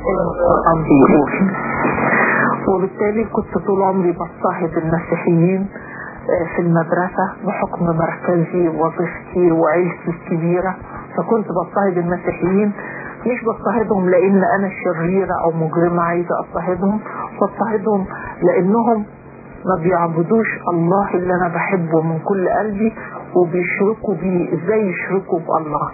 القرآن بيقول وبالتالي كنت طول عمري بضطهد المسيحيين في المدرسة بحكم مركزي ووظيفتي وعيلتي الكبيرة فكنت بضطهد المسيحيين مش بضطهدهم لان انا شريرة او مجرمة عايزة اضطهدهم بضطهدهم لانهم ما بيعبدوش الله اللي انا بحبه من كل قلبي وبيشركوا بيه ازاي يشركوا بالله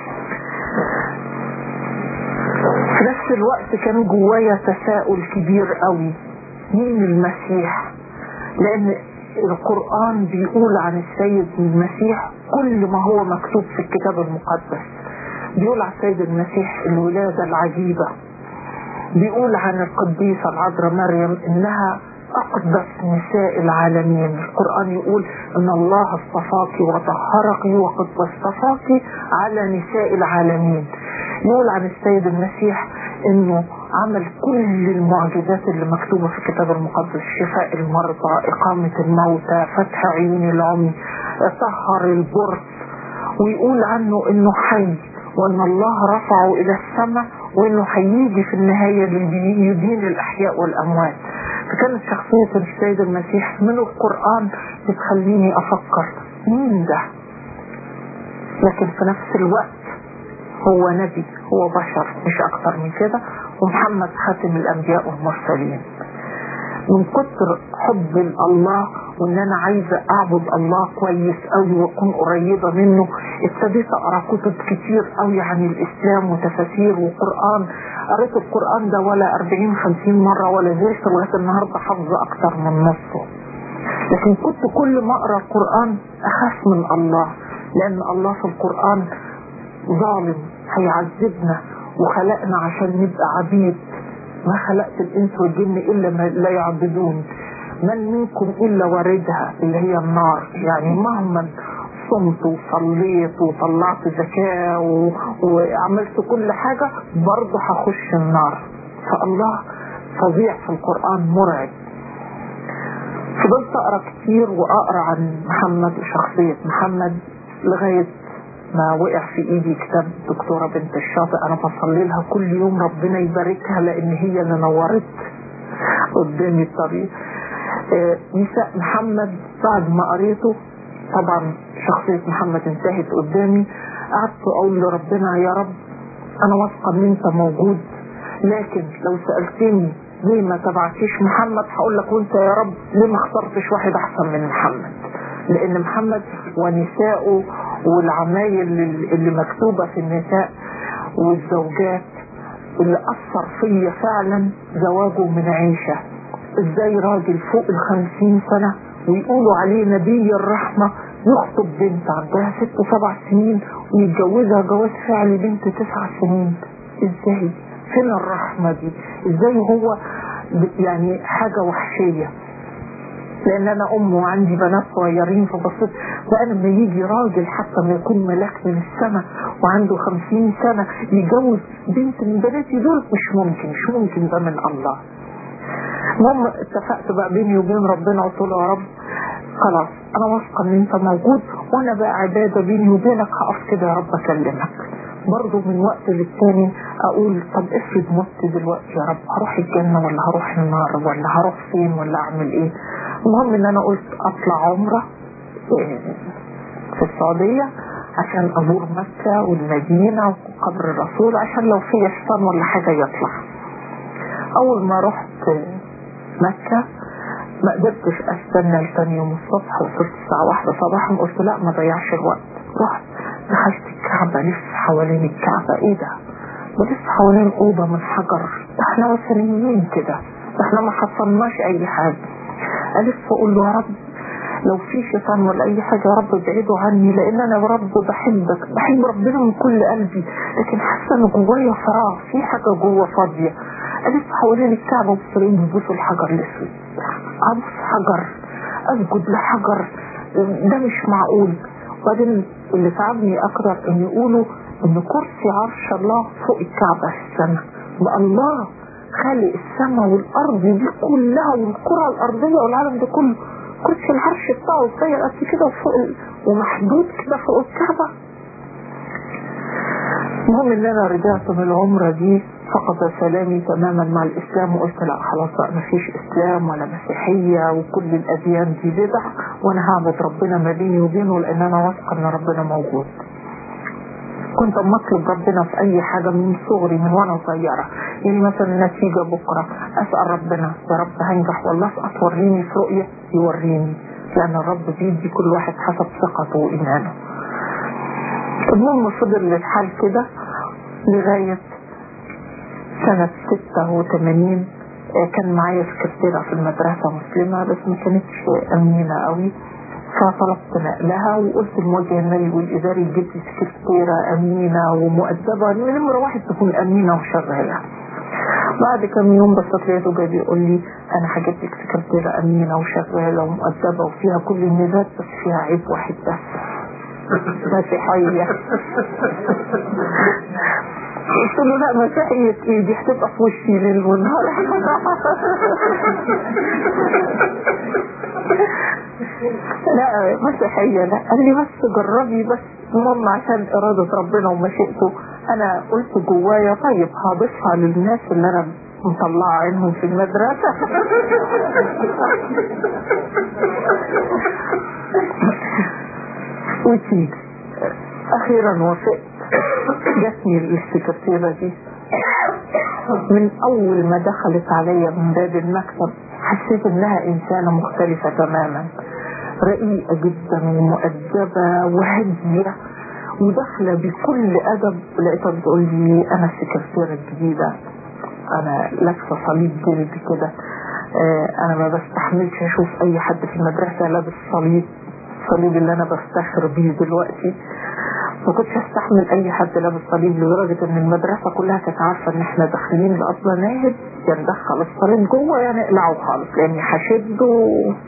في نفس الوقت كان جوايا تساؤل كبير قوي مين المسيح لان القرآن بيقول عن السيد المسيح كل ما هو مكتوب في الكتاب المقدس بيقول عن السيد المسيح الولادة العجيبة بيقول عن القديسة العذراء مريم انها اقدس نساء العالمين القرآن يقول ان الله اصطفاك وطهرك وقد اصطفاك على نساء العالمين يقول عن السيد المسيح انه عمل كل المعجزات اللي مكتوبة في الكتاب المقدس شفاء المرضى اقامة الموتى فتح عيون العمي طهر البرص ويقول عنه انه حي وان الله رفعه الى السماء وانه هيجي في النهاية ليدين الاحياء والاموات فكانت شخصية السيد المسيح من القرآن بتخليني افكر مين ده لكن في نفس الوقت هو نبي هو بشر مش اكتر من كده ومحمد خاتم الانبياء والمرسلين من كتر حب الله وان انا عايزه اعبد الله كويس قوي واكون قريبه منه ابتديت اقرا كتب كتير قوي عن الاسلام وتفاسير وقران قريت القران ده ولا 40 50 مره ولا زلت لغايه النهارده حافظه اكتر من نصه لكن كنت كل ما اقرا القران اخاف من الله لان الله في القران ظالم هيعذبنا وخلقنا عشان نبقى عبيد ما خلقت الانس والجن الا ما لا يعبدون من منكم الا واردها اللي هي النار يعني مهما صمت وصليت وطلعت زكاة و... وعملت كل حاجة برضه هخش النار فالله فظيع في القرآن مرعب فضلت اقرا كتير واقرا عن محمد وشخصية محمد لغاية ما وقع في ايدي كتاب دكتورة بنت الشاطئ انا بصلي لها كل يوم ربنا يباركها لان هي اللي نورت قدامي الطريق آه نساء محمد بعد ما قريته طبعا شخصية محمد انتهت قدامي قعدت اقول لربنا يا رب انا واثقة ان انت موجود لكن لو سألتني ليه ما تبعتيش محمد هقول لك وانت يا رب ليه ما اخترتش واحد احسن من محمد لان محمد ونسائه والعمايل اللي مكتوبة في النساء والزوجات اللي اثر فيا فعلا زواجه من عيشة ازاي راجل فوق الخمسين سنة ويقولوا عليه نبي الرحمة يخطب بنت عندها ست سبع سنين ويتجوزها جواز فعلي بنت تسع سنين ازاي فين الرحمة دي ازاي هو يعني حاجة وحشية لان انا ام وعندي بنات صغيرين فبصيت وانا لما يجي راجل حتى ما يكون ملاك من السماء وعنده خمسين سنة يجوز بنت من بناتي دول مش ممكن مش ممكن ده من الله المهم اتفقت بقى بيني وبين ربنا قلت له يا رب خلاص انا واثقه ان انت موجود وانا بقى عباده بيني وبينك هقف كده يا رب اكلمك برضه من وقت للتاني اقول طب افرض مت دلوقتي يا رب هروح الجنه ولا هروح النار ولا هروح فين ولا اعمل ايه المهم ان انا قلت اطلع عمره في السعوديه عشان ازور مكه والمدينه وقبر الرسول عشان لو في شيطان ولا حاجه يطلع اول ما رحت مكه ما قدرتش استنى لتاني يوم الصبح وصلت الساعة واحدة صباحا قلت لا ما ضيعش الوقت رحت دخلت الكعبة لف حوالين الكعبة ايه ده بلف حوالين أوضة من حجر ده احنا وثنيين كده ده احنا ما حصلناش أي حاجة ألف أقول له يا رب لو في شيطان ولا أي حاجة يا رب ابعده عني لأن أنا يا رب بحبك بحب ربنا من كل قلبي لكن حاسة إن جوايا فراغ في حاجة جوا فاضية ألف حوالين الكعبة وبصرين بيبوسوا الحجر الأسود أبص حجر أسجد لحجر ده مش معقول وبعدين اللي تعبني أكتر إن يقولوا إن كرسي عرش الله فوق الكعبة في السماء بقى الله خالق السماء والأرض دي كلها والكرة الأرضية والعالم ده كله كرسي العرش بتاعه صغير قد كده وفوق ومحدود كده فوق الكعبة المهم ان انا رجعت من العمرة دي فقد سلامي تماما مع الإسلام وقلت لا خلاص بقى مفيش إسلام ولا مسيحية وكل الأديان دي بدع وأنا هعبد ربنا ما بيني وبينه لأن أنا واثقة إن ربنا موجود كنت اما اطلب ربنا في اي حاجة من صغري من وانا صغيرة يعني مثلا نتيجة بكرة اسأل ربنا يا رب هنجح والله اسقط وريني في رؤية يوريني لان الرب بيدي كل واحد حسب ثقته وايمانه المهم فضل الحال كده لغاية سنة 86 كان معايا سكرتيرة في المدرسة مسلمة بس ما كانتش أمينة قوي فطلبت نقلها وقلت الموجه المالي والإداري يجيب لي سكرتيرة أمينة ومؤدبة نمرة واحد تكون أمينة وشغالة بعد كم يوم بس لقيته جاي بيقول لي أنا هجيب لك سكرتيرة أمينة وشغالة ومؤدبة وفيها كل الميزات بس فيها عيب واحد بس مسيحية قلت له لا مسيحية ايه دي هتبقى في وشي ليل ونهار لا مسيحية لا قال لي بس جربي بس المهم عشان إرادة ربنا ومشيئته أنا قلت جوايا طيب هضيفها للناس اللي أنا مطلعة عينهم في المدرسة وتيجي أخيرا وافقت جاتني السكرتيرة دي من أول ما دخلت عليا من باب المكتب حسيت إنها إنسانة مختلفة تماما رقيقة جدا ومؤدبة وهادية وداخلة بكل أدب لقيتها بتقول لي أنا السكرتيرة الجديدة أنا لابسة صليب جلد كده آه أنا ما بستحملش أشوف أي حد في المدرسة لابس صليب الصليب اللي أنا بفتخر بيه دلوقتي ما كنتش استحمل اي حد لابس صليب لدرجة ان المدرسة كلها كانت عارفة ان احنا داخلين لأصلا ناهد يا ندخل الصليب جوه يا نقلعه خالص لاني هشده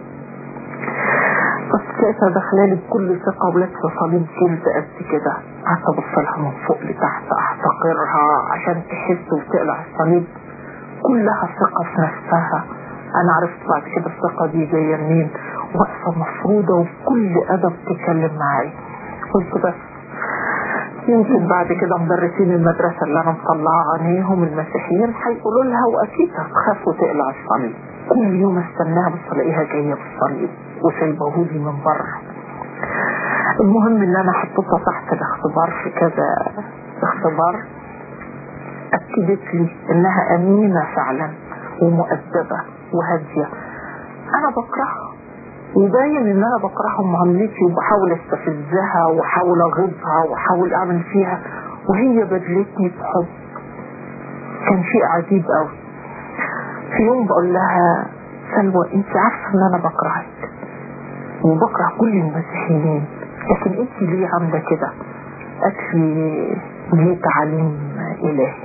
بس لقيتها داخلالي بكل ثقة ولابسة صليب جلد قد كده قعدت ابص لها من فوق لتحت احتقرها عشان تحس وتقلع الصليب كلها ثقة في نفسها انا عرفت بعد كده الثقة دي جاية منين واقفة مفروضة وبكل ادب تتكلم معايا قلت بس يمكن بعد كده مدرسين المدرسة اللي انا مطلعة عينيهم المسيحيين هيقولوا لها واكيد هتخاف وتقلع الصليب كل يوم استناها بس الاقيها جاية بالصليب وسايبهولي من بره المهم ان انا حطيتها تحت الاختبار في كذا اختبار اكدت لي انها امينة فعلا ومؤدبة وهادية انا بكرهها وباين ان انا بكرههم معاملتي وبحاول استفزها واحاول اغيظها واحاول اعمل فيها وهي بدلتني بحب كان شيء عجيب قوي في يوم بقول لها سلوى انت عارفه ان انا بكرهك وبكره كل المسيحيين لكن انت ليه عامله كده قالت لي ليه تعليم الهي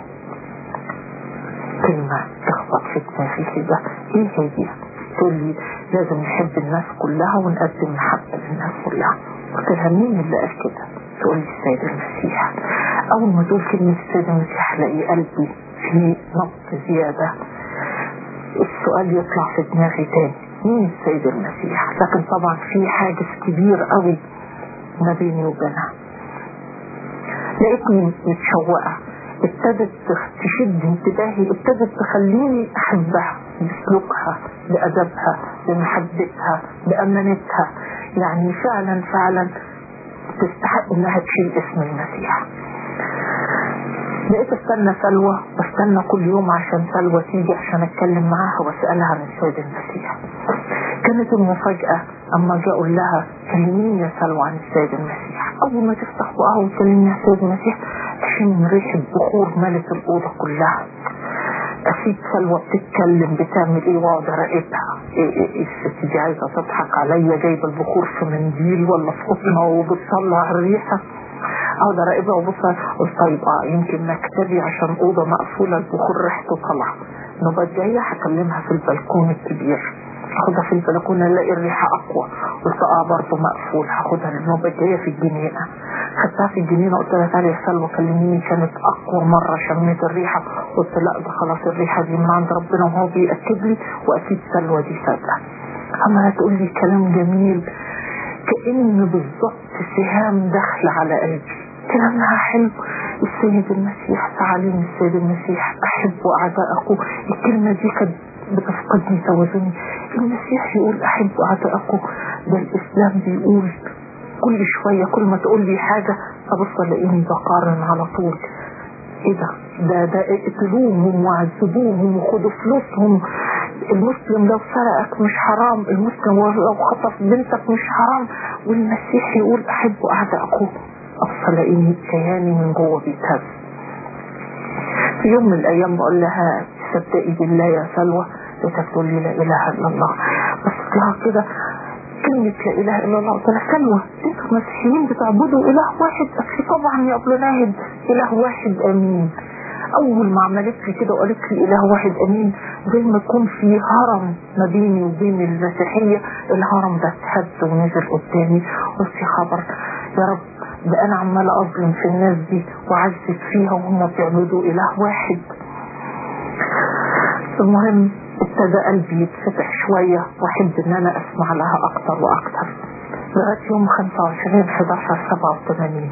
كلمه تخبط في دماغي كده ايه هي تقول لي لازم نحب الناس كلها ونقدم محبة للناس كلها قلت لها مين اللي قال كده تقول لي السيد المسيح اول ما تقول كلمة السيد المسيح الاقي قلبي في نبض زيادة السؤال يطلع في دماغي تاني مين السيد المسيح لكن طبعا في حاجز كبير قوي ما بيني وبينها لقيتني متشوقة ابتدت تشد انتباهي ابتدت تخليني احبها بسلوكها بادبها بمحبتها بامانتها يعني فعلا فعلا تستحق انها تشيل اسم المسيح بقيت استنى سلوى واستنى كل يوم عشان سلوى تيجي عشان اتكلم معاها واسالها عن السيد المسيح كانت المفاجأة اما جاء اقول لها كلميني يا سلوى عن السيد المسيح اول ما تفتح بقها وتكلمني عن السيد المسيح اشم ريحة بخور ملت الاوضة كلها اكيد سلوى بتتكلم بتعمل ايه واقعد اراقبها ايه ايه ايه الست دي عايزه تضحك عليا جايبه البخور في منديل ولا في قطنه وبتطلع الريحه اقعد اراقبها وابص قلت طيب اه يمكن مكتبي عشان اوضه مقفوله البخور ريحته طالعه النوبه الجايه هكلمها في البلكون الكبير هاخدها في البلكونه الاقي الريحه اقوى قلت اه برضه مقفول هاخدها النوبه الجايه في الجنينه خدتها في الجنينه قلت لها تعالي يا سلوى كلميني كانت اقوى مره شميت الريحه قلت لا ده خلاص الريحه دي من عند ربنا وهو بياكد لي واكيد سلوى دي صادقه عماله تقول لي كلام جميل كأن بالظبط سهام داخل على قلبي كلامها حلو السيد المسيح تعاليم السيد المسيح أحبوا أعداءكم الكلمة دي كانت بتفقدني توازني المسيح يقول أحبوا أعداءكم ده الإسلام بيقول كل شوية كل ما تقول لي حاجة أبص ألاقيني بقارن على طول ايه ده ده ده اقتلوهم وعذبوهم وخدوا فلوسهم المسلم لو سرقك مش حرام المسلم لو خطف بنتك مش حرام والمسيح يقول احبوا اعدائكم ابص الاقيني كياني من جوه بيتهز في يوم من الايام بقول لها صدقي بالله يا سلوى لقيتها تقول لي لا اله الا الله بس لها كده كلمة لا إله إلا الله قلت لها سلوى أنتوا المسيحيين بتعبدوا إله واحد أكيد طبعا يا أبو ناهد إله واحد أمين أول ما عملت لي كده وقالت لي إله واحد أمين زي ما يكون في هرم ما بيني وبين المسيحية الهرم ده اتهد ونزل قدامي قلت يا خبر يا رب ده أنا عمالة أظلم في الناس دي وعذب فيها وهم بيعبدوا إله واحد المهم ابتدى قلبي يتفتح شوية واحب ان انا اسمع لها اكتر واكتر لغاية يوم 25 11 87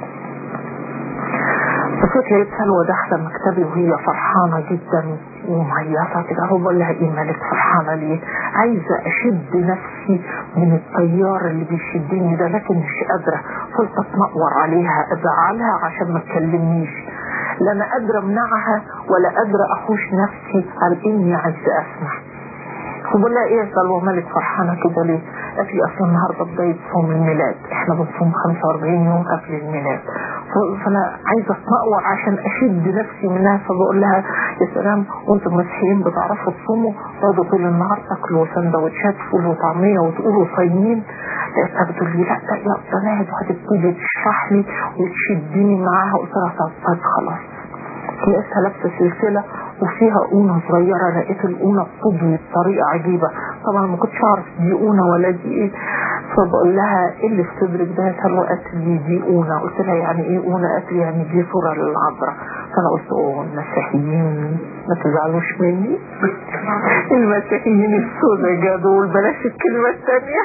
بصيت لقيت سلوى داخلة مكتبي وهي فرحانة جدا ومهيصة كده هو بقول لها ايه مالك فرحانة ليه عايزة اشد نفسي من التيار اللي بيشدني ده لكن مش قادرة قلت اتنقور عليها ازعلها عشان ما تكلمنيش لا انا قادره امنعها ولا قادره احوش نفسي عن اني عايزه اسمع فبقول لها ايه يا سلوى مالك فرحانه كده ليه؟ قالت لي اصل النهارده بدايه صوم الميلاد احنا بنصوم 45 يوم قبل الميلاد فانا عايزه اتنقور عشان اشد نفسي منها فبقول لها يا سلام وانتم المسيحيين بتعرفوا تصوموا تقعدوا طول النهار تاكلوا سندوتشات فول وطعميه وتقولوا صايمين لقيتها بتقول لي لا ده يا بنات وهتبتدي تشرح لي وتشدني معاها قلت لها طب خلاص لقيتها لابسه سلسله وفيها قونه صغيره لقيت القونه بتضوي بطريقه عجيبه طبعا ما كنتش اعرف دي قونه ولا دي ايه فبقول لها ايه اللي في صدرك ده يا سلوى قالت لي دي قونه قلت لها يعني ايه قونه قالت لي يعني دي صوره للعذراء فانا قلت اوه المسيحيين ما تزعلوش مني المسيحيين السوداء دول بلاش الكلمه الثانيه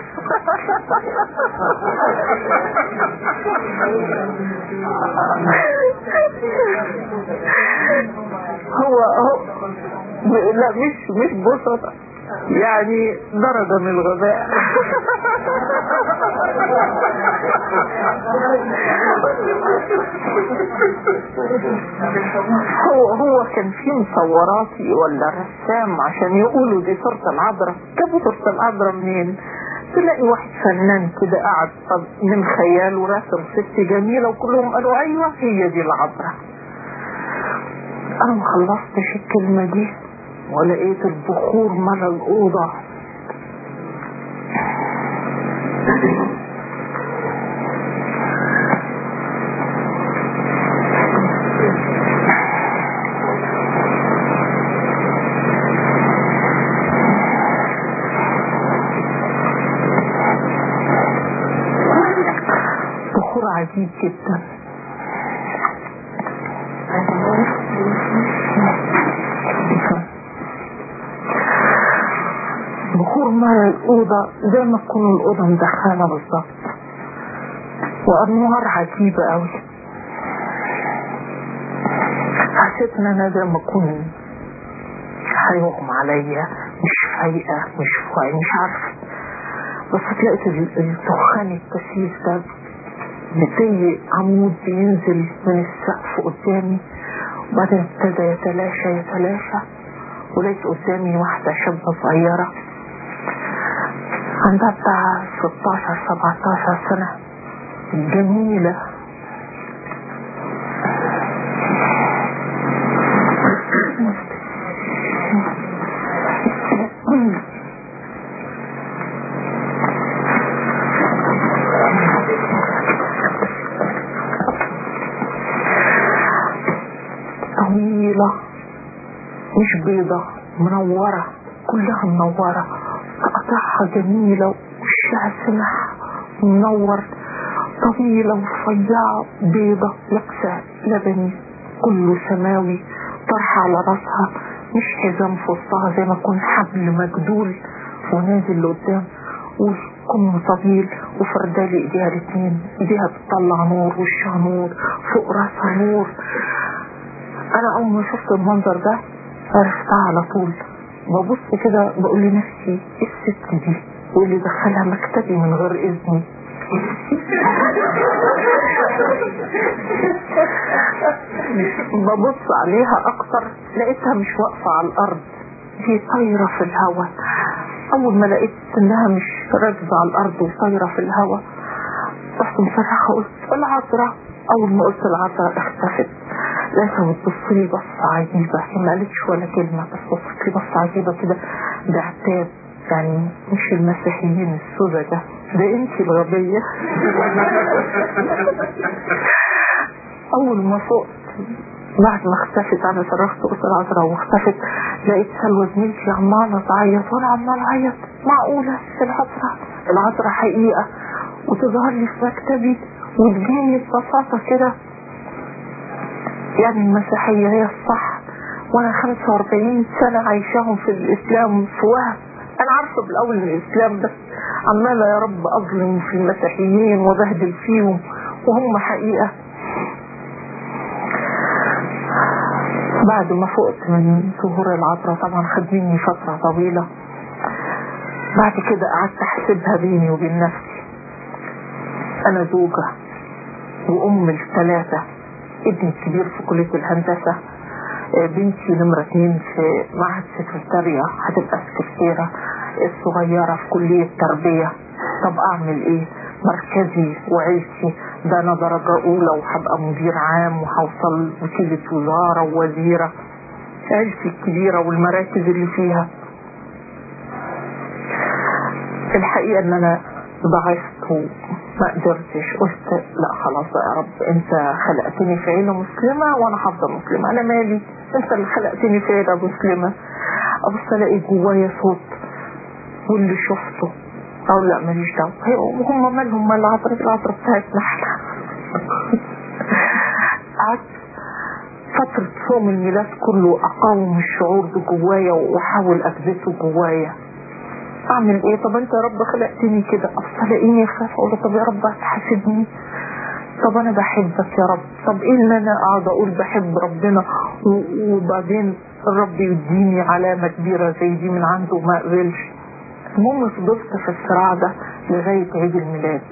هو هو لا مش مش بسط يعني درجة من الغباء هو هو كان في مصوراتي ولا رسام عشان يقولوا دي صورة العذراء جابوا صورة العذراء منين؟ تلاقي واحد فنان كده قاعد من خيال وراسم ست جميلة وكلهم قالوا ايوه هي دي العذراء انا ما خلصتش الكلمة دي ولقيت البخور ملا الأوضة بخور عجيب جدا بخور مال الأوضة زي ما تكون الأوضة مدخنة بالظبط وأنوار عجيبة أوي حسيت إن أنا زي ما أكون هيغمى عليا مش فايقة مش فايقة مش عارفة بس لقيت الدخان الكثيف ده زي عمود بينزل من السقف قدامي وبعدين ابتدى يتلاشى يتلاشى ولقيت قدامي واحدة شابة صغيرة عندها بتاع 16 17 سنة جميلة طويلة مش بيضة منورة كلها منورة قطعها جميلة وشها سمح منور طويلة ورفيعة بيضة لابسة لبني كله سماوي طرحة على راسها مش حزام في وسطها زي ما يكون حبل مجدول ونازل لقدام وكم طويل وفردالي ايديها الاتنين ايديها بتطلع نور وشها نور فوق راسها نور انا اول ما شفت المنظر ده عرفتها على طول ببص كده بقول لنفسي ايه الست دي واللي دخلها مكتبي من غير اذني ببص عليها اكتر لقيتها مش واقفة على الارض هي طايرة في الهواء اول ما لقيت انها مش راكبة على الارض وطايرة في الهواء رحت مصرخة قلت العذراء اول ما قلت العذراء اختفت لقيتها بتبص لي بصة عجيبة هي ما قالتش ولا كلمة بس بصت لي بصة عجيبة كده بعتاب يعني مش المسيحيين السودة ده ده انت الغبية اول ما فقت بعد ما اختفت انا صرخت قلت العذراء واختفت لقيت سلوى زميلتي عمالة تعيط وانا عمال اعيط معقولة العذراء العذراء حقيقة وتظهر لي في مكتبي وتجيني ببساطة كده يعني المسيحية هي الصح وانا 45 سنة عايشاهم في الاسلام في وهم انا عارفة بالاول ان الاسلام بس عمالة يا رب اظلم في المسيحيين وبهدل فيهم وهم حقيقة بعد ما فقت من ظهور العطرة طبعا خد مني فترة طويلة بعد كده قعدت احسبها بيني وبين نفسي انا زوجة وام الثلاثة ابني الكبير في كلية الهندسة بنتي نمرة اتنين في معهد سكرتارية هتبقى سكرتيرة الصغيرة في كلية تربية طب اعمل ايه مركزي وعيلتي ده انا درجة اولى وهبقى مدير عام وهوصل وكيلة وزارة ووزيرة عيلتي الكبيرة والمراكز اللي فيها الحقيقة ان انا ضعفت وما قدرتش قلت لا خلاص يا رب انت خلقتني في عيلة مسلمة وانا هفضل مسلمة انا مالي انت اللي خلقتني في عيلة مسلمة ابص الاقي جوايا صوت واللي شفته او لا ماليش دعوه هم مالهم مال العطر العطر بتاعتنا احنا قعدت فترة صوم الميلاد كله اقاوم الشعور ده جوايا واحاول اثبته جوايا اعمل ايه طب انت يا رب خلقتني كده افضل الاقيني اخاف اقول طب يا رب هتحاسبني طب انا بحبك يا رب طب ايه اللي انا اقعد اقول بحب ربنا وبعدين الرب يديني علامة كبيرة زي دي من عنده وما اقبلش المهم فضلت في الصراع ده لغاية عيد الميلاد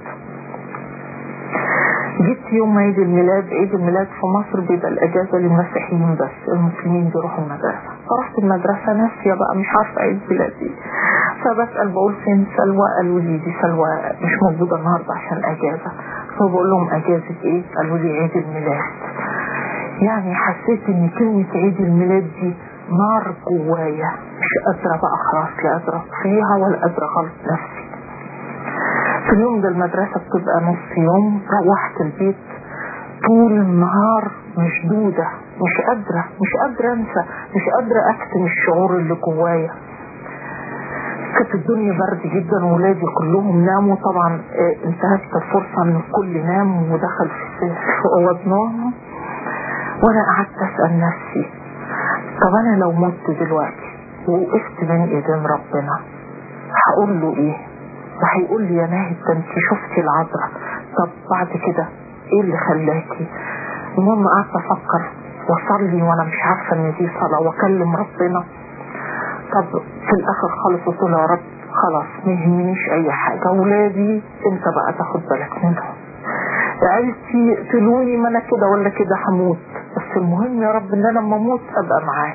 جيت يوم عيد الميلاد عيد الميلاد في مصر بيبقى الأجازة للمسيحيين بس المسلمين بيروحوا المدرسة فرحت المدرسة ناسية بقى مش عارفة عيد ميلادي فبسأل بقول فين سلوى قالوا لي دي سلوى مش موجودة النهاردة عشان أجازة فبقول لهم أجازة إيه قالوا لي عيد الميلاد يعني حسيت إن كلمة عيد الميلاد دي نار جوايا مش قادرة بقى خلاص لا قادرة فيها ولا قادرة غلط نفسي في اليوم ده المدرسة بتبقى نص يوم روحت البيت طول النهار مشدودة مش قادرة مش قادرة انسى مش قادرة اكتم الشعور اللي جوايا كانت الدنيا برد جدا وولادي كلهم ناموا طبعا انتهت الفرصة ان الكل نام ودخل في اوض نوم وانا قعدت اسأل نفسي طب انا لو مت دلوقتي ووقفت بين ايدين ربنا هقول له ايه وهيقول لي يا ناهد ده انت شفتي العذراء طب بعد كده ايه اللي خلاكي المهم قعدت افكر واصلي وانا مش عارفه ان دي صلاه واكلم ربنا طب في الاخر خالص قلت له يا رب خلاص ما يهمنيش اي حاجه ولادي انت بقى تاخد بالك منهم عيلتي يقتلوني ما انا كده ولا كده هموت بس المهم يا رب ان انا لما اموت ابقى معاك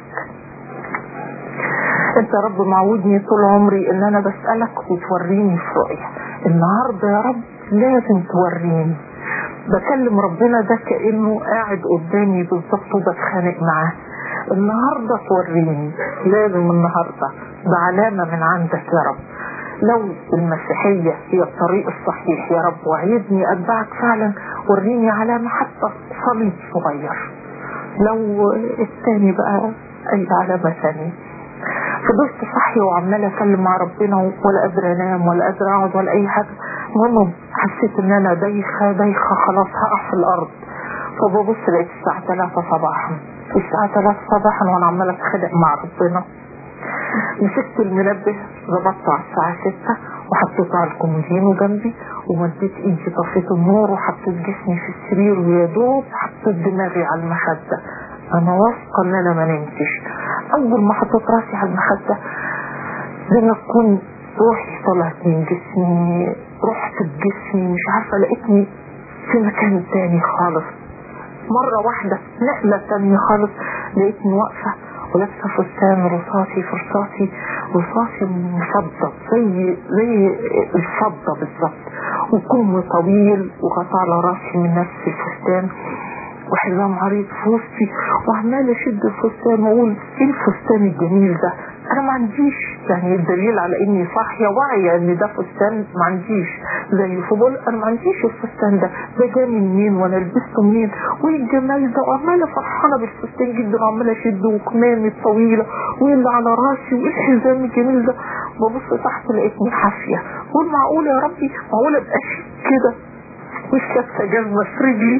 انت يا رب معودني طول عمري ان انا بسألك وتوريني في رؤية النهاردة يا رب لازم توريني بكلم ربنا ده كأنه قاعد قدامي بالظبط وبتخانق معاه النهاردة توريني لازم النهاردة بعلامة من عندك يا رب لو المسيحية هي الطريق الصحيح يا رب وعيدني أتبعك فعلا وريني علامة حتى صليب صغير لو الثاني بقى أي علامة ثانية فضلت صحي وعمالة أكلم مع ربنا ولا قادرة أنام ولا قادرة أقعد ولا أي حاجة المهم حسيت إن أنا دايخة دايخة خلاص هقع في الأرض فببص لقيت الساعة 3 صباحا الساعة 3 صباحا وأنا عمالة أتخانق مع ربنا مسكت المنبه ظبطته على الساعة 6 وحطيته على الكومودينو جنبي ومديت ايدي طفيت النور وحطيت جسمي في السرير ويا دوب حطيت دماغي على المخدة انا واثقة ان انا ما نمتش اول ما حطيت راسي على المخدة زي ما تكون روحي طلعت من جسمي رحت بجسمي مش عارفة لقيتني في مكان تاني خالص مرة واحدة نقلة تانية خالص لقيتني واقفة ولابسة فستان رصاصي فرصاصي رصاصي مفضة زي زي الفضة بالظبط وكم طويل وغطى على راسي من نفس الفستان وحزام عريض في وسطي وعمال اشد الفستان واقول ايه الفستان الجميل ده انا ما عنديش يعني الدليل على اني صاحيه واعيه ان ده فستان ما عنديش زي فضول انا ما عنديش الفستان ده ده جاني منين وانا لبسته منين وايه الجمال ده وعماله فرحانه بالفستان جدا وعماله اشده وكمامي الطويله وايه اللي على راسي وايه الحزام الجميل ده ببص تحت لقيتني حافيه قول معقول يا ربي معقول ابقى كده مش لابسه جزمه في رجلي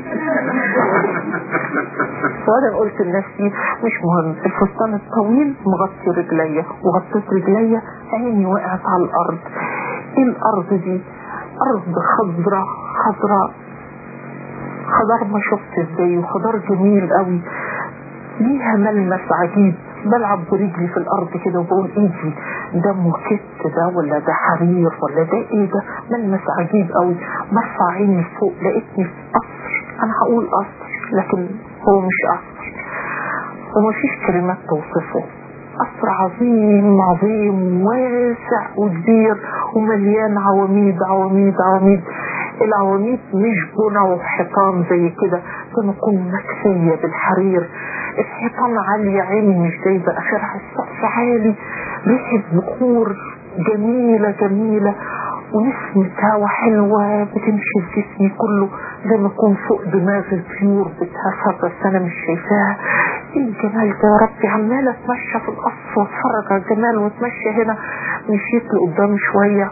وانا قلت لنفسي مش مهم الفستان الطويل مغطي رجليا وغطيت رجليا عيني وقعت على الارض ايه الارض دي ارض خضراء خضراء خضار ما شفت ازاي وخضار جميل قوي ليها ملمس عجيب بلعب برجلي في الارض كده وبقول ايدي ده موكيت ده ولا ده حرير ولا ده ايه ده ملمس عجيب قوي برفع عيني فوق لقيتني في قصر انا هقول قصر لكن هو مش قصر ومفيش كلمات توصفه قصر عظيم عظيم واسع وكبير ومليان عواميد عواميد عواميد العواميد مش بنى وحيطان زي كده تكون مكسية بالحرير الحيطان عالية عيني مش جايبة اخرها السقف عالي ريحة بخور جميلة جميلة ونسمة هوا حلوة بتمشي في جسمي كله زي ما يكون فوق دماغ الطيور بتهفر بس انا مش شايفاها ايه الجمال ده يا ربي عمالة اتمشى في القصر واتفرج على الجمال واتمشى هنا مشيت لقدام شوية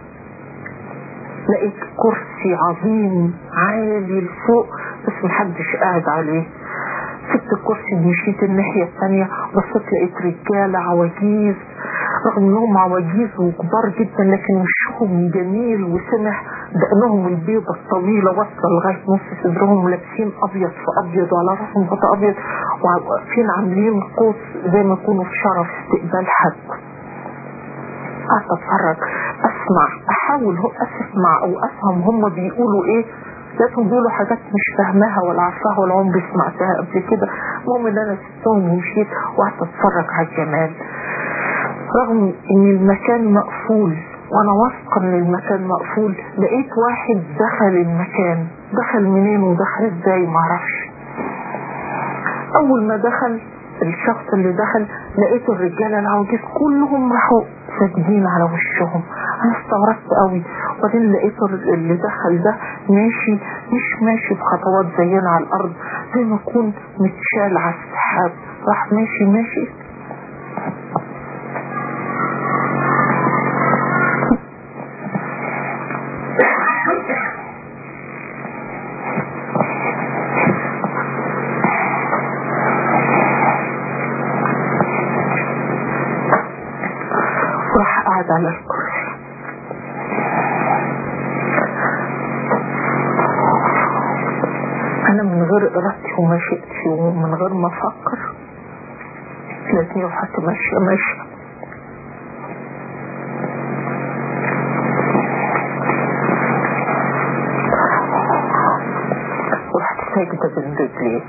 لقيت كرسي عظيم عالي لفوق بس محدش قاعد عليه سبت الكرسي ومشيت الناحية الثانية بصيت لقيت رجالة عواجيز رغم انهم عواجيز وكبار جدا لكن وشهم جميل وسمح دقنهم البيضة الطويلة واصلة لغاية نص صدرهم ولابسين ابيض في ابيض وعلى راسهم غطا ابيض وواقفين عاملين قوس زي ما يكونوا في شرف استقبال حد قعدت اتفرج اسمع احاول هو اسمع او افهم هم بيقولوا ايه لقيتهم بيقولوا حاجات مش فاهماها ولا عارفاها ولا عمري سمعتها قبل كده المهم ان انا سبتهم ومشيت وقعدت اتفرج على الجمال رغم ان المكان مقفول وانا واثقه ان المكان مقفول لقيت واحد دخل المكان دخل منين ودخل ازاي معرفش اول ما دخل الشخص اللي دخل لقيت الرجاله العواجيز كلهم راحوا ساجدين على وشهم انا استغربت قوي وبعدين لقيت اللي دخل ده ماشي مش ماشي بخطوات زينا على الارض زي ما يكون متشال على السحاب راح ماشي ماشي وراح قاعد على الكرسي انا من غير ارادتي وما شئتش ومن غير ما افكر لقيتني رحت ماشيه ماشيه ورحت ساجده بين رجلي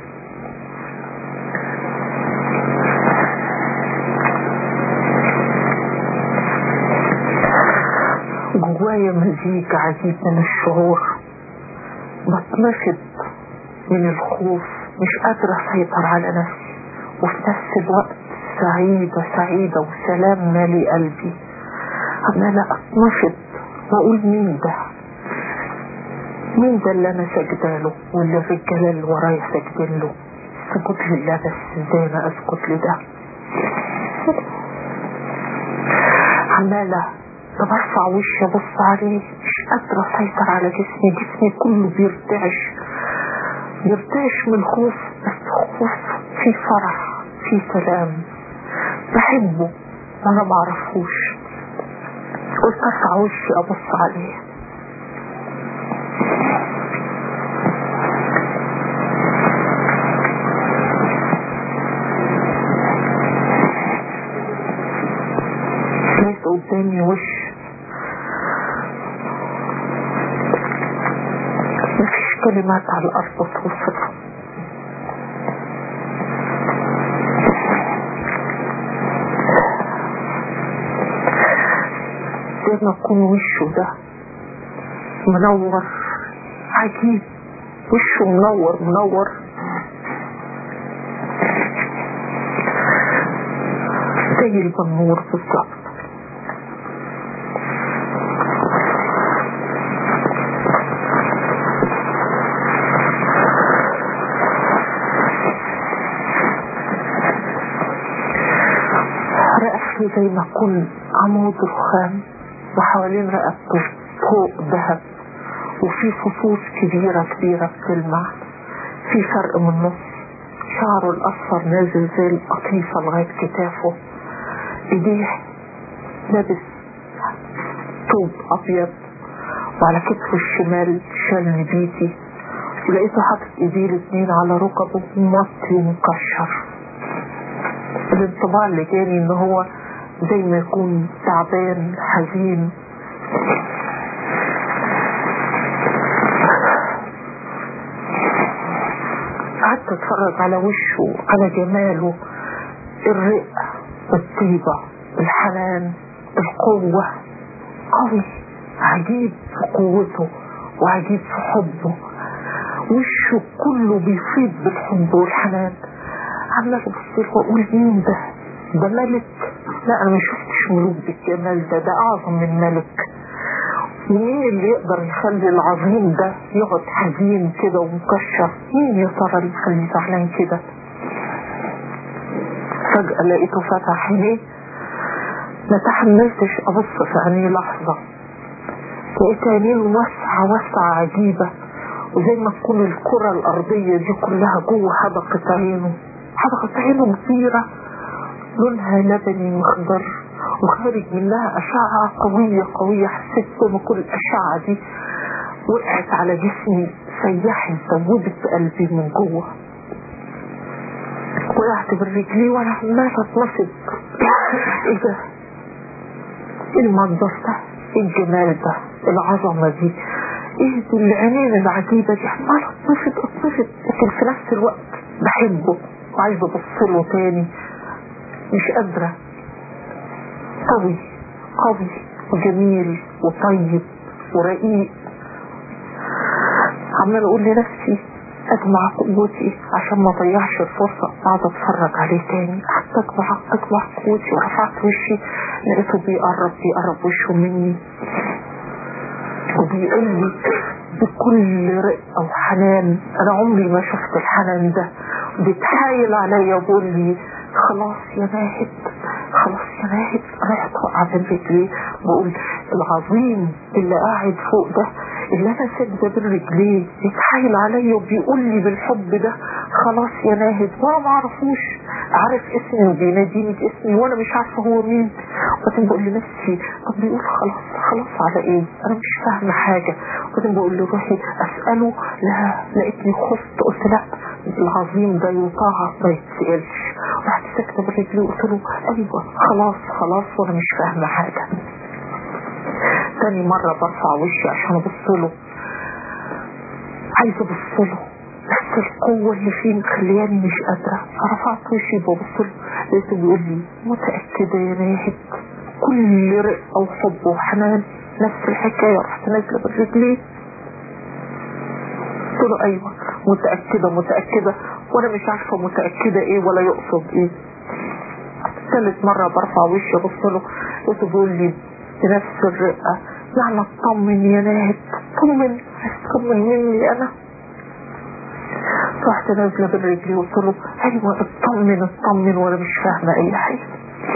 جوايا مزيج عجيب من الشعور بتنفض من الخوف مش قادرة أسيطر على نفسي وفي نفس الوقت سعيدة سعيدة وسلام مالي قلبي عمالة أتنفض وأقول مين ده مين ده اللي أنا سجداله واللي الرجالة اللي ورايا ساجدين له سجود لله بس ازاي أنا أسجد لده عمالة طب ارفع وشي ابص عليه مش قادرة اسيطر على جسمي جسمي كله بيرتعش بيرتعش من الخوف بس خوف في فرح في سلام بحبه وانا معرفوش قلت ارفع وشي ابص عليه لقيت قدامي وش مفيش كلمات على الارض توصفه زي ما يكون وشه ده منور عجيب وشه منور منور زي البنور بالظبط رأسي زي ما يكون عمود رخام وحوالين رقبته فوق ذهب وفي فصوص كبيرة كبيرة بتلمع في فرق من النص شعره الأصفر نازل زي القطيفة لغاية كتافه ايديه لابس طوب أبيض وعلى كتفه الشمال شال نبيتي ولقيته حاطط ايديه الاتنين على ركبه موطي ومكشر الانطباع اللي جاني ان هو زي ما يكون تعبان حزين قعدت اتفرج على وشه على جماله الرقة الطيبة الحنان القوة قوي عجيب في قوته وعجيب في حبه وشه كله بيفيض بالحب والحنان عمال ابص له واقول مين ده ده ملك لا انا ما شفتش ملوك بالجمال ده ده اعظم من ملك ومين اللي يقدر يخلي العظيم ده يقعد حزين كده ومكشر مين يا ترى اللي يخليه زعلان كده فجأة لقيته فتح عينيه ما تحملتش ابص في عينيه لحظة لقيت عينيه واسعة واسعة عجيبة وزي ما تكون الكرة الأرضية دي كلها جوه حدقة عينه حدقة عينه كبيرة لونها لبني مخضر وخارج منها أشعة قوية قوية حسيت إن كل الأشعة دي وقعت على جسمي سيحت زودت قلبي من جوه وقعت بالرجلي وانا عمالة اتنصب ايه ده؟ ايه المنظر ده؟ ايه الجمال ده؟ العظمة دي؟ ايه دي العينين العجيبة دي؟ عمالة اتنصب اتنصب لكن في نفس الوقت بحبه وعايزة ابص له تاني مش قادرة قوي قوي وجميل وطيب ورقيق عمال اقول لنفسي اجمع قوتي عشان ما اضيعش الفرصة اقعد اتفرج عليه تاني حتى اجمع اجمع قوتي ورفعت وشي لقيته بيقرب بيقرب وشه مني وبيقول لي بكل رقة وحنان انا عمري ما شفت الحنان ده بيتحايل عليا وبيقول لي خلاص يا ناهد خلاص يا ناهد رحت وقع بين رجليه بقول العظيم اللي قاعد فوق ده اللي انا ساجده بين رجليه بيتحايل عليا وبيقول لي بالحب ده خلاص يا ناهد وانا ما اعرفوش عارف اسمي وبيناديني باسمي وانا مش عارفه هو مين وبعدين بقول لنفسي طب بيقول خلاص خلاص على ايه انا مش فاهمه حاجه وبعدين بقول له روحي اساله لا لقيتني خفت قلت لا العظيم ده يطاع ما يتسالش رحت ساكته برجلي وقلت له ايوه خلاص خلاص وانا مش فاهمه حاجه تاني مرة برفع وشي عشان ابص له عايزة ابص له بس القوة اللي فيه مخلياني مش قادرة فرفعت وشي ببص له لقيته بيقول لي متأكدة يا ناهد كل رقة وحب وحنان نفس الحكاية رحت نازلة برجلي قلت له ايوه متأكدة متأكدة وانا مش عارفة متأكدة ايه ولا يقصد ايه ثالث مرة برفع وشي ابص له لقيته بيقول لي بنفس الرقة يعني اطمن يا ناهد اطمن اطمن مني انا رحت نازلة بالرجلي وقلت له ايوه اطمن اطمن وانا مش فاهمة اي حاجة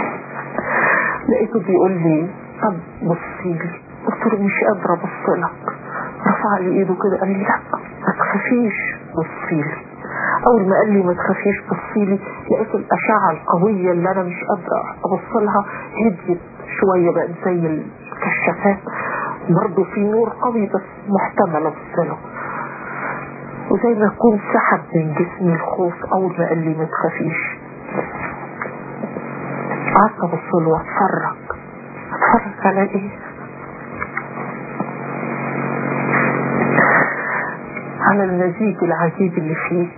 لقيته بيقول لي طب بصي لي قلت له مش قادرة ابص لك رفع لي ايده كده قال لي لا ما تخافيش بصي لي اول ما قال لي ما تخافيش بصي لي لقيت الاشعة القوية اللي انا مش قادرة ابص لها هديت شوية بقت زي الكشاف كشافات برضه في نور قوي بس محتمل ابصله وزي ما يكون سحب من جسمي الخوف اول ما قال لي ما تخافيش قعدت ابص له واتفرج اتفرج على ايه على المزيج العجيب اللي فيه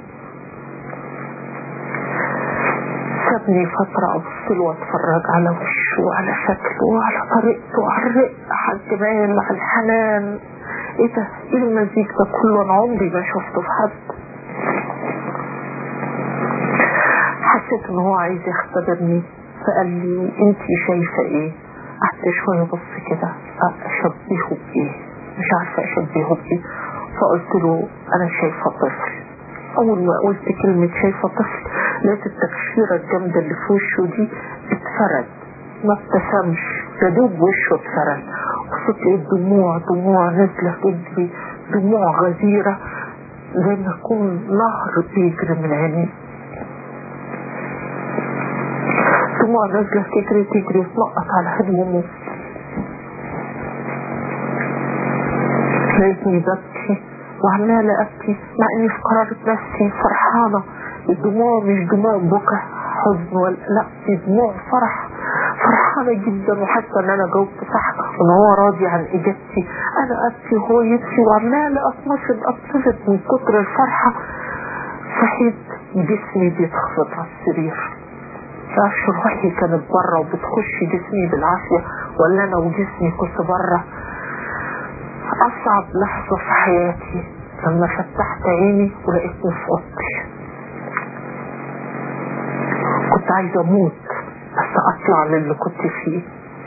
سابني فترة أبص له وأتفرج على وشه وعلى شكله وعلى طريقته وعلى الرقة على الجمال على الحنان إيه ده؟ إيه المزيج ده كله أنا عمري ما شفته في حد حسيت إن هو عايز يختبرني فقال لي أنت شايفة إيه؟ قعدت شوية بص كده أشبهه بإيه؟ مش عارفة أشبهه بإيه فقلت له أنا شايفة طفل أول ما قلت كلمة شايفة طفل لقيت التكشيرة الجامدة اللي في وشه دي اتفرد ما ابتسمش يدوب وشه اتفرد وصوت لقيت دموع دموع نازلة في قلبي دموع غزيرة زي ما يكون نهر بيجري من عيني دموع نازلة تجري تجري تنقط على هدومه لقيتني ببكي وعمالة أبكي مع إني في قرارة نفسي فرحانة الدموع مش دموع بكى حزن ولا لا دي دموع فرح فرحانة جدا وحاسة ان انا جاوبت صح وان هو راضي عن اجابتي انا ابكي وهو يبكي وعمالة اتنشط اتنشط من كتر الفرحة صحيت جسمي بيتخبط على السرير معرفش روحي كانت بره وبتخش جسمي بالعافية ولا انا وجسمي كنت بره اصعب لحظة في حياتي لما فتحت عيني ولقيتني في اوضتي كنت عايزة اموت بس اطلع للي كنت فيه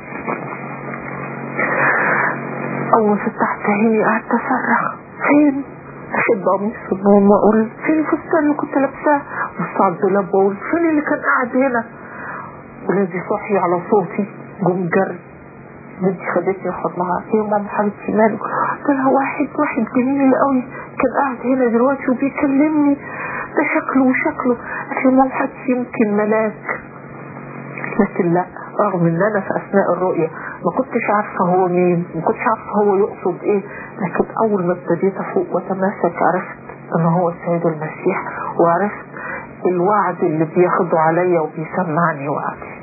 اول ما فتحت عيني قعدت اصرخ فين اشد قميص النوم واقول فين الفستان اللي كنت لابساه بص على الدولاب واقول فين اللي كان قاعد هنا ولادي صحي على صوتي جم جري بنتي خدتني حضنها ايه يا ماما حبيبتي مالك قلت لها واحد واحد جميل قوي كان قاعد هنا دلوقتي وبيكلمني ده شكله وشكله قالت لي ماما حبيبتي يمكن ملاك لكن لا رغم ان انا في اثناء الرؤية ما كنتش عارفة هو مين ما كنتش عارفة هو يقصد ايه لكن اول ما ابتديت افوق واتماسك عرفت ان هو السيد المسيح وعرفت الوعد اللي بياخده عليا وبيسمعني وعدي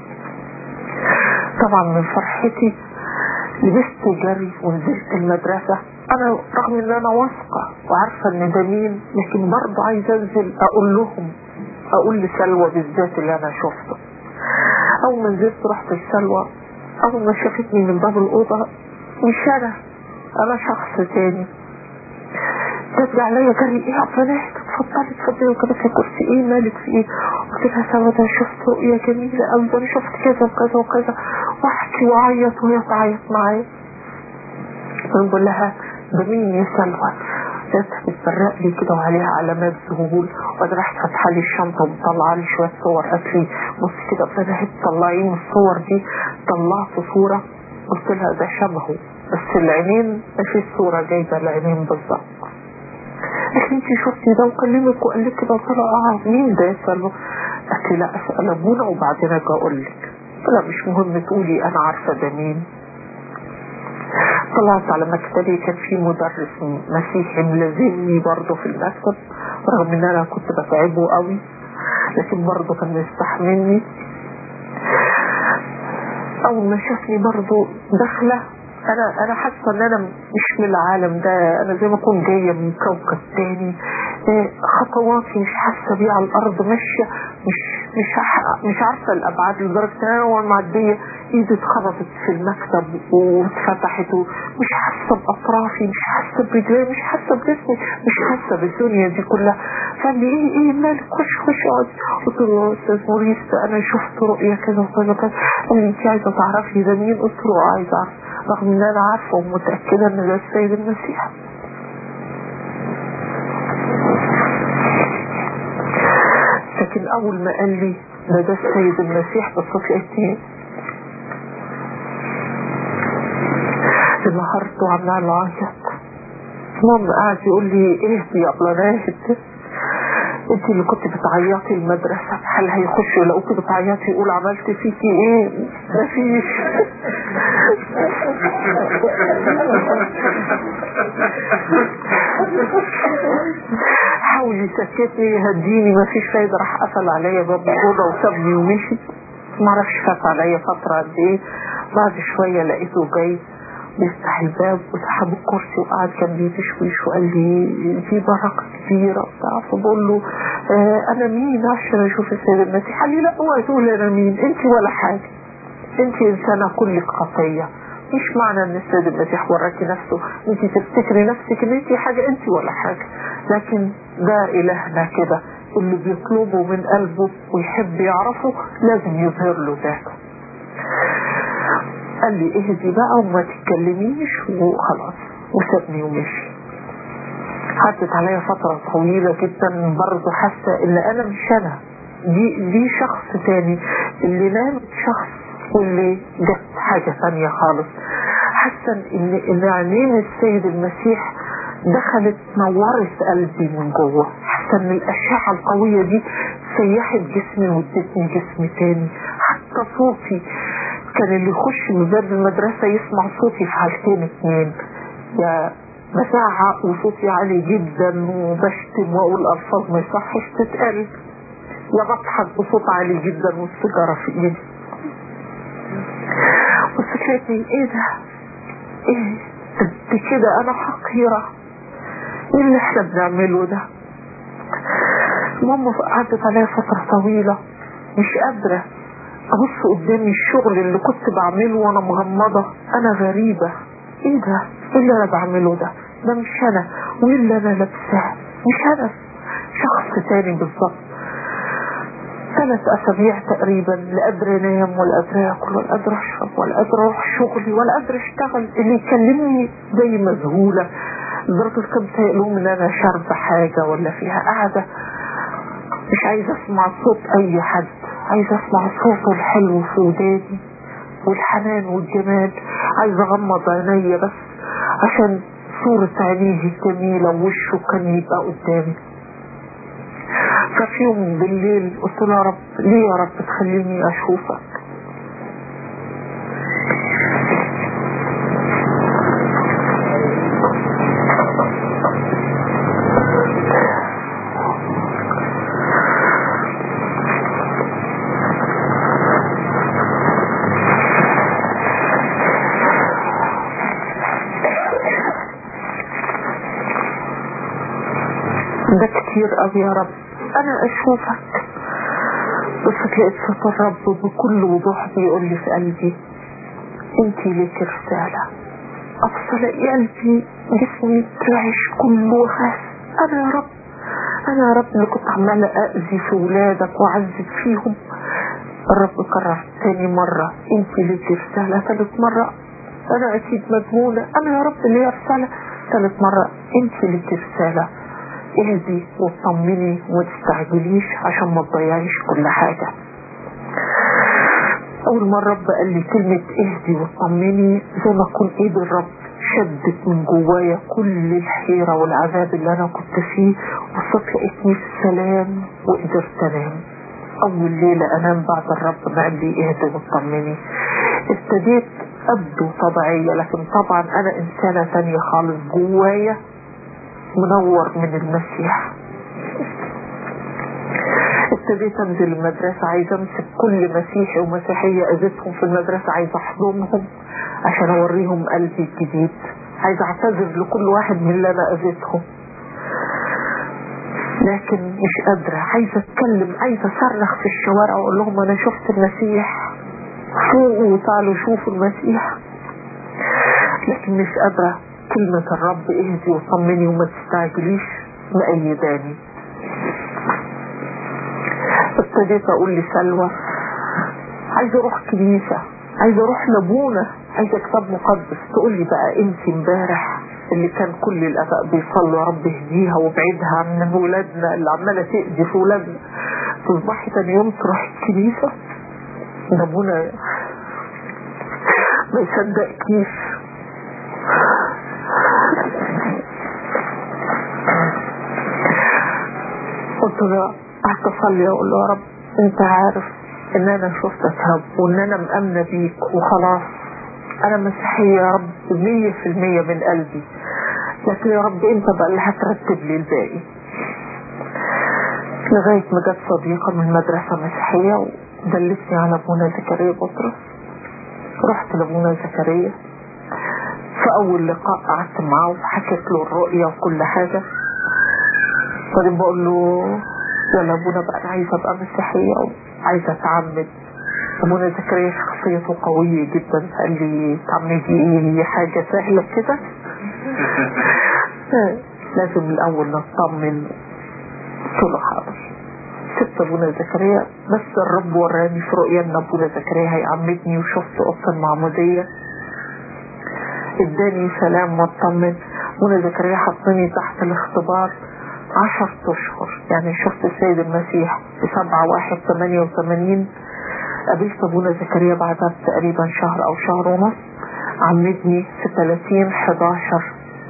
طبعا من فرحتي لبست جري ونزلت المدرسة انا رغم ان انا واثقة وعارفة ان ده مين لكن برضه عايزة انزل اقول لهم اقول لسلوى بالذات اللي انا شفته اول ما نزلت رحت لسلوى اول ما شافتني من باب الاوضة مش انا انا شخص تاني ترجع عليا جري ايه يا فلاح اتفضلي اتفضلي وكده في كرسي ايه مالك في ايه قلت لها سوا ده شفت رؤية جميلة قوي ده انا شفت كذا وكذا وكذا واحكي واعيط وهي تعيط معايا بقول لها ده مين يا سلوى لقيتها بتبرق لي كده وعليها علامات ذهول وبعدين راحت فاتحه لي الشنطه ومطلعه لي شويه صور قالت لي بص كده ابتدت تطلعي من الصور دي طلعت صوره قلت لها ده شبهه بس العينين ما في صوره جايبه العينين بالظبط قالت لي انت شفتي ده وكلمك وقال لك كده قلت لها اه مين ده يا سلوى قالت لي لا اسال ابونا وبعدين اجي اقول لك قلت لها مش مهم تقولي انا عارفه ده مين طلعت على مكتبي كان في مدرس مسيحي ملازمني برضه في المكتب رغم ان انا كنت بتعبه قوي لكن برضه كان مستحملني اول ما شافني برضه داخله انا انا حاسه ان انا مش من العالم ده انا زي ما اكون جايه من كوكب تاني خطواتي مش حاسه بيه على الارض ماشيه مش مش مش عارفه الابعاد لدرجه ان انا وانا معديه ايدي اتخبطت في المكتب واتفتحت مش حاسه باطرافي مش حاسه برجلي مش حاسه بجسمي مش حاسه بالدنيا دي كلها فقال لي ايه ايه مالك خش خش اقعد قلت له يا استاذ موريس انا شفت رؤيه كذا وكذا كذا قال لي انت عايزه تعرفي ده مين قلت له عايزه اعرف رغم ان انا عارفه ومتاكده ان ده السيد المسيح لكن اول ما قال لي ده ده السيد المسيح بصيت لقيتني انهارت وعمال اعيط المهم قاعد يقول لي ايه دي يا بلانات انت اللي كنت بتعيطي المدرسة هل هيخشوا يلاقوكي بتعيطي يقول عملت فيكي ايه مفيش حاول يسكتني يهديني ما فيش فايدة راح قفل عليا باب الأوضة وسابني ومشي ما اعرفش فات عليا فترة قد ايه بعد شوية لقيته جاي بيفتح الباب وسحب الكرسي وقعد جنبي بشويش وقال لي في بركة كبيرة وبتاع فبقول له آه انا مين عشان اشوف السيد المسيح قال لي لا اوعي تقول انا مين انت ولا حاجة انت انسانة كلك خطية مش معنى ان السيد المسيح وراكي نفسه انت تفتكري نفسك ان انت حاجة انت ولا حاجة لكن ده الهنا كده اللي بيطلبه من قلبه ويحب يعرفه لازم يظهر له ذاته قال لي اهدي بقى وما تتكلميش وخلاص وسابني ومشي عدت عليا فترة طويلة جدا برضه حاسة ان انا مش انا دي دي شخص تاني اللي نام شخص واللي جت حاجة ثانية خالص حاسة ان ان عينين السيد المسيح دخلت نورت قلبي من جوه حاسة ان الاشعة القوية دي سيحت جسمي وادتني جسم تاني حتى صوتي كان اللي يخش من باب المدرسة يسمع صوتي في حالتين اتنين يا بزعق وصوتي عالي جدا وبشتم واقول الفاظ ما يصحش تتقال يا بضحك بصوت عالي جدا والسيجارة في ايدي وفكرتني ايه ده ايه قد كده انا حقيرة ايه اللي احنا بنعمله ده ماما قعدت عليا فترة طويلة مش قادرة ابص قدامي الشغل اللي كنت بعمله وانا مغمضة انا غريبة ايه ده ايه اللي انا بعمله ده ده مش انا وايه اللي انا لابساه مش انا شخص تاني بالظبط ثلاث اسابيع تقريبا لا قادر انام ولا قادر اكل ولا قادر اشرب ولا قادر اروح شغلي ولا قادر اشتغل اللي يكلمني زي مذهولة لدرجة كان بتقلهم ان انا شاربة حاجة ولا فيها قاعدة مش عايزة اسمع صوت اي حد عايزة اسمع صوته الحلو في وداني والحنان والجمال عايزة اغمض عينيا بس عشان صورة عينيه الجميلة ووشه كان يبقى قدامي ففي يوم بالليل قلت له يا رب ليه يا رب تخليني اشوفك ده كتير قوي يا رب انا اشوفك بس لقيت صوت الرب بكل وضوح بيقول لي في قلبي انت ليك رسالة افصل قلبي جسمي ترعش كله خاف انا يا رب انا يا رب اللي كنت عمالة اذي في ولادك واعذب فيهم الرب كرر تاني مرة انت ليك رسالة ثالث مرة انا اكيد مجنونة انا يا رب ليا رسالة ثالث مرة انت ليك رسالة اهدي وطمني وما تستعجليش عشان ما تضيعيش كل حاجة اول ما الرب قال لي كلمة اهدي وطمني زي ما اكون ايد الرب شدت من جوايا كل الحيرة والعذاب اللي انا كنت فيه وصلت لقيتني في سلام وقدرت انام اول ليلة انام بعد الرب ما قال لي اهدي وطمني ابتديت ابدو طبيعية لكن طبعا انا انسانة تانية خالص جوايا منور من المسيح ابتديت انزل المدرسة عايزة امسك كل مسيحي ومسيحية اذيتهم في المدرسة عايزة احضنهم عشان اوريهم قلبي الجديد عايزة اعتذر لكل واحد من اللي انا اذيتهم لكن مش قادرة عايزة اتكلم عايزة اصرخ في الشوارع واقول لهم انا شفت المسيح فوقوا وتعالوا شوفوا المسيح لكن مش قادرة كلمة الرب اهدي وطمني وما تستعجليش مأيداني ابتديت اقول لسلوى عايزة اروح كنيسة عايزة اروح لابونا عايزة كتاب مقدس تقول لي بقى انت امبارح اللي كان كل الاباء بيصلوا يا رب اهديها وابعدها عن ولادنا اللي عمالة تأذي في ولادنا تصبحي تاني يوم تروحي الكنيسة ده ابونا ما يصدقكيش قلت له قعدت اصلي اقول له يا رب انت عارف ان انا شفتك هب وان انا مأمنة بيك وخلاص انا مسيحية يا رب مية في المية من قلبي لكن يا رب انت بقى اللي هترتب لي الباقي لغاية ما جت صديقة من مدرسة مسيحية ودلتني على ابونا زكريا بطرس رحت لابونا زكريا في اول لقاء قعدت معاه وحكيت له الرؤية وكل حاجة بعدين بقول له يلا ابونا بقى انا عايزة ابقى مسيحية وعايزة اتعمد ابونا زكريا شخصيته قوية جدا قال لي تعمدي ايه هي حاجة سهلة كده لازم الاول نطمن قلت له حاضر سبت ابونا زكريا بس الرب وراني في رؤيا ان ابونا زكريا هيعمدني وشفت اوضه المعموديه اداني سلام واطمن ابونا زكريا حطني تحت الاختبار عشر اشهر يعني شفت السيد المسيح في سبعة واحد ثمانية وثمانين قابلت ابونا زكريا بعدها تقريبا شهر او شهر ونص عمدني في 30 11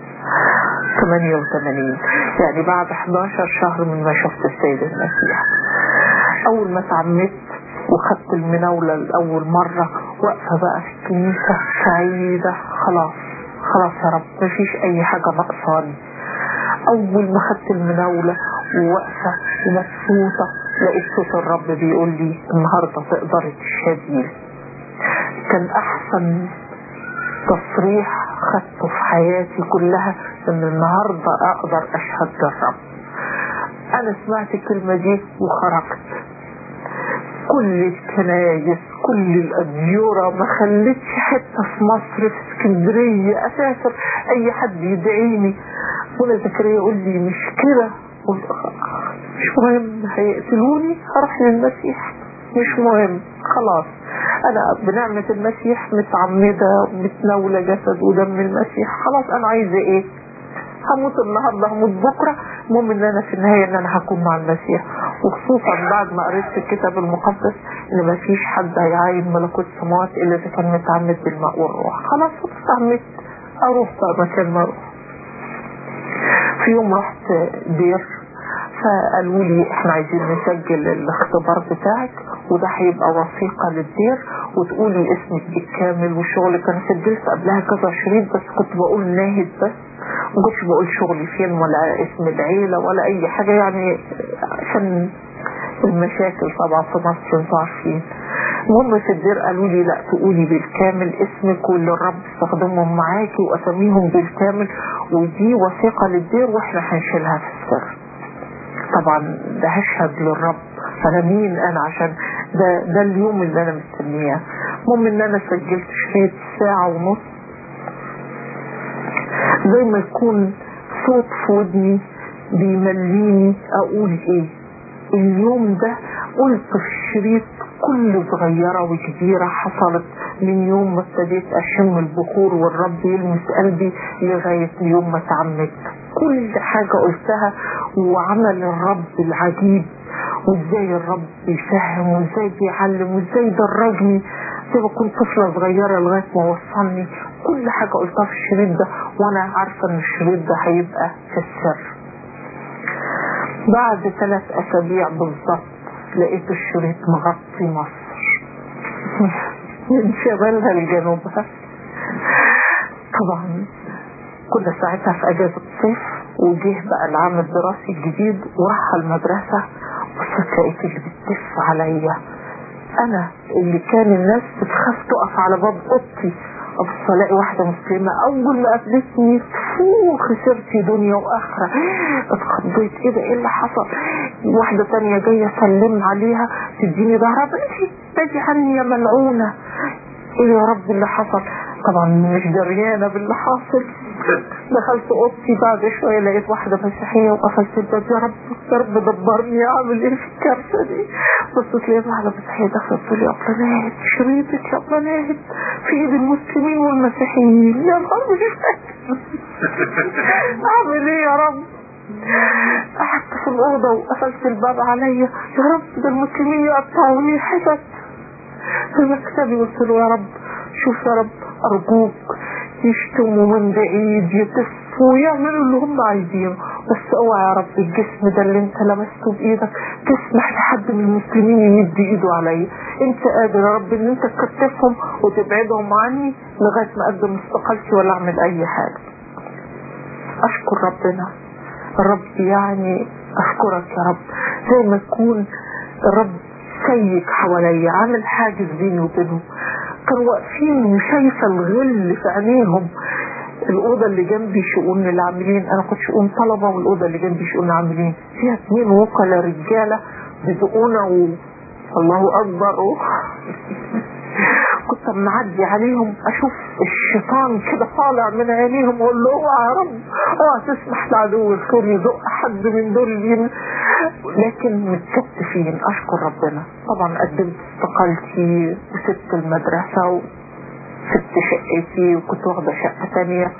88 يعني بعد 11 شهر من ما شفت السيد المسيح اول ما اتعمدت وخدت المناولة لأول مرة واقفة بقى في الكنيسة سعيدة خلاص خلاص يا رب مفيش أي حاجة ناقصاني أول ما خدت المناولة وواقفة ومبسوطة لقيت صوت الرب بيقول لي النهاردة تقدري تشهدي كان أحسن تصريح خدته في حياتي كلها ان النهاردة اقدر اشهد للرب انا سمعت الكلمة دي وخرجت كل الكنايس كل الأديرة ما خلتش حتة في مصر في اسكندرية أساسا أي حد يدعيني ولا زكريا يقول لي مش كده مش مهم هيقتلوني هروح للمسيح مش مهم خلاص انا بنعمة المسيح متعمدة ومتناولة جسد ودم المسيح خلاص انا عايزة ايه هموت النهاردة هموت بكرة المهم ان انا في النهاية ان انا هكون مع المسيح وخصوصا بعد ما قريت في الكتاب المقدس ان مفيش حد هيعاين ملكوت السماوات الا اذا كان متعمد بالماء والروح خلاص اتعمدت اروح بقى مكان ما اروح في يوم رحت دير فقالوا لي احنا عايزين نسجل الاختبار بتاعك وده هيبقى وثيقة للدير وتقولي اسمك بالكامل وشغلك انا سجلت قبلها كذا شريط بس كنت بقول ناهد بس ما كنتش بقول شغلي فين ولا اسم العيلة ولا اي حاجة يعني عشان المشاكل طبعا في مصر انتوا عارفين المهم في الدير قالوا لي لا تقولي بالكامل اسمك واللي الرب استخدمهم معاكي واساميهم بالكامل ودي وثيقة للدير واحنا هنشيلها في السر طبعا ده هشهد للرب انا مين انا عشان ده ده اليوم اللي انا مستنياه المهم ان انا سجلت شريط ساعة ونص زي ما يكون صوت في ودني بيمليني اقول ايه اليوم ده قلت في الشريط كل صغيرة وكبيرة حصلت من يوم ما ابتديت اشم البخور والرب يلمس قلبي لغاية يوم ما اتعمدت كل حاجة قلتها وعمل الرب العجيب وازاي الرب بيفهم وازاي بيعلم وازاي درجني زي ما كنت طفلة صغيرة لغاية ما وصلني كل حاجة قلتها في الشريط ده وانا عارفة ان الشريط ده هيبقى في السر بعد ثلاث اسابيع بالظبط لقيت الشريط مغطي مصر من شمالها لجنوبها طبعا كنا ساعتها في اجازة الصيف وجه بقى العام الدراسي الجديد وراح المدرسة بصيت لقيت اللي بتدف عليا انا اللي كان الناس بتخاف تقف على باب اوضتي ابص الاقي واحدة مسلمة اول ما قابلتني فو خسرت دنيا واخرة اتخضيت ايه ده ايه اللي حصل واحدة تانية جاية اسلم عليها تديني ظهرها بنتي باجي عني يا ملعونة ايه يا رب اللي حصل طبعا مش دريانة باللي حاصل دخلت اوضتي بعد شوية لقيت واحدة مسيحية وقفلت الباب يا رب يا رب دبرني اعمل ايه في الكارثة دي بصيت لقيت واحدة مسيحية دخلت تقول لي يا ناهد شريطك يا ناهد في ايد المسلمين والمسيحيين يا نهار مش فاكر اعمل ايه يا رب قعدت في الأوضة وقفلت الباب عليا يا رب ده المسلمين يقطعوني حتت في مكتبي قلت له يا رب شوف يا رب أرجوك يشتموا من بعيد يتفوا ويعملوا اللي هم عايزينه بس اوعى يا رب الجسم ده اللي انت لمسته بايدك تسمح لحد من المسلمين يمد ايده عليا انت قادر يا رب ان انت تكتفهم وتبعدهم عني لغايه ما اقدم استقالتي ولا اعمل اي حاجه اشكر ربنا الرب يعني اشكرك يا رب زي ما تكون الرب سيك حواليا عامل حاجز بيني وبينهم كانوا واقفين وشايفه الغل في عينيهم الاوضه اللي جنبي شؤون العاملين انا كنت شؤون طلبه والاوضه اللي جنبي شؤون العاملين فيها اثنين وكلاء رجاله بيدقونا و... الله اكبر و... كنت معدي عليهم اشوف الشيطان كده طالع من عينيهم واقول له اوعى يا رب اوعى تسمح لعدو الخير يزق حد من دول اليمين لكن متكتفين اشكر ربنا طبعا قدمت استقالتي وسبت المدرسه وسبت شقتي وكنت واخده شقه تانية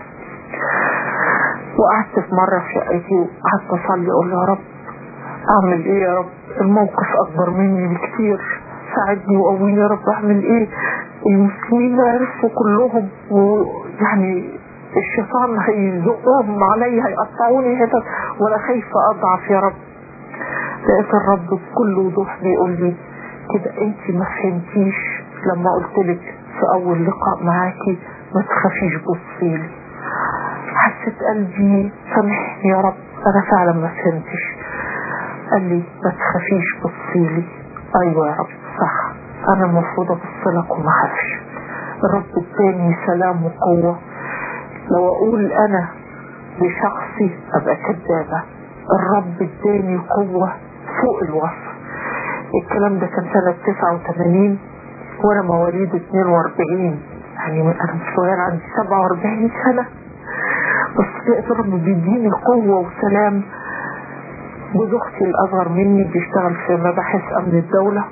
وقعدت في مره في شقتي وقعدت اصلي اقول يا رب اعمل ايه يا رب الموقف اكبر مني بكتير ساعدني وقويني يا رب اعمل ايه المسلمين عرفوا كلهم ويعني الشيطان هيزقهم علي هيقطعوني حتت وانا خايفه اضعف يا رب لقيت الرب بكل وضوح بيقول لي كده انت ما فهمتيش لما قلت لك في اول لقاء معاكي ما تخافيش بصيلي حسيت قلبي سامحني يا رب انا فعلا ما فهمتش قال لي ما تخافيش بصيلي ايوه يا رب صح انا المفروض ابص لك وما اخافش الرب اداني سلام وقوه لو اقول انا بشخصي ابقى كدابه الرب اداني قوه فوق الوصف الكلام ده كان سنة 89 وانا مواليد 42 يعني انا مش صغير عندي 47 سنة بس لقيت الرب بيديني قوة وسلام جوز اختي الاصغر مني بيشتغل في مباحث امن الدولة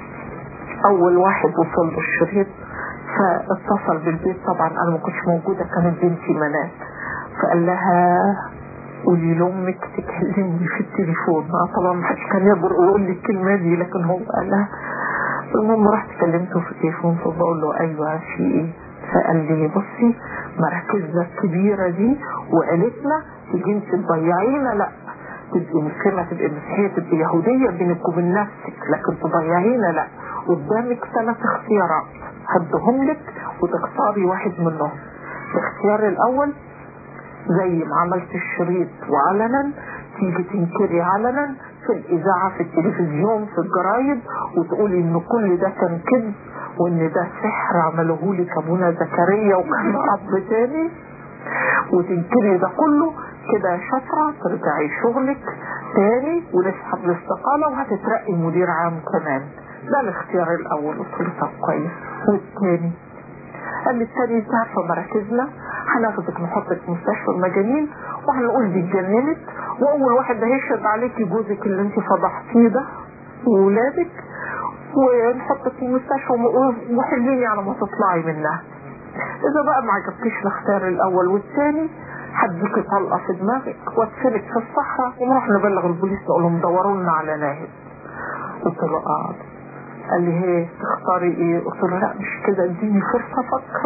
اول واحد وصل له الشريط فاتصل بالبيت طبعا انا ما كنتش موجودة كانت بنتي منال فقال لها قولي لامك تكلمني في التليفون طبعا ما حدش كان يقدر يقول لي الكلمه دي لكن هو قال لها المهم رحت كلمته في التليفون فبقول له ايوه في ايه فقال لي بصي مراكزنا الكبيره دي وعيلتنا تيجي انت تضيعينا لا تبقي مسلمه تبقي مسيحيه تبقي يهوديه بينك وبين نفسك لكن تضيعينا لا قدامك ثلاث اختيارات هدهم لك وتختاري واحد منهم الاختيار الاول زي ما عملت الشريط وعلنا تيجي تنكري علنا في الاذاعه في التلفزيون في الجرايد وتقولي ان كل ده كان كذب وان ده سحر عملوه لك ابونا زكريا وكان اب تاني وتنكري ده كله كده يا شاطره ترجعي شغلك تاني ونسحب الاستقاله وهتترقي مدير عام كمان ده الاختيار الاول قلت له طب كويس والتاني قال لي التاني انت عارفه مراكزنا هناخدك نحطك في مستشفى المجانين وهنقول دي اتجننت واول واحد هيشهد عليكي جوزك اللي انت فضحتيه ده وولادك ونحطك في المستشفى وحليني على ما تطلعي منها اذا بقى ما عجبكيش الاختيار الاول والثاني هديكي طلقه في دماغك وادفنك في الصحراء ونروح نبلغ البوليس نقول لهم دوروا لنا على ناهد قلت له اه قال لي هي تختاري ايه قلت له لا مش كده اديني فرصه افكر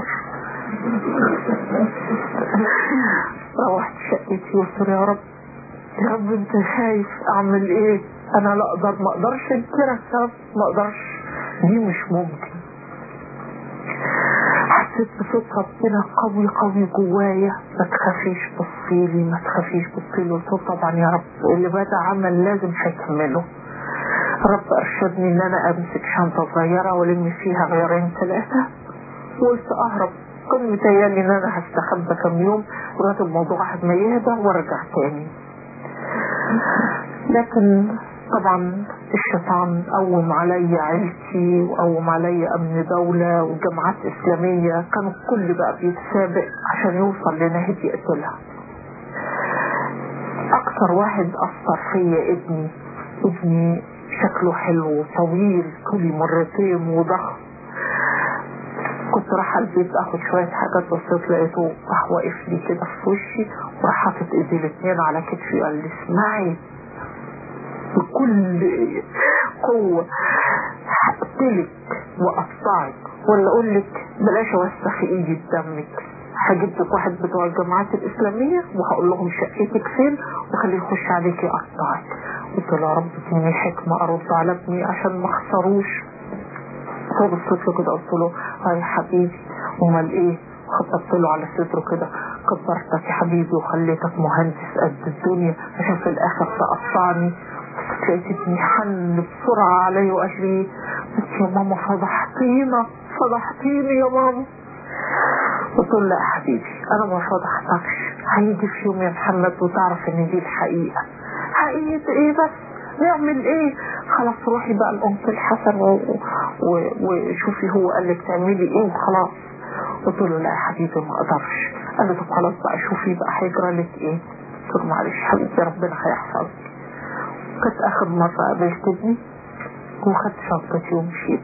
روحت شقتي وقلت له يا رب يا رب انت شايف اعمل ايه انا لا اقدر ما اقدرش انكرك يا رب ما اقدرش دي مش ممكن حسيت بصوت ربنا قوي قوي جوايا ما تخافيش بصيلي ما تخافيش بصيلي قلت له طبعا يا رب اللي بدا عمل لازم هيكمله رب ارشدني ان انا امسك شنطه صغيره والم فيها غيرين ثلاثه وقلت اهرب كان متهيألي ان انا هستخبى كم يوم لغايه الموضوع ما يهدى وارجع تاني لكن طبعا الشيطان قوم علي عيلتي وقوم علي امن دولة وجامعات اسلامية كانوا الكل بقى بيتسابق عشان يوصل لنهج يقتلها اكثر واحد اثر فيا ابني ابني شكله حلو طويل طولي مرتين وضخم كنت رايحة البيت اخد شوية حاجات بصيت لقيته راح واقف لي كده في وشي وراح حاطط ايدي الاتنين على كتفي قال لي اسمعي بكل قوة هقتلك واقطعك ولا اقول لك بلاش اوسخ ايدي بدمك هجيب لك واحد بتوع الجامعات الاسلاميه وهقول لهم شقتك فين وخليه يخش عليك يقطعك قلت له يا رب اديني حكمه ارد على ابني عشان ما اخسروش فبصيت له كده قلت له اه يا حبيبي امال ايه خطبت له على صدره كده كبرتك يا حبيبي وخليتك مهندس قد الدنيا عشان في الاخر تقطعني لقيت ابني حن بسرعة علي وقال لي قلت يا ماما فضحتينا فضحتيني يا ماما قلت له لا يا حبيبي انا ما فضحتكش هيجي في يوم يا محمد وتعرف ان دي الحقيقة حقيقة ايه بس نعمل ايه خلاص روحي بقى لأنت الحسن وشوفي هو قال لك تعملي ايه وخلاص قلت له لا يا حبيبي ما اقدرش قال لي طب خلاص بقى شوفي بقى هيجرى لك ايه قلت له معلش حبيبتي ربنا هيحفظك كانت اخر مرة قابلت ابني وخدت شنطتي ومشيت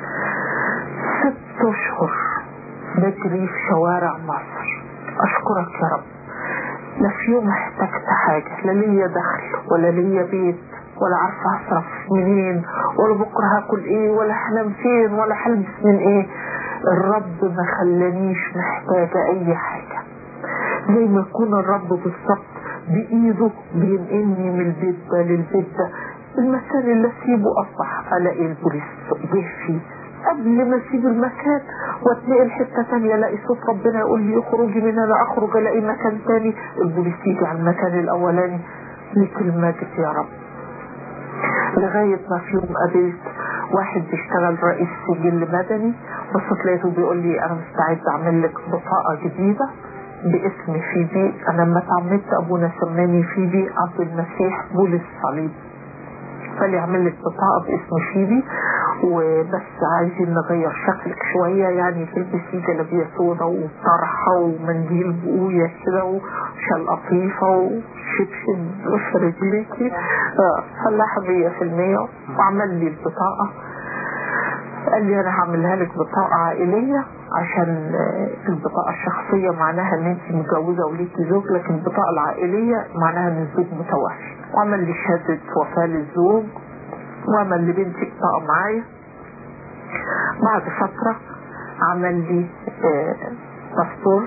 ست اشهر بجري في شوارع مصر اشكرك يا رب لا في يوم احتجت حاجة لا ليا دخل ولا ليا بيت ولا عارفة اصرف منين ولا بكرة هاكل ايه ولا هنام فين ولا هلبس من ايه الرب ما خلانيش محتاجة اي حاجة زي ما يكون الرب بالظبط بايده بينقلني من البيت ده للبيت ده المكان اللي اسيبه اصبح الاقي البوليس جه فيه قبل ما اسيب المكان واتنقل حته ثانيه الاقي صوت ربنا يقول لي اخرجي من هنا اخرج الاقي مكان ثاني البوليس يجي على المكان الاولاني لك المجد يا رب لغايه ما في يوم قابلت واحد بيشتغل رئيس سجل مدني بصيت لقيته بيقول لي انا مستعد اعمل لك بطاقه جديده باسم فيبي انا لما اتعمدت ابونا سماني فيبي عبد المسيح بولس صليب قال لي اعمل لك بطاقه باسم فيبي وبس عايزين نغير شكلك شويه يعني تلبسي جلابيه سودا وطرحه ومنديل بقويه كده وشال قطيفه وشبشب في رجليكي فلاحه 100% وعمل لي البطاقه قال لي انا هعملها لك بطاقة عائلية عشان البطاقة الشخصية معناها ان انت متجوزة وليكي زوج لكن البطاقة العائلية معناها ان الزوج متوفي وعمل لي شهادة وفاة للزوج وعمل لبنتي بطاقة معايا بعد فترة عمل لي باسبور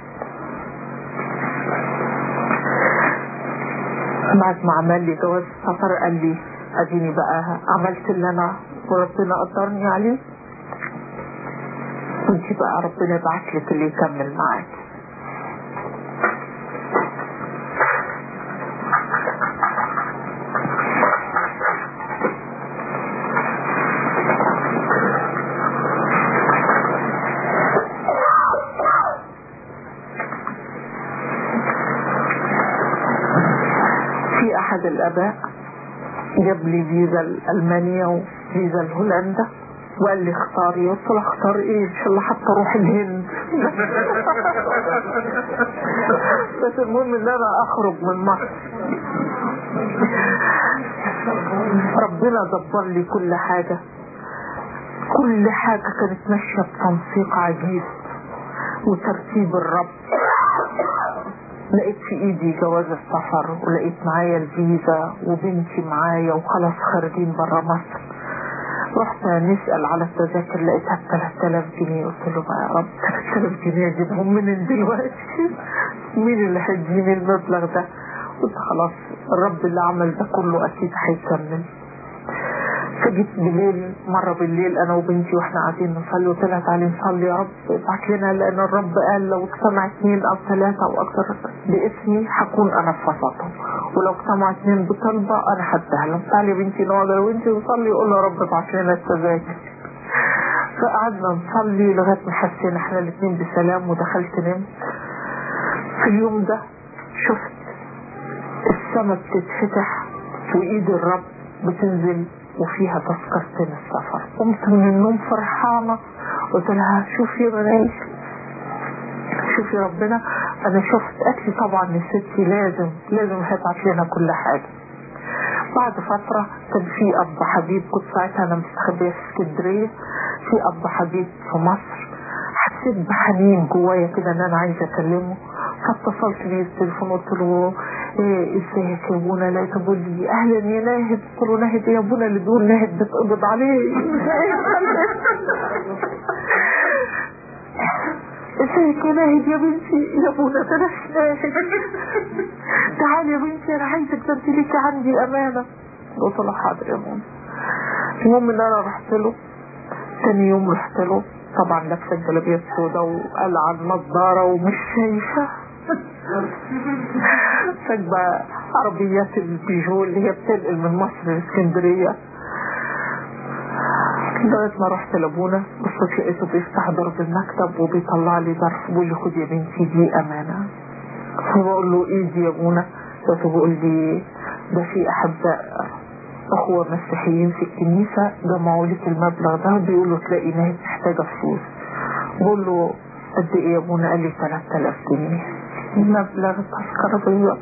بعد ما عمل لي جواز سفر قال لي اديني بقى عملت اللي انا وربنا قدرني عليه وانت بقى ربنا يبعت لك اللي يكمل معاك في احد الاباء جاب لي فيزا لألمانيا وفيزا لهولندا وقال لي اختاري قلت له اختار ايه ان شاء الله حتى اروح الهند بس المهم ان انا اخرج من مصر ربنا دبر لي كل حاجة كل حاجة كانت ماشية بتنسيق عجيب وترتيب الرب لقيت في ايدي جواز السفر ولقيت معايا الفيزا وبنتي معايا وخلاص خارجين برا مصر رحت نسأل على التذاكر لقيتها ب 3000 جنيه قلت له بقى يا رب 3000 جنيه اجيبهم منين دلوقتي مين اللي هيديني المبلغ ده قلت خلاص الرب اللي عمل ده كله اكيد هيكمل فجيت بالليل مرة بالليل انا وبنتي واحنا قاعدين نصلي وقلت لها تعالي نصلي يا رب ابعت لنا لان الرب قال لو اجتمع اثنين او ثلاثة او اكثر باسمي هكون انا في وسطهم ولو اجتمع اثنين بطلبة انا هديها لهم تعالي يا بنتي نقعد انا وانتي نصلي يقول يا رب ابعت لنا التذاكر فقعدنا نصلي لغاية ما حسينا احنا الاثنين بسلام ودخلت نمت في اليوم ده شفت السماء بتتفتح وايد الرب بتنزل وفيها تذكرتين السفر قمت من النوم فرحانة قلت لها شوفي يا بنات شوفي ربنا انا شفت قالت لي طبعا يا ستي لازم لازم هتبعت لنا كل حاجة بعد فترة كان في اب حبيب كنت ساعتها انا مستخبية في اسكندرية في اب حبيب في مصر حسيت بحنين جوايا كده ان انا عايزة اكلمه فاتصلت بيه التليفون قلت له ايه ازيك يا ابونا لقيته بيقول لي اهلا يا ناهد قلت له ناهد ايه يا ابونا اللي بيقول ناهد بتقبض عليه ازيك يا ناهد يا بنتي يا ابونا بلاش ناهد تعالي يا بنتي انا عايزك ده انت ليكي عندي امانه قلت له حاضر يا ماما المهم ان انا رحت له تاني يوم رحت له طبعا لابسه الجلابيه السوداء وقلعه النضاره ومش شايفه فجأة عربيات البيجو اللي هي بتنقل من مصر لاسكندريه لغايه ما رحت لابونا بصيت لقيته بيفتح درج المكتب وبيطلع لي ظرف بيقول لي خد يا بنتي دي امانه فبقول له ايه دي يا ابونا لقيته بيقول لي ده في احباء اخوة مسيحيين في الكنيسة جمعوا لك المبلغ ده بيقولوا تلاقي ناس محتاجة فلوس بقول له قد ايه يا ابونا قال لي 3000 جنيه مبلغ تذكرة بالظبط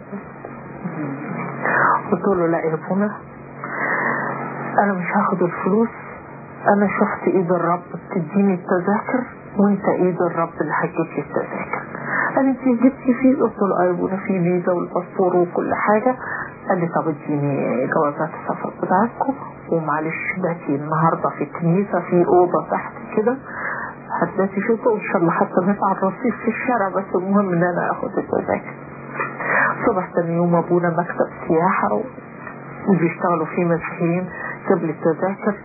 قلت له لا يا ابونا انا مش هاخد الفلوس انا شفت ايد الرب بتديني التذاكر وانت ايد الرب اللي هتجيب لي التذاكر قال انت جبتي فيه قلت له اه يا ابونا في فيزا والباسبور وكل حاجه قال لي طب اديني جوازات السفر بتاعتكم ومعلش باتي النهارده في الكنيسه في اوضه تحت كده هتباتي فيكم وان شاء الله حتى نطلع الرصيف في الشارع بس المهم ان انا اخد التذاكر صبح تاني يوم ابونا مكتب سياحه وبيشتغلوا فيه مسيحيين جاب لي التذاكر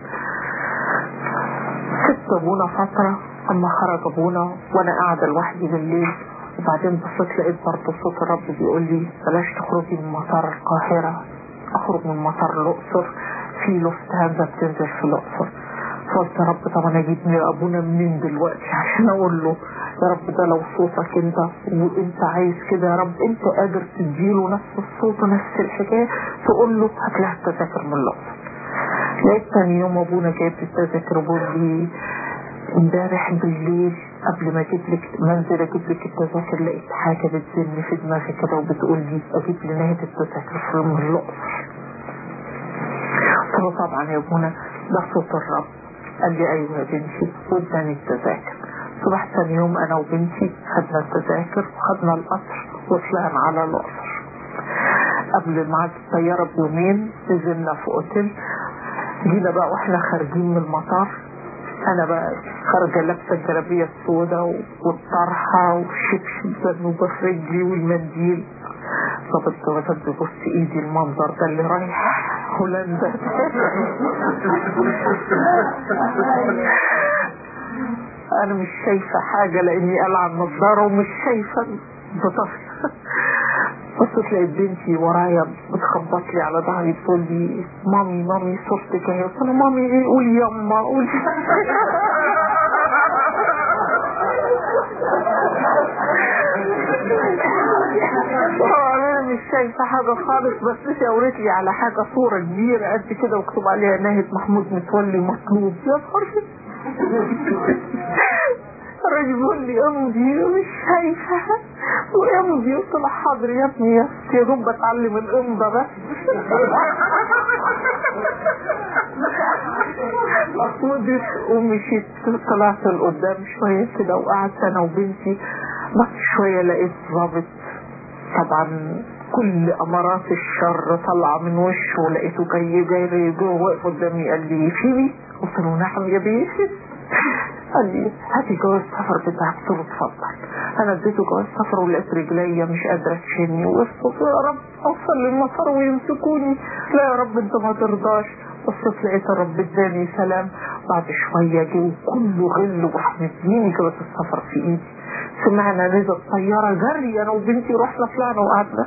سبت ابونا فتره اما خرج ابونا وانا قاعده لوحدي بالليل وبعدين بصيت لقيت برضه صوت الرب بيقول لي بلاش تخرجي من مطار القاهرة اخرج من مطار الاقصر في لوفتهانزا بتنزل في الاقصر فقلت يا رب طب انا اجيب ابونا منين دلوقتي عشان اقول له يا رب ده لو صوتك انت وانت عايز كده يا رب انت قادر تديله نفس الصوت ونفس الحكايه تقول له هات لها التذاكر من الاقصر لقيت تاني يوم ابونا جايب لي التذاكر وبيقول لي امبارح بالليل قبل ما اجيب لك منزل اجيب لك التذاكر لقيت حاجه بتزن في دماغي كده وبتقول لي اجيب لي نهايه التذاكر من الاقصر قلت له طبعا يا ابونا ده صوت الرب قال لي ايوه يا بنتي واداني التذاكر صبح ثاني يوم انا وبنتي خدنا التذاكر وخدنا القطر وطلعنا على الاقصر قبل ميعاد الطياره بيومين نزلنا في اوتيل جينا بقى واحنا خارجين من المطار انا بقى خارجة لابسة الجلابية السوداء والطرحة والشبشب ذنوبة في رجلي والمنديل ظابط الجوازات بيبص ايدي المنظر ده اللي رايح هولندا انا مش شايفة حاجة لاني قلع النضارة ومش شايفة بطفل بصيت لقيت بنتي ورايا بتخبط لي على ظهري بتقول لي مامي مامي صورتك اهي قلت لها مامي ايه قولي يما قولي انا مش شايفه حاجه خالص بس شاورت لي على حاجه صوره كبيره قد كده مكتوب عليها ناهد محمود متولي مطلوب يا فرحتي الراجل بيقول لي امضي مش شايفه وامضي قلت له حاضر يا ابني يا يا دوب بتعلم الامضه بس مضيت ومشيت طلعت لقدام شويه كده وقعدت انا وبنتي بس شويه لقيت ظابط طبعا كل امارات الشر طالعه من وشه ولقيته جاي جاي جوه واقف قدامي قال لي فيني قلت له نعم يا بيه قال لي هاتي جواز السفر بتاعك قلت له اتفضل انا اديته جواز السفر ولقيت رجليا مش قادره تشيلني وقلت يا رب اوصل للمطار ويمسكوني لا يا رب انت ما ترضاش بصيت لقيت الرب اداني سلام بعد شويه جه وكله غل وحمديني جواز السفر في ايدي سمعنا نزل طياره جري انا وبنتي رحنا طلعنا وقعدنا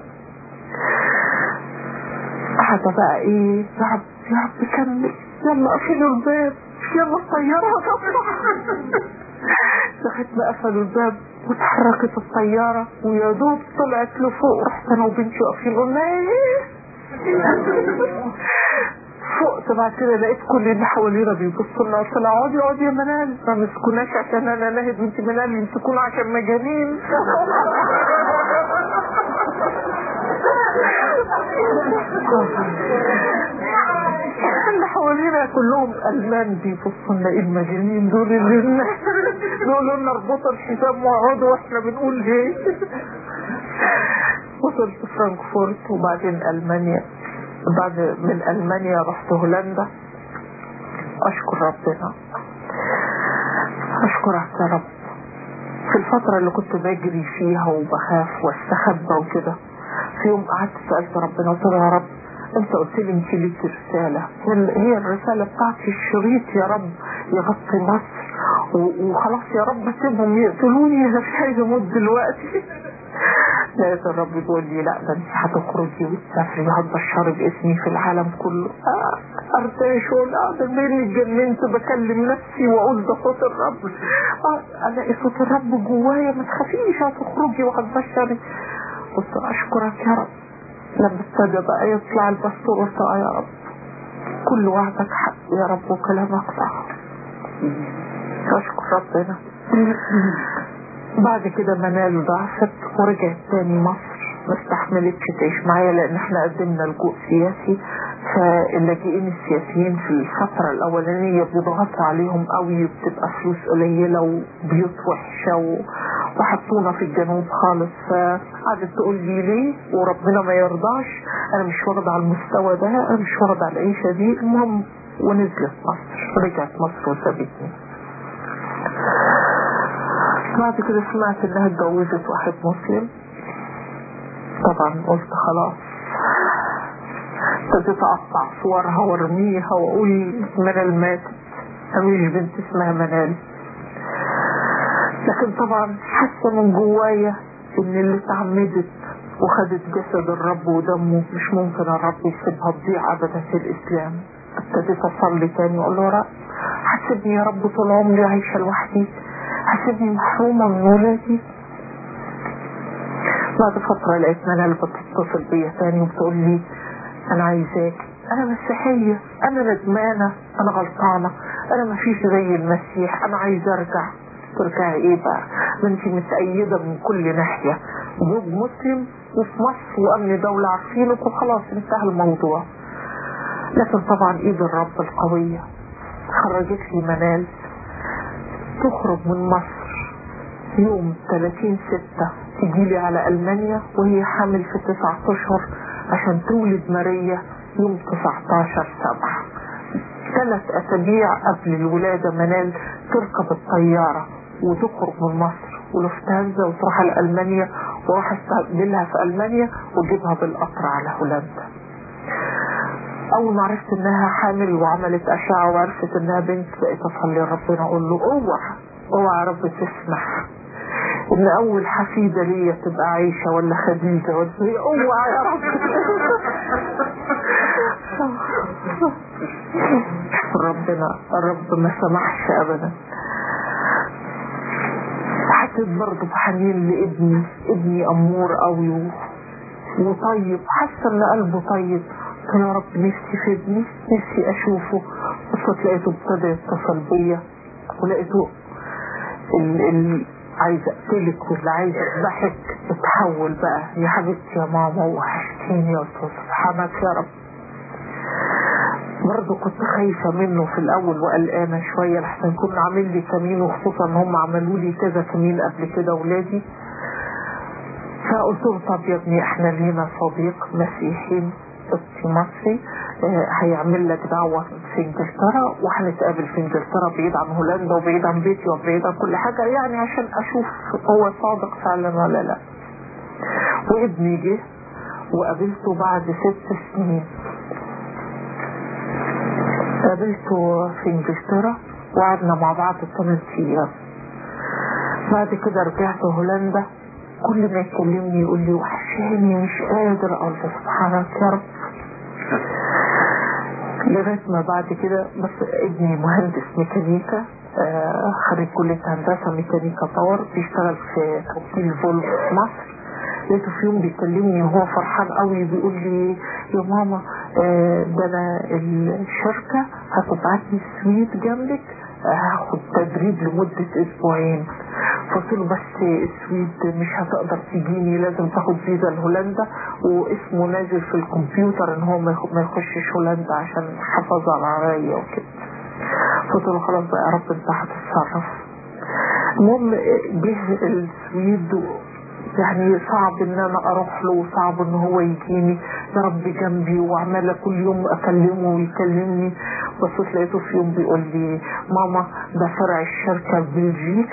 قاعده بقى ايه يا رب يا رب كمل يلا قفلوا الباب يلا الطيارة هتطلع لغاية ما قفلوا الباب وتحركت الطيارة ويا دوب طلعت لفوق رحت انا وبنتي واقفين قلنا ايه فوقت بعد كده لقيت كل اللي حوالينا بيبصوا لنا قلت لها اقعدي اقعدي يا منال ما مسكوناش عشان انا ناهد وانت منال يمسكونا عشان مجانين اللي حوالينا كلهم المان بيبصوا لنا ايه المجانين دول اللي دول لنا اربطوا الحزام واقعدوا واحنا بنقول ايه وصلت فرانكفورت وبعدين المانيا بعد من المانيا رحت هولندا اشكر ربنا اشكرك يا رب في الفترة اللي كنت بجري فيها وبخاف واستخبى وكده في يوم قعدت سألت ربنا قلت له يا رب انت قلت لي انت ليك رسالة هي الرسالة بتاعتي الشريط يا رب يغطي مصر وخلاص يا رب سيبهم يقتلوني انا مش عايز اموت دلوقتي لقيت الرب بيقول لي لا ده انت هتخرجي وتسافري وهتبشري باسمي في العالم كله آه ارتاش واقول ده مني اتجننت بكلم نفسي واقول ده صوت الرب آه الاقي صوت الرب جوايا ما تخافيش هتخرجي وهتبشري قلت اشكرك يا رب لما ابتدى بقى يطلع البستور قلت اه يا رب كل وعدك حق يا رب وكلامك صح اشكر ربنا بعد كده منال ضعفت ورجعت تاني مصر ما استحملتش تعيش معايا لان احنا قدمنا لجوء سياسي فاللاجئين السياسيين في الفترة الاولانية بيضغطوا عليهم قوي وبتبقى فلوس قليلة وبيوت وحشة و... وحطونا في الجنوب خالص فقعدت تقول لي ليه وربنا ما يرضاش انا مش واخدة على المستوى ده انا مش واخدة على العيشة دي المهم ونزلت مصر رجعت مصر وسابتني بعد كده سمعت انها اتجوزت واحد مسلم طبعا قلت خلاص ابتديت اقطع صورها وارميها واقول منال ماتت مفيش بنت اسمها منال لكن طبعا حاسه من جوايا ان اللي اتعمدت وخدت جسد الرب ودمه مش ممكن الرب يسيبها تضيع ابدا في الاسلام ابتديت اصلي تاني واقول له رب حسبني يا رب طول عمري عايشه لوحدي حسبني محرومه من ولادي بعد فترة لقيت منال بتتصل بيا تاني وبتقول لي أنا عايزاك أنا مسيحية أنا ندمانة أنا غلطانة أنا ما فيش زي المسيح أنا عايزة أرجع ترجعي إيه بقى؟ ما أنت متأيدة من كل ناحية زوج مسلم وفي مصر وأمن دولة عارفينك وخلاص انتهى الموضوع لكن طبعا إيد الرب القوية خرجت لي منال تخرج من مصر يوم 30 ستة تجيلي على ألمانيا وهي حامل في تسعة أشهر عشان تولد ماريا يوم 19 سبعة ثلاث أسابيع قبل الولادة منال تركب الطيارة وتخرج من مصر ولفتهانزا وتروح على ألمانيا وراح استقبلها في ألمانيا وجيبها بالقطر على هولندا أول ما عرفت إنها حامل وعملت أشعة وعرفت إنها بنت بقيت أصلي ربنا أقول له أوعى أوعى يا رب تسمح ان اول حفيدة ليا تبقى عايشة ولا خديجة ولا هي اوعى يا رب ربنا الرب ما سمحش ابدا حسيت برضه بحنين لابني ابني امور قوي وطيب حاسه ان قلبه طيب قلت يا رب نفسي في ابني نفسي اشوفه بس لقيته ابتدى يتصل بيا ولقيته ال ال عايز اقتلك واللي عايز اذبحك اتحول بقى يا حبيبتي يا ماما وحشتيني يا سبحانك يا رب برضه كنت خايفة منه في الأول وقلقانة شوية لحسن كنا عامل لي كمين وخصوصا إن هم عملوا لي كذا كمين قبل كده ولادي فقلت له طب يا ابني احنا لينا صديق مسيحي قبطي مصري اه هيعمل لك دعوة في انجلترا وهنتقابل في انجلترا بعيد عن هولندا وبعيد عن بيتي وبعيد عن كل حاجة يعني عشان اشوف هو صادق فعلا ولا لا وابني جه وقابلته بعد ست سنين قابلته في انجلترا وقعدنا مع بعض ثمان ايام بعد كده رجعت هولندا كل ما يكلمني يقول لي وحشاني مش قادر اقول له سبحانك يا رب لغايه ما بعد كده بس ابني مهندس ميكانيكا آه خريج كلية هندسة ميكانيكا باور بيشتغل في توكيل فولف في مصر لقيته في يوم بيكلمني وهو فرحان قوي بيقول لي يا ماما آه ده انا الشركة هتبعت لي سويت جنبك هاخد تدريب لمدة اسبوعين فقلت له بس السويد مش هتقدر تجيني لازم تاخد فيزا لهولندا واسمه نازل في الكمبيوتر ان هو ما يخشش هولندا عشان حفظ على العربية وكده قلت له خلاص بقى يا رب انت هتتصرف المهم جه السويد يعني صعب ان انا اروح له وصعب ان هو يجيني يا رب جنبي وعمالة كل يوم اكلمه ويكلمني بس لقيته في يوم بيقول لي ماما ده فرع الشركة في بلجيكا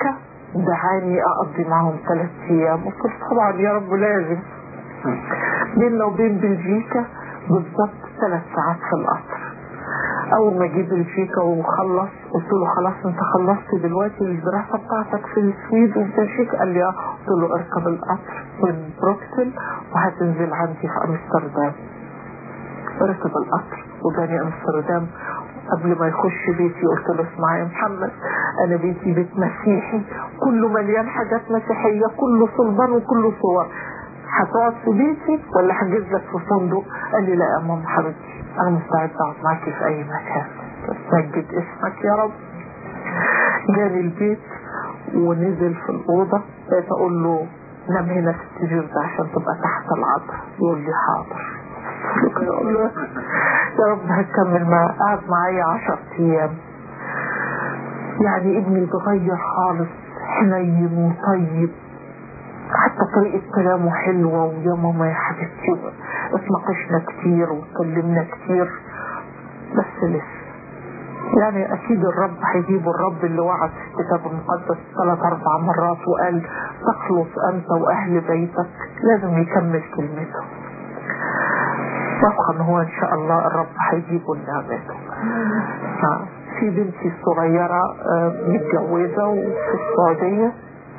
دعاني اقضي معهم ثلاث ايام قلت طبعا يا رب لازم بيننا وبين بلجيكا بالظبط ثلاث ساعات في القطر اول ما جه بلجيكا وخلص قلت له خلاص انت خلصت دلوقتي الدراسه بتاعتك في السويد وبلجيكا قال لي اه قلت له اركب القطر من بروكسل وهتنزل عندي في امستردام ركب القطر وجاني امستردام قبل ما يخش بيتي قلت له اسمع يا محمد انا بيتي بيت مسيحي كله مليان حاجات مسيحيه كله صلبان وكله صور هتقعد في بيتي ولا هحجز لك في فندق قال لي لا يا ماما حبيبتي انا مستعد اقعد معاكي في اي مكان تسجد اسمك يا رب جاني البيت ونزل في الاوضه بقيت اقول له نام هنا في السرير ده عشان تبقى تحت العطر يقول لي حاضر يقول له يا رب هكمل معاه قعد معايا عشر ايام يعني ابني اتغير خالص حنين وطيب حتى طريقة كلامه حلوة ويا ماما يا حبيبتي اتناقشنا كتير واتكلمنا كتير بس لسه يعني اكيد الرب هيجيب الرب اللي وعد في الكتاب المقدس ثلاث اربع مرات وقال تخلص انت واهل بيتك لازم يكمل كلمته واثقه ان هو ان شاء الله الرب هيجيبه لنعمته في بنتي الصغيرة متجوزة وفي السعودية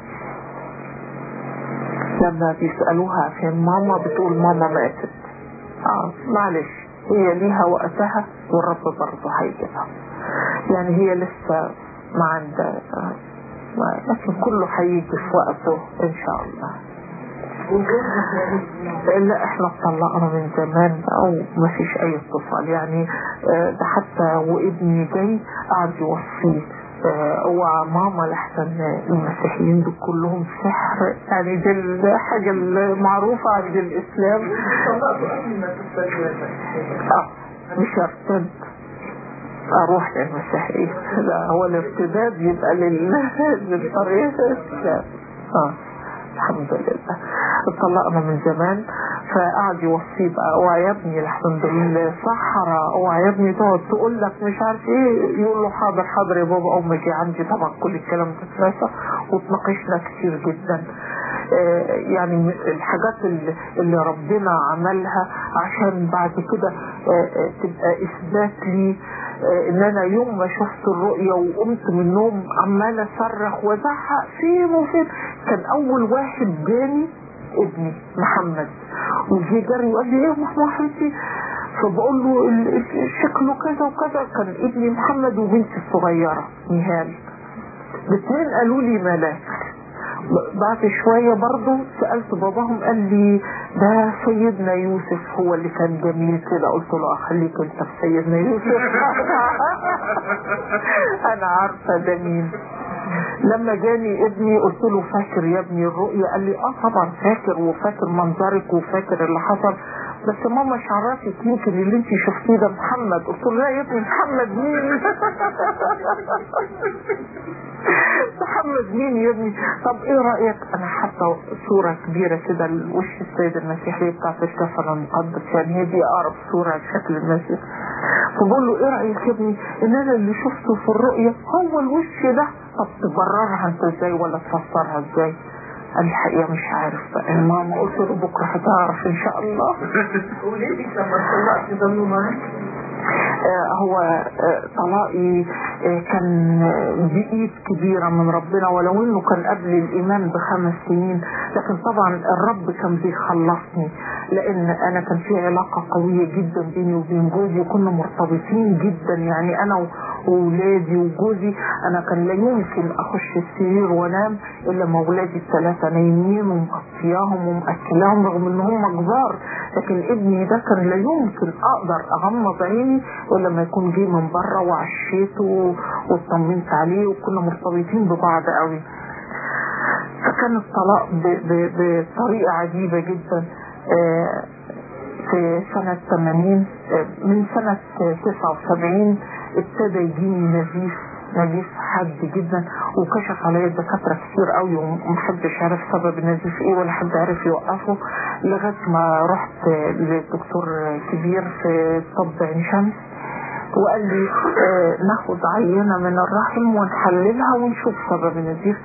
لما بيسألوها فين ماما بتقول ماما ماتت اه معلش هي ليها وقتها والرب برضه هيجيبها يعني هي لسه ما عندها لكن كله هيجي في وقته ان شاء الله لا احنا اتطلقنا من زمان او ما فيش اي اتصال يعني ده حتى وابني جاي قعد يوصيه اوعى ماما لحسن المسيحيين دول كلهم سحر يعني دي الحاجة المعروفة عند الاسلام اه مش هرتد اروح للمسيحية لا هو الارتداد يبقى للطريقة الاسلام اه الحمد لله اتطلقنا من زمان فقعد يوصي بقى اوعى يا ابني الحمد لله صحراء اوعى يا ابني تقعد تقول لك مش عارف ايه يقول له حاضر حاضر يا بابا اول ما جه عندي طبعا كل الكلام ده اتنسى واتناقشنا كتير جدا آه يعني الحاجات اللي, اللي ربنا عملها عشان بعد كده آه تبقى اثبات لي ان انا يوم ما شفت الرؤية وقمت من النوم عمال اصرخ وازعق فين وفين كان اول واحد جاني ابني محمد وجي جري وقال لي ايه يا حبيبتي فبقول له شكله كذا وكذا كان ابني محمد وبنتي الصغيرة نهال الاثنين قالوا لي ملاك بعد شوية برضو سألت باباهم قال لي ده سيدنا يوسف هو اللي كان جميل كده قلت له اخليك انت في سيدنا يوسف انا عارفة ده مين لما جاني ابني قلت له فاكر يا ابني الرؤية قال لي اه طبعا فاكر وفاكر منظرك وفاكر اللي حصل بس ماما شعرتك يمكن اللي انت شفتيه ده محمد قلت له لا يا ابني محمد مين محمد مين يا ابني طب ايه رأيك انا حاطه صورة كبيرة كده لوش السيد المسيحي بتاعت الكفن المقدس يعني هي دي اقرب صورة لشكل المسيح فبقول له ايه رأيك يا ابني ان انا اللي شفته في الرؤية هو الوش ده طب تبررها انت ازاي ولا تفسرها ازاي قال لي الحقيقة مش عارف بقى ماما قلت له بكرة هتعرف ان شاء الله ولادك لما طلقت ضلوا معاك آه هو آه طلاقي آه كان بإيد كبيرة من ربنا ولو انه كان قبل الايمان بخمس سنين لكن طبعا الرب كان بيخلصني لان انا كان في علاقة قوية جدا بيني وبين جوزي وكنا مرتبطين جدا يعني انا وولادي وجوزي انا كان لا يمكن اخش السرير وانام الا ما ولادي الثلاثة نايمين ومغطياهم ومأكلاهم رغم ان هم كبار لكن ابني ده كان لا يمكن اقدر اغمض عيني الا لما يكون جه من بره وعشيته واطمنت عليه وكنا مرتبطين ببعض قوي فكان الطلاق بطريقة عجيبة جدا في سنة 80 من سنة 79 ابتدى يجيني نزيف نزيف حاد جدا وكشف عليا الدكاترة كتير قوي ومحدش عرف سبب النزيف ايه ولا حد عرف يوقفه لغاية ما رحت لدكتور كبير في طب عين شمس وقال لي آه ناخد عينة من الرحم ونحللها ونشوف سبب النزيف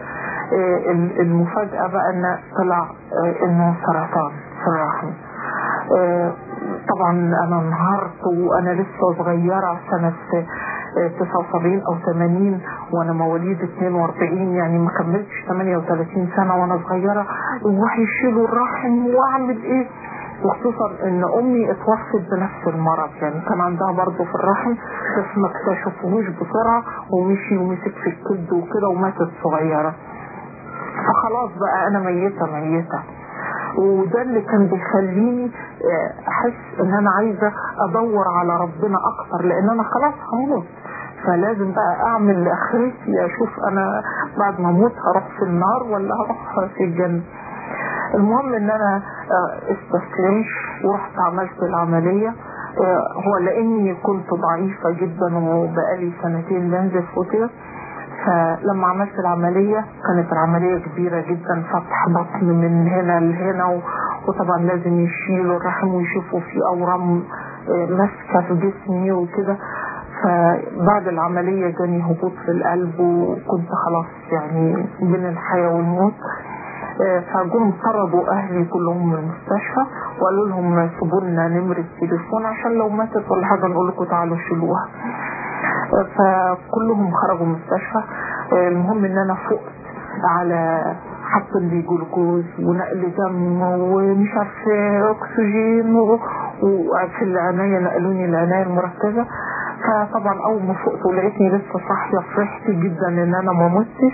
آه، ال- المفاجأة بقى ان طلع آه، انه سرطان في الرحم آه، طبعا انا انهارت وانا لسه صغيرة سنة آه، 79 او 80 وانا مواليد 42 يعني ما كملتش 38 سنة وانا صغيرة وراح يشيلوا الرحم واعمل ايه وخصوصا ان امي اتوفت بنفس المرض يعني كان عندها برضه في الرحم بس ما اكتشفوهوش بسرعة ومشي ومسك في الكبد وكده وماتت صغيرة فخلاص بقى انا ميتة ميتة وده اللي كان بيخليني آه، احس ان انا عايزة ادور على ربنا اكتر لان انا خلاص هموت فلازم بقى اعمل لاخرتي اشوف انا بعد ما اموت هروح في النار ولا هروح في الجنة المهم ان انا آه، استسلمت ورحت عملت العملية آه، هو لاني كنت ضعيفة جدا وبقالي سنتين بنزف وكده فلما عملت العملية كانت العملية كبيرة جدا فتح بطن من هنا لهنا و- وطبعا لازم يشيلوا الرحم ويشوفوا في أورام آه، ماسكة في جسمي وكده فبعد العملية جاني هبوط في القلب وكنت خلاص يعني بين الحياة والموت آه، فجم طردوا اهلي كلهم من المستشفى وقالوا لهم سيبوا لنا نمرة تليفون عشان لو ماتت ولا حاجة نقول لكم تعالوا شيلوها آه، فكلهم خرجوا من المستشفى آه، المهم ان انا فقت على حط لي جلوكوز ونقل دم ومش عارفه اكسجين و- وفي العنايه نقلوني العنايه المركزه فطبعا اول ما فقت ولقيتني لسه صاحيه فرحت جدا ان انا ما متش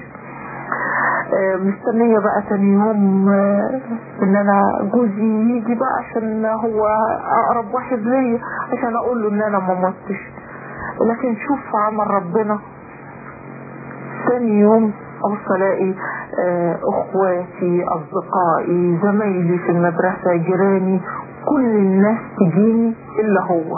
آه، مستنية بقى تاني يوم آه، ان انا جوزي يجي بقى عشان هو اقرب واحد ليا عشان اقول له ان انا ما متش لكن شوف عمل ربنا تاني يوم ابص الاقي آه، اخواتي اصدقائي زمايلي في المدرسة جيراني كل الناس تجيني الا هو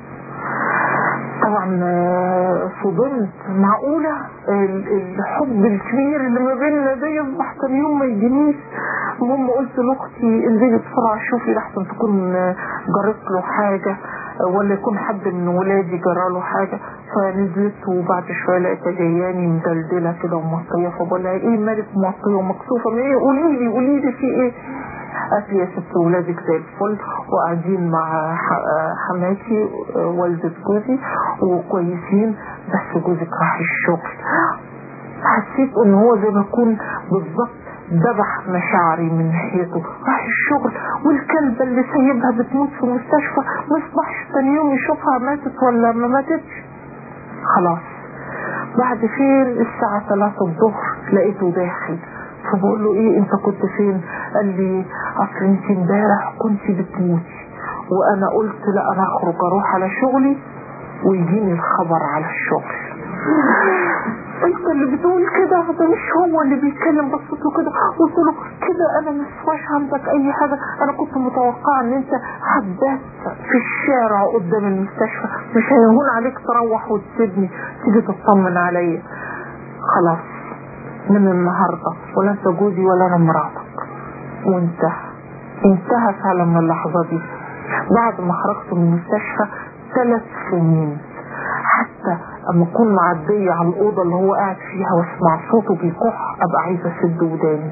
طبعا آه، صدمت معقولة ال- الحب الكبير اللي ما بيننا ده يصبح تاني يوم ما يجينيش المهم قلت لاختي انزلي بسرعة شوفي لحسن تكون آه، جرت له حاجة آه، ولا يكون حد من ولادي جرى له حاجة فنزلت وبعد شوية لقيتها جاياني مدلدلة كده ومطية فبقول لها ايه مالك موطية ومكسوفة من ايه قولي لي قولي لي في ايه قالت لي يا ست ولادك زي الفل وقاعدين مع ح- حماتي آه، والدة جوزي وكويسين بس جوزك راح الشغل حسيت ان هو زي ما يكون بالظبط ذبح مشاعري من ناحيته راح الشغل والكلبة اللي سايبها بتموت في المستشفى ما يصبحش تاني يوم يشوفها ماتت ولا ما ماتتش خلاص بعد فين الساعة 3 الظهر لقيته داخل فبقول له ايه انت كنت فين قال لي اصل انت امبارح كنت بتموتي وانا قلت لا انا اخرج اروح على شغلي ويجيني الخبر على الشغل انت اللي بتقول كده ده مش هو اللي بيتكلم بصيت له كده قلت له كده انا مش فاش عندك اي حاجه انا كنت متوقعه ان انت حدات في الشارع قدام المستشفى مش هيهون عليك تروح وتسيبني تيجي تطمن عليا خلاص من النهارده ولا انت جوزي ولا انا مراتك وانتهى انتهى فعلا من اللحظه دي بعد ما خرجت من المستشفى ثلاث سنين حتى اما اكون معدية على الأوضة اللي هو قاعد فيها واسمع صوته بيكح ابقى عايزة اسد وداني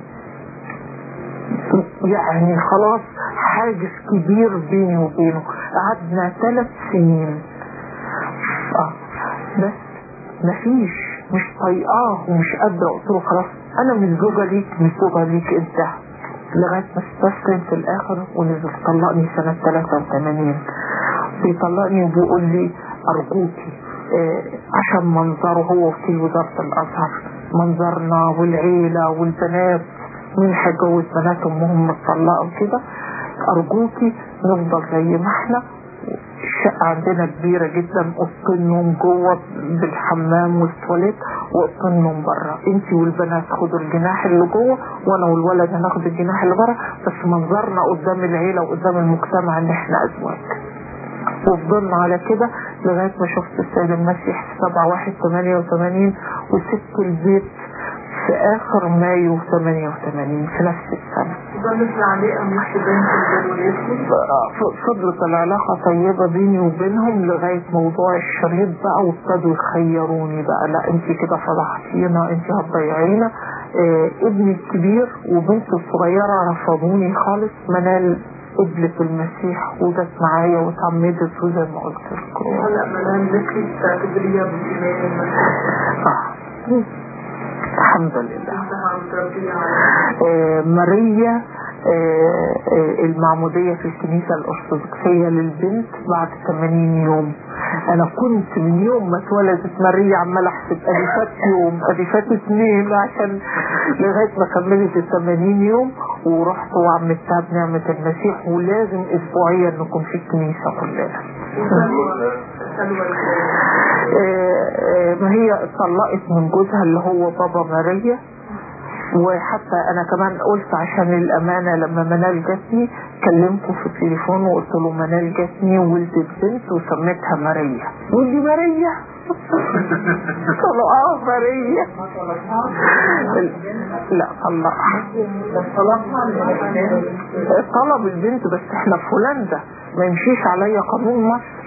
يعني خلاص حاجز كبير بيني وبينه قعدنا ثلاث سنين اه بس مفيش مش طايقاه ومش قادرة قلت له خلاص انا مش زوجة ليك مش زوجة ليك انت لغاية ما استسلم في الاخر ونزل طلقني سنة 83 بيطلقني وبيقول لي ارجوكي آه، عشان منظره هو وكيل وزارة الازهر منظرنا والعيلة والبنات مين هيجوز بنات امهم متطلقة وكده ارجوكي نفضل زي ما احنا الشقة عندنا كبيرة جدا اوضتين نوم جوه بالحمام والتواليت واوضتين نوم بره انت والبنات خدوا الجناح اللي جوه وانا والولد هناخد الجناح اللي بره بس منظرنا قدام العيلة وقدام المجتمع ان احنا ازواج وفضلنا على كده لغاية ما شفت السيد المسيح في 7 1 88 وسبت البيت في آخر مايو 88 في نفس السنة ظلت العلاقة مش بينكم وبين ولادكم ف- فضلت العلاقة طيبة بيني وبينهم لغاية موضوع الشريط بقى وابتدوا يخيروني بقى لا انت كده فضحتينا انت هتضيعينا آه ابني الكبير وبنتي الصغيرة رفضوني خالص منال قبلت المسيح وجت معايا واتعمدت وزي ما قلت لكم هلا منال ذكري تعتبريها بالإيمان المسيحي آه. الحمد لله انتهى عم تربيها على آه، ماريا آه، آه، المعمودية في الكنيسة الأرثوذكسية للبنت بعد 80 يوم أنا كنت من يوم ما اتولدت ماريا عمال أحسب أدي فات يوم أدي فات اثنين عشان لغاية ما كملت ال 80 يوم ورحت وعملتها بنعمة المسيح ولازم أسبوعيا نكون في الكنيسة كلنا سلوى سلوى آه، آه، ما هي اتطلقت من جوزها اللي هو بابا ماريا وحتى انا كمان قلت عشان الامانه لما منال جاتني كلمته في التليفون وقلت له منال جاتني وولدت بنت وسميتها ماريا يقول لي ماريا قلت له اه ماريا لا طلقها طلب البنت بس احنا في هولندا ما يمشيش عليا قانون مصر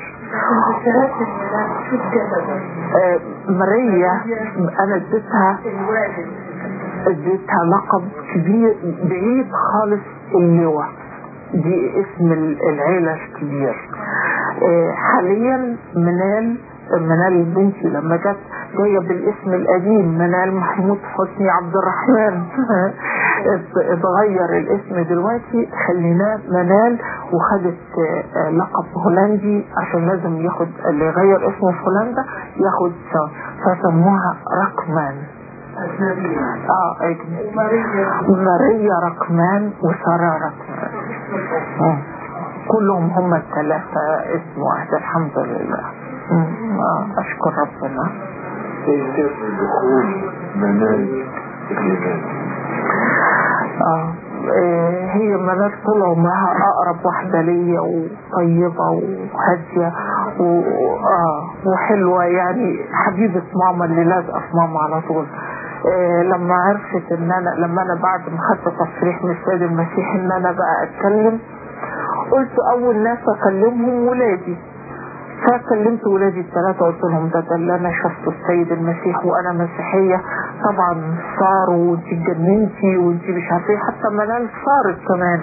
آه، ماريا انا اديتها اديتها لقب كبير بعيد خالص اللواء دي اسم العيلة الكبير آه، حاليا منال منال بنتي لما جت جاية بالاسم القديم منال محمود حسني عبد الرحمن اتغير الاسم دلوقتي خليناه منال وخدت آه، لقب هولندي عشان لازم ياخد اللي يغير اسمه في هولندا ياخد س- فسموها رقمان أجنبية اه أجنبي. وماريا ماريا رقمان وسارة رقمان آه. كلهم هم الثلاثة اسم واحد الحمد لله مم. آه. أشكر ربنا كيف سر دخول منال الإيمان آه. آه، هي منال طلعوا معها أقرب واحدة ليا وطيبة وهادية و... آه وحلوة يعني حبيبة ماما اللي لازقة في ماما على طول آه لما عرفت ان انا لما انا بعد ما خدت تصريح من السيد المسيح ان انا بقى اتكلم قلت اول ناس اكلمهم ولادي فكلمت ولادي الثلاثة قلت لهم ده ده اللي انا شفته السيد المسيح وانا مسيحية طبعا صاروا وانت اتجننتي وانت مش عارفه ايه حتى منال صارت كمان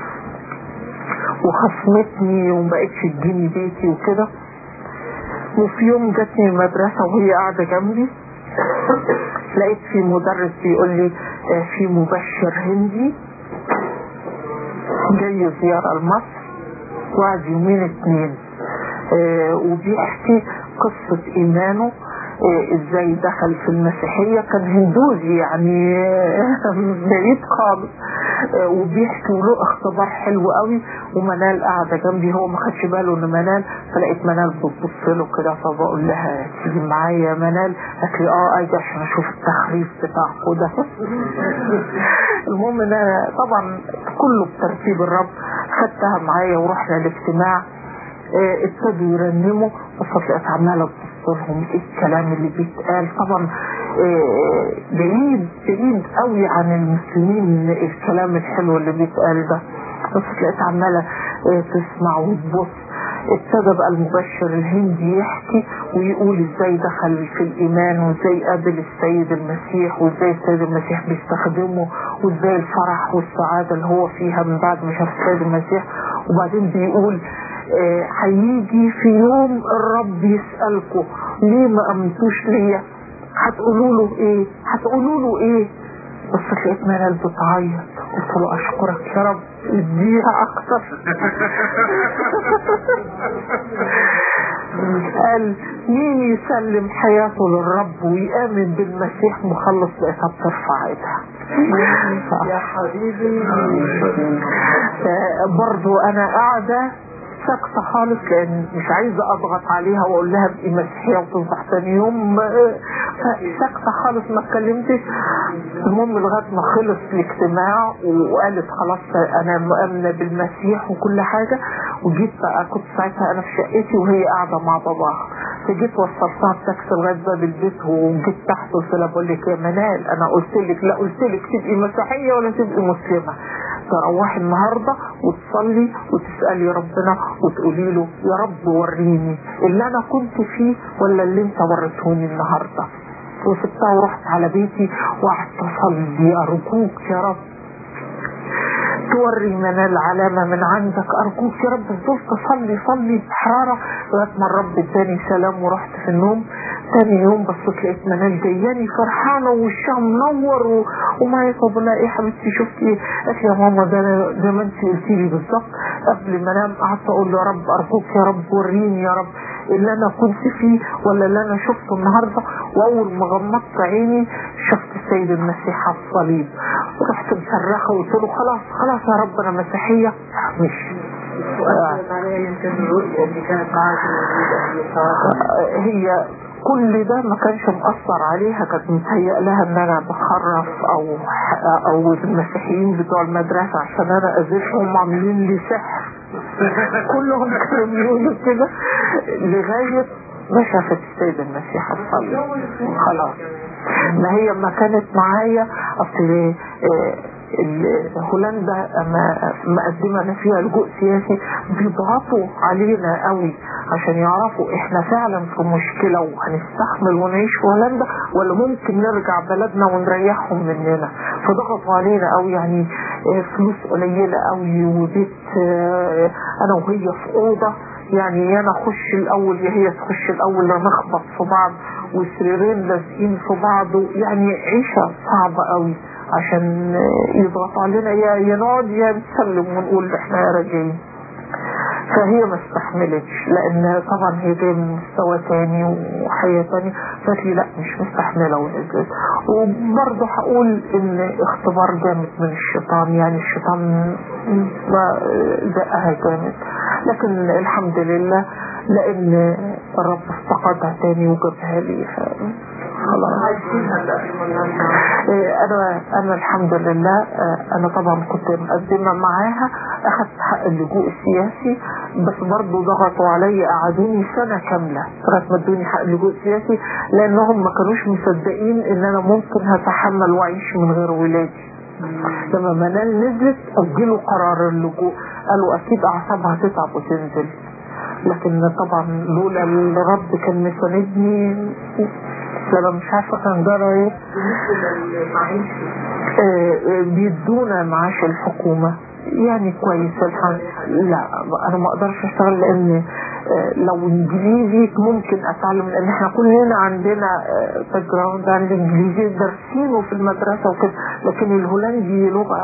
وخصمتني ومبقتش تجيني بيتي وكده وفي يوم جاتني المدرسة وهي قاعدة جنبي لقيت في مدرس بيقول لي آه، في مبشر هندي جاي زيارة لمصر وقعد يومين اتنين آه، وبيحكي قصة إيمانه آه، ازاي دخل في المسيحية كان هندوزي يعني آه، بعيد خالص آه، وبيحكي له اختبار حلو قوي ومنال قاعدة جنبي هو ما خدش باله ان منال فلقيت منال بتبص له كده فبقول لها تيجي معايا يا منال قالت لي اه اجي عشان اشوف التخريف بتاعكم ده المهم ان انا طبعا كله بترتيب الرب خدتها معايا ورحنا الاجتماع آه، ابتدوا يرنموا بس لقيت عماله تبص لهم ايه الكلام اللي بيتقال طبعا آه، بعيد بعيد قوي عن المسلمين الكلام الحلو اللي بيتقال ده بس لقيت عماله آه، تسمع وتبص ابتدى بقى المبشر الهندي يحكي ويقول ازاي دخل في الايمان وازاي قابل السيد المسيح وازاي السيد المسيح بيستخدمه وازاي الفرح والسعاده اللي هو فيها من بعد ما شاف السيد المسيح وبعدين بيقول آه، هيجي في يوم الرب يسألكم ليه ما امنتوش ليا هتقولوا له ايه هتقولوا له ايه بس لقيت منال بتعيط قلت له اشكرك يا رب اديها اكتر قال مين يسلم حياته للرب ويآمن بالمسيح مخلص لقيتها بترفع ايدها يا حبيبي آه، برضو انا قاعدة ساكتة خالص لان مش عايزة اضغط عليها واقول لها ابقي مسيحية وتصبح تاني يوم آه، ساكتة خالص ما اتكلمتش المهم لغاية ما خلص الاجتماع وقالت خلاص انا مؤمنة بالمسيح وكل حاجة وجيت بقى كنت ساعتها انا في شقتي وهي قاعدة مع باباها فجيت وصلتها التاكسي لغايه باب البيت وجيت تحت قلت لها بقول لك يا منال انا قلت لك لا قلت لك تبقي مسيحيه ولا تبقي مسلمه تروحي النهارده وتصلي وتسالي ربنا وتقولي له يا رب وريني اللي انا كنت فيه ولا اللي انت وريتهوني النهارده وسبتها ورحت على بيتي وقعدت اصلي ارجوك يا رب توري من العلامة من عندك أرجوك يا رب فضلت أصلي صلي بحرارة لغاية ما الرب اداني سلام ورحت في النوم تاني يوم بصيت لقيت منال جاياني فرحانة ووشها منور و... ومعايا طب لا ايه يا حبيبتي شفت ايه؟ قالت لي يا ماما ده زي ما انت قلتي لي بالظبط قبل ما انام قعدت اقول له يا رب ارجوك يا رب وريني يا رب اللي انا كنت فيه ولا اللي انا شفته النهارده واول ما غمضت عيني شفت السيد المسيح على الصليب رحت مصرخه وقلت له خلاص خلاص يا رب انا مسيحيه مش وأثرت عليها يمكن الرؤية اللي كانت معاك موجودة هي كل ده ما كانش مأثر عليها كانت متهيأ لها ان انا بخرف او او المسيحيين بتوع المدرسة عشان انا اذيتهم عاملين لي سحر كلهم كانوا بيقولوا كده لغاية ما شافت السيد المسيح الصليب خلاص ما هي ما كانت معايا اصل آه، ال- هولندا أما مقدمة لنا فيها لجوء سياسي بيضغطوا علينا قوي عشان يعرفوا احنا فعلا في مشكلة وهنستحمل ونعيش في هولندا ولا ممكن نرجع بلدنا ونريحهم مننا فضغطوا علينا قوي يعني آه، فلوس قليلة قوي وبيت آه، انا وهي في اوضة يعني يا انا اخش الاول يا هي تخش الاول لا نخبط في بعض والسريرين لازقين في بعض يعني عيشة صعبة قوي عشان يضغطوا علينا يا يا نقعد يا نسلم ونقول احنا راجعين فهي ما استحملتش لان طبعا هي جايه من مستوى تاني وحياه تاني فقالت لي لا مش مستحمله ونزلت وبرضه هقول ان اختبار جامد من الشيطان يعني الشيطان ما زقها جامد لكن الحمد لله لان الرب افتقدها تاني وجابها لي ف- خلاص عايشين هلا في المنطقة إيه، انا انا الحمد لله آه، انا طبعا كنت مقدمه معاها اخدت حق اللجوء السياسي بس برضه ضغطوا عليا قعدوني سنه كامله لغايه ما ادوني حق اللجوء السياسي لانهم ما كانوش مصدقين ان انا ممكن هتحمل واعيش من غير ولادي لما منال نزلت اجلوا قرار اللجوء قالوا اكيد اعصابها تتعب وتنزل لكن طبعا لولا الرب كان مساندني لما مش عارفه كان جرى ايه بالنسبة للمعيش آه، آه، بيدونا معاش الحكومة يعني كويس الحمد لا انا ما اقدرش اشتغل لان آه، لو انجليزي ممكن اتعلم لان احنا كلنا عندنا باك جراوند عن الانجليزي دارسينه في المدرسة وكده لكن الهولندي لغة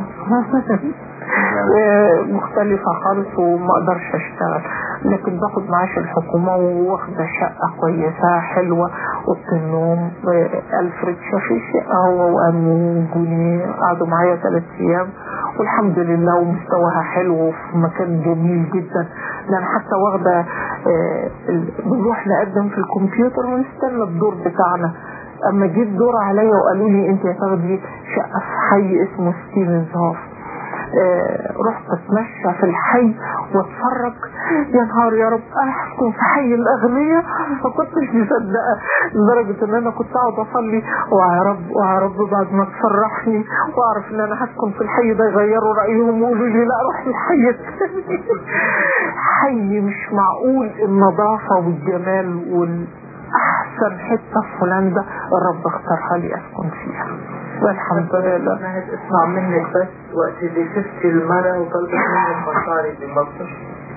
آه، مختلفة خالص وما اقدرش اشتغل لكن باخد معاش الحكومة واخدة شقة كويسة حلوة اوضه النوم آه، الفريد شافي شقة هو وامي جوني قعدوا معايا ثلاث ايام والحمد لله ومستواها حلو وفي مكان جميل جدا ده انا حتى واخدة آه، ال- بنروح نقدم في الكمبيوتر ونستنى الدور بتاعنا اما جيت دور عليا وقالوا لي انت هتاخدي شقة في حي اسمه ستيفنز هاف آه، رحت اتمشى في الحي واتفرج يا نهار يا رب انا هسكن في حي الاغنياء ما كنتش مصدقه لدرجه ان انا كنت اقعد اصلي ويا رب ويا رب بعد ما تفرحني واعرف ان انا هسكن في الحي ده يغيروا رايهم ويقولوا لي لا روح الحي التاني حي مش معقول النظافه والجمال والاحسن حته في هولندا الرب اختارها لي اسكن فيها والحمد لله أنا هيك اسمع منك بس وقت اللي شفتي المرة وطلبت منك مصاري بمصر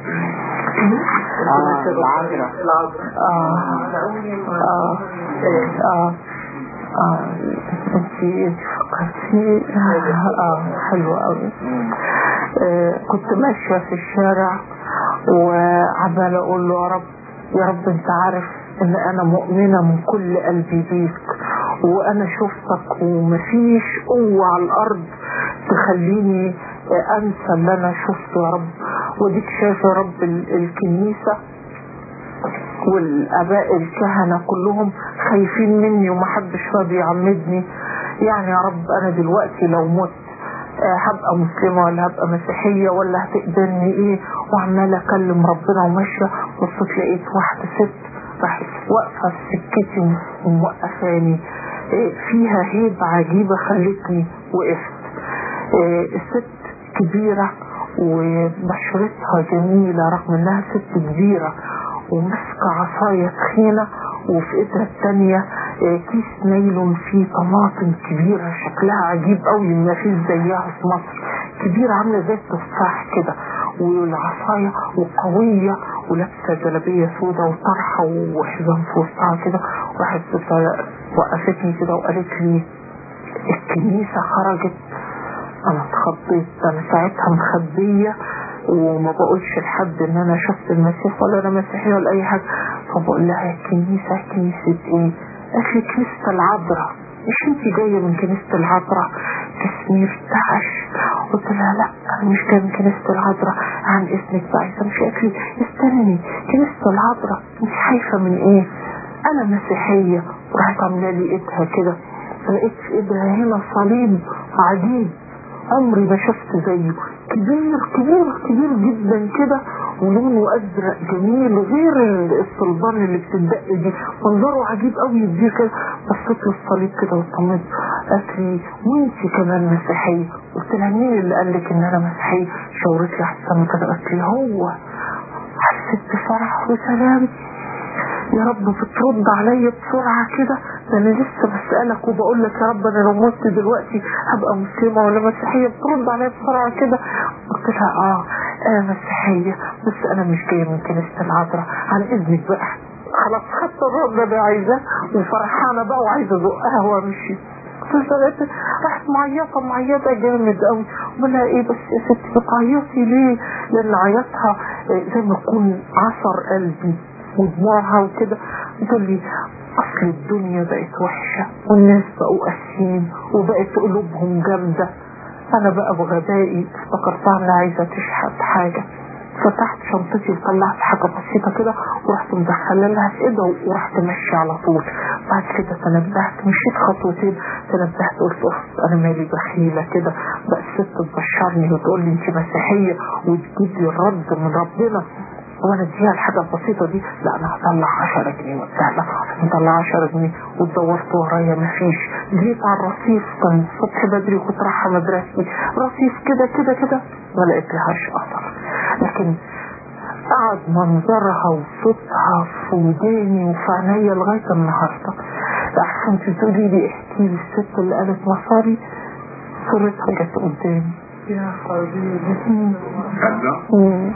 آه، العذراء. العذراء اه دعوني اه اه اه انت انت فكرتي اه حلوة قوي آه كنت ماشية في الشارع وعمالة اقول له يا رب يا رب انت عارف ان انا مؤمنة من كل قلبي بيك وانا شفتك ومفيش قوة على الارض تخليني آه، انسى اللي انا شفته يا رب وديك شايف يا رب ال- الكنيسة والاباء الكهنه كلهم خايفين مني ومحدش راضي يعمدني يعني يا رب انا دلوقتي لو مت آه، هبقى مسلمة ولا هبقى مسيحية ولا هتقبلني ايه وعمالة اكلم ربنا وماشية بصيت لقيت واحدة ست راحت واقفة في سكتي وموقفاني آه، فيها هيبة عجيبة خلتني وقفت آه، الست كبيرة وبشرتها جميلة رغم انها ست كبيرة وماسكة عصاية تخينة وفي ايدها التانية آه، كيس نايلون فيه طماطم كبيرة شكلها عجيب قوي ما فيش زيها في مصر كبيرة عاملة زي التفاح كده والعصاية وقوية ولابسة جلابية سودة وطرحة وحزام في وسطها كده راحت وقفتني كده وقالت لي الكنيسة خرجت انا اتخضيت انا ساعتها مخبية وما بقولش لحد ان انا شفت المسيح ولا انا مسيحية ولا اي حاجة فبقول لها كنيسة كنيسة ايه قالت لي كنيسة العذراء مش انت جاية من كنيسة العذراء جسمي ارتعش قلت لها لا انا مش جاية من كنيسة العذراء عن اسمك بقى عايزة مش قالت لي استني كنيسة العذراء انت خايفة من ايه انا مسيحية وراحت عاملة لي ايدها كده لقيت في ايدها هنا صليب عجيب عمري ما شفت زيه كبير كبير كبير جدا كده ولونه ازرق جميل غير الصلبان اللي بتدق دي منظره عجيب قوي دي كده بصيت له الصليب كده وطمنت قالت لي وانت كمان مسيحيه قلت لها مين اللي قال لك ان انا مسيحيه شاورت لي على السما كده قالت لي هو حسيت بفرح وسلام يا رب بترد عليا بسرعة كده ده انا لسه بسألك وبقول لك يا رب انا لو مت دلوقتي هبقى مسلمة ولا مسيحية بترد عليا بسرعة كده قلت لها اه انا مسيحية بس انا مش جاية من كنيسة العذراء عن اذنك بقى خلاص خدت الرد اللي عايزاه وفرحانة بقى وعايزة ازقها وامشي فسألت راحت معيطة معيطة جامد قوي ولا ايه بس يا ستي بتعيطي ليه لان عيطها زي ما تكون عصر قلبي ودموعها وكده تقول لي اصل الدنيا بقت وحشة والناس بقوا قاسيين وبقت قلوبهم جامدة انا بقى بغبائي افتكرتها انها عايزة تشحت حاجة فتحت شنطتي وطلعت حاجة بسيطة كده ورحت مدخلة لها في ايدها ورحت ماشية على طول بعد كده تنبهت مشيت خطوتين تنبهت قلت اخ انا مالي بخيلة كده بقى الست تبشرني وتقول لي انت مسيحية وتجيب لي الرد من ربنا وانا اديها الحاجة البسيطة دي لا انا هطلع 10 جنيه وبتاع لا هطلع 10 جنيه ودورت ورايا مفيش جيت على الرصيف كان الصبح بدري كنت رايحة مدرستي رصيف كده كده كده ما لقيت لهاش اثر لكن قعد منظرها وصوتها في وداني وفي عينيا لغاية النهاردة احسن تقولي لي احكي لي الست اللي قالت مصاري صورتها جت قدامي يا حبيبي مم.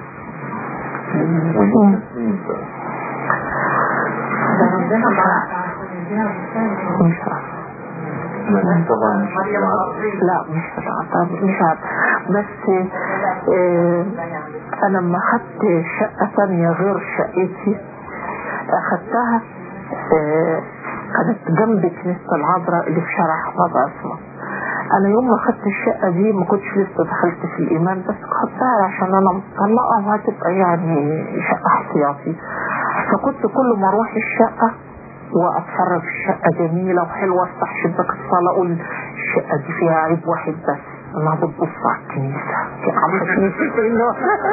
ده ربنا بعت عشان مش عارفة طبعا مش مريم العظيم لا مش عارفة مش عارفة بس آه انا لما اخدت شقة تانية غير شقتي اخدتها آه كانت جنب كنيسة العذراء اللي في شارع احمد عصمت انا يوم ما خدت الشقة دي ما كنتش لسه دخلت في الايمان بس خدتها عشان انا مطلقة وهتبقى يعني شقة احتياطي فكنت كل ما اروح الشقة واتفرج الشقة جميلة وحلوة افتح شباك الصالة اقول الشقة دي فيها عيب واحد بس انها بتبص على الكنيسة عارفة كنيسة إنه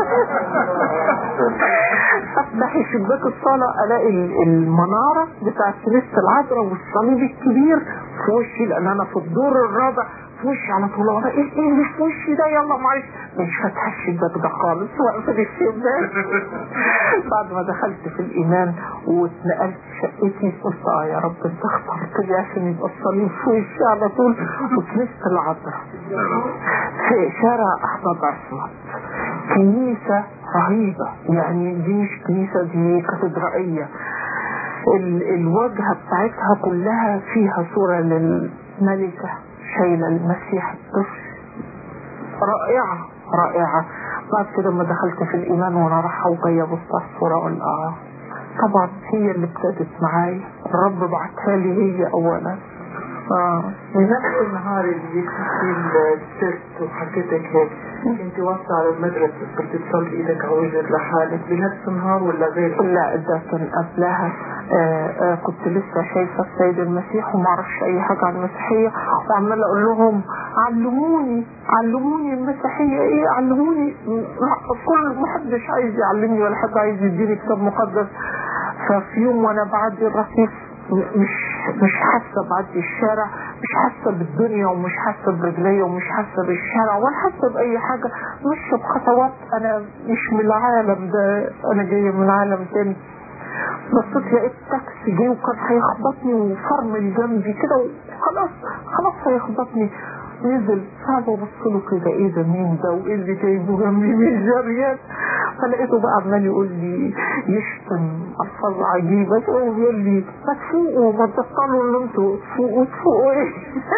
افتح شباك الصالة الاقي المنارة بتاعت كنيسة العذراء والصليب الكبير في وشي لان انا في الدور الرابع في وشي على طول وانا ايه ايه اللي في وشي ده يلا معلش مش فاتحه الشباك ده خالص واقفه في الشباك بعد ما دخلت في الايمان واتنقلت شقتي قلت اه يا رب انت اخترت لي عشان يبقى الصليب في وشي على طول وكنيسه العذراء في شارع احمد عصمت كنيسه رهيبه يعني دي مش كنيسه دي كاتدرائيه ال- الواجهة بتاعتها كلها فيها صورة للملكة شايلة المسيح الطفل رائعة رائعة بعد كده ما دخلت في الإيمان وأنا رايحة وجاية بص على الصورة أقول آه طبعا هي اللي ابتدت معايا الرب بعتها لي هي أولا آه ونفس النهار اللي جيت فيه الست وحكيتك هيك كنت واقفة على المدرسة كنت تصلي ايدك على وجهك لحالك بنفس النهار ولا غير؟ لا ده كان قبلها آه آه كنت لسه شايفة السيد المسيح وما اعرفش اي حاجة عن المسيحية وعمالة اقول لهم علموني علموني المسيحية ايه علموني كل ما حدش عايز يعلمني ولا حد عايز يديني كتاب مقدس ففي يوم وانا بعدي الرصيف مش مش حاسه بعدي الشارع مش حاسه بالدنيا ومش حاسه برجليا ومش حاسه بالشارع ولا حاسه باي حاجه ماشيه بخطوات انا مش من العالم ده انا جايه من عالم تاني بصيت لقيت تاكسي جه وكان هيخبطني وفرمل جنبي كده وخلاص خلاص هيخبطني نزل صعب وبص له كده ايه ده مين ده وايه اللي جايبه جنبي مين جريان فلقيته بقى عمال يقول لي يشتم الفاظ عجيبه ويقول لي ما تفوقوا ما تبطلوا ان انتوا تفوقوا تفوقوا ايه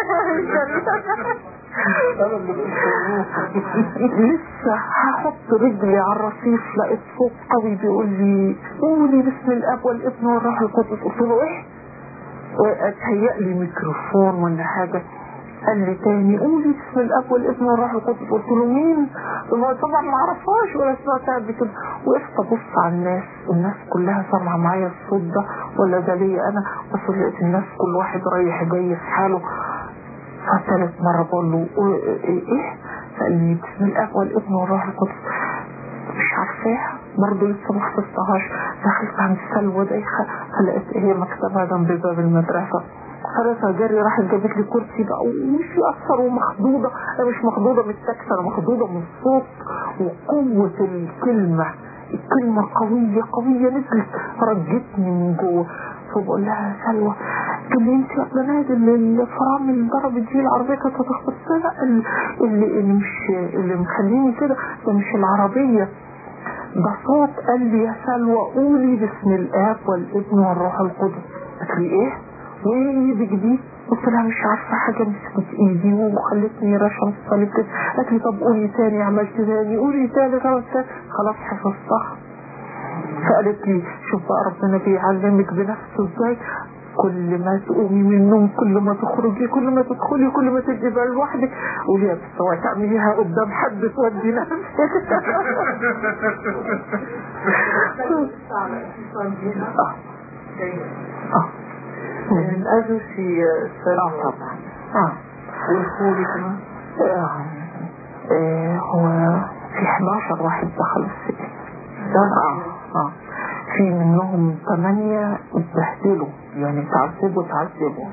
لسه هحط رجلي على الرصيف لقيت صوت قوي بيقول لي قولي بسم الاب والابن والروح القدس قلت له ايه اتهيأ لي ميكروفون ولا حاجه قال لي تاني قولي بسم الاب والابن والروح القدس قلت له مين؟ طبعا ما اعرفهاش ولا سمعتها قبل كده وقفت ابص على الناس الناس كلها سامعه معايا الصوت ده ولا ده ليا انا بس لقيت الناس كل واحد رايح جاي في حاله فثالث مرة بقول له ايه فقال لي بسم الاب والابن والروح القدس مش عارفاها برضه لسه ما حفظتهاش دخلت عند سلوى دايخة فلقيت هي مكتبها جنب باب المدرسة خلاص جري راحت جابت لي كرسي بقى ومش اثر ومخضوضة انا مش مخضوضة من التكس انا مخضوضة من الصوت وقوة الكلمة الكلمة قوية قوية نزلت رجتني من جوه فبقول لها يا سلوى قال لي انت يا بنات اللي الفرامل اللي ضربت دي العربية كانت هتخبط لا اللي, اللي مش اللي مخليني كده ده مش العربية ده صوت قال لي يا سلوى قولي باسم الاب والابن والروح القدس قالت لي ايه؟ وايه ايدك دي؟ قلت لها مش عارفة حاجة مسكت ايدي وخلتني رشم الصليب كده قالت لي طب قولي تاني عملت تاني قولي تاني خلاص خلاص حفظتها فقالت لي شوف بقى ربنا بيعلمك بنفسه ازاي كل ما تقومي من النوم كل ما تخرجي كل ما تدخلي كل ما تبقي بقى لوحدك قولي يا بس تعمليها قدام حد تودي نفسك اه اه من أجل في اه طبعا اه والخولي كمان آه هو في 11 واحد دخلوا السجن اه اه في منهم ثمانية اتبهدلوا يعني تعذبوا تعذبوا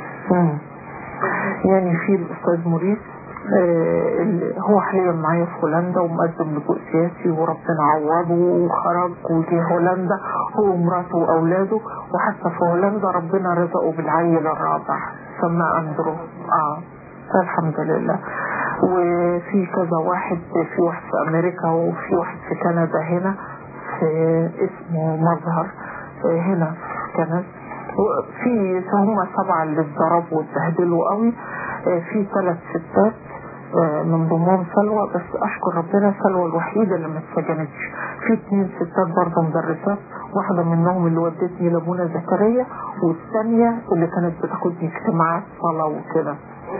يعني في الأستاذ موريس آه هو حاليا معايا في هولندا ومقدم لجوء سياسي وربنا عوضه وخرج وجه هولندا هو ومراته واولاده وحتى في هولندا ربنا رزقه بالعيل الرابع سماه اندرو اه الحمد لله وفي كذا واحد في واحد في امريكا وفي واحد في كندا هنا في اسمه مظهر هنا في كندا في هم سبعة اللي اتضربوا واتبهدلوا قوي في ثلاث ستات من ضمنهم سلوى بس اشكر ربنا سلوى الوحيدة اللي ما اتسجنتش في اثنين ستات برضه مدرسات واحدة منهم اللي ودتني لابونا زكريا والثانية اللي كانت بتاخدني اجتماعات صلاة وكده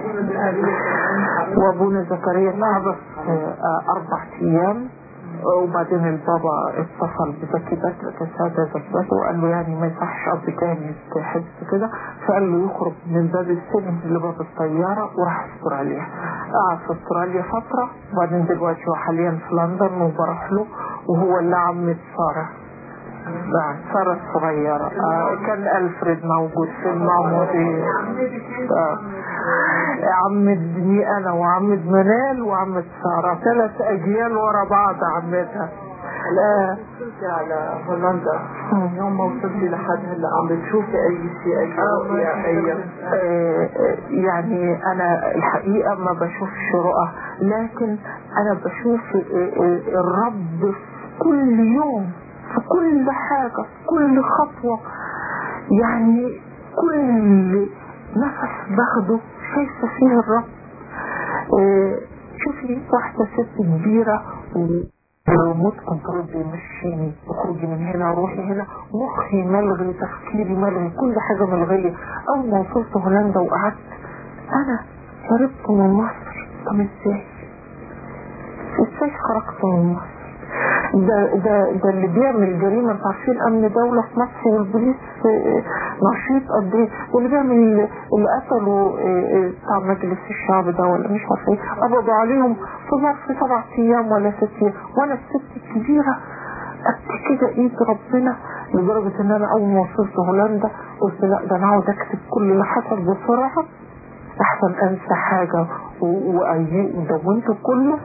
وابونا زكريا تعبت اربع ايام وبعدين البابا اتصل بزكي بدر كسادة زكبته وقال له يعني ما يصحش اب تاني يحس كده فقال له يخرج من باب السجن لباب الطيارة وراح استراليا قعد في استراليا فترة وبعدين دلوقتي هو حاليا في لندن وبروح له وهو اللي عمة سارة نعم سارة الصغيرة آه كان ألفريد موجود في المعمودية آه عمدني أنا وعمد منال وعمد سارة ثلاث أجيال ورا بعض عمتها لا وصلتي على هولندا يوم ما وصلتي لحد هلا عم بتشوفي اي شيء اي رؤية اي آه يعني انا الحقيقة ما بشوفش رؤى لكن انا بشوف الرب في كل يوم في كل حاجة في كل خطوة يعني كل نفس باخده شايفة فيه الرب اه شوفي واحدة ست كبيرة والريموت كنترول بيمشيني اخرجي من هنا روحي هنا مخي ملغي تفكيري ملغي كل حاجة ملغية اول ما وصلت هولندا وقعدت انا هربت من مصر طب ازاي ازاي خرجت من مصر ده ده ده اللي بيعمل جريمة انتوا عارفين امن دولة في مصر والبوليس نشيط قد ايه واللي بيعمل اللي قتلوا بتاع مجلس الشعب ده ولا مش عارفه ايه قبضوا عليهم في ظرف سبع ايام ولا ست ايام وانا الست الكبيرة قد كده ايد ربنا لدرجة ان انا اول ما وصلت هولندا قلت لا ده انا عاوز اكتب كل اللي حصل بسرعة احسن انسى حاجة ودونته كله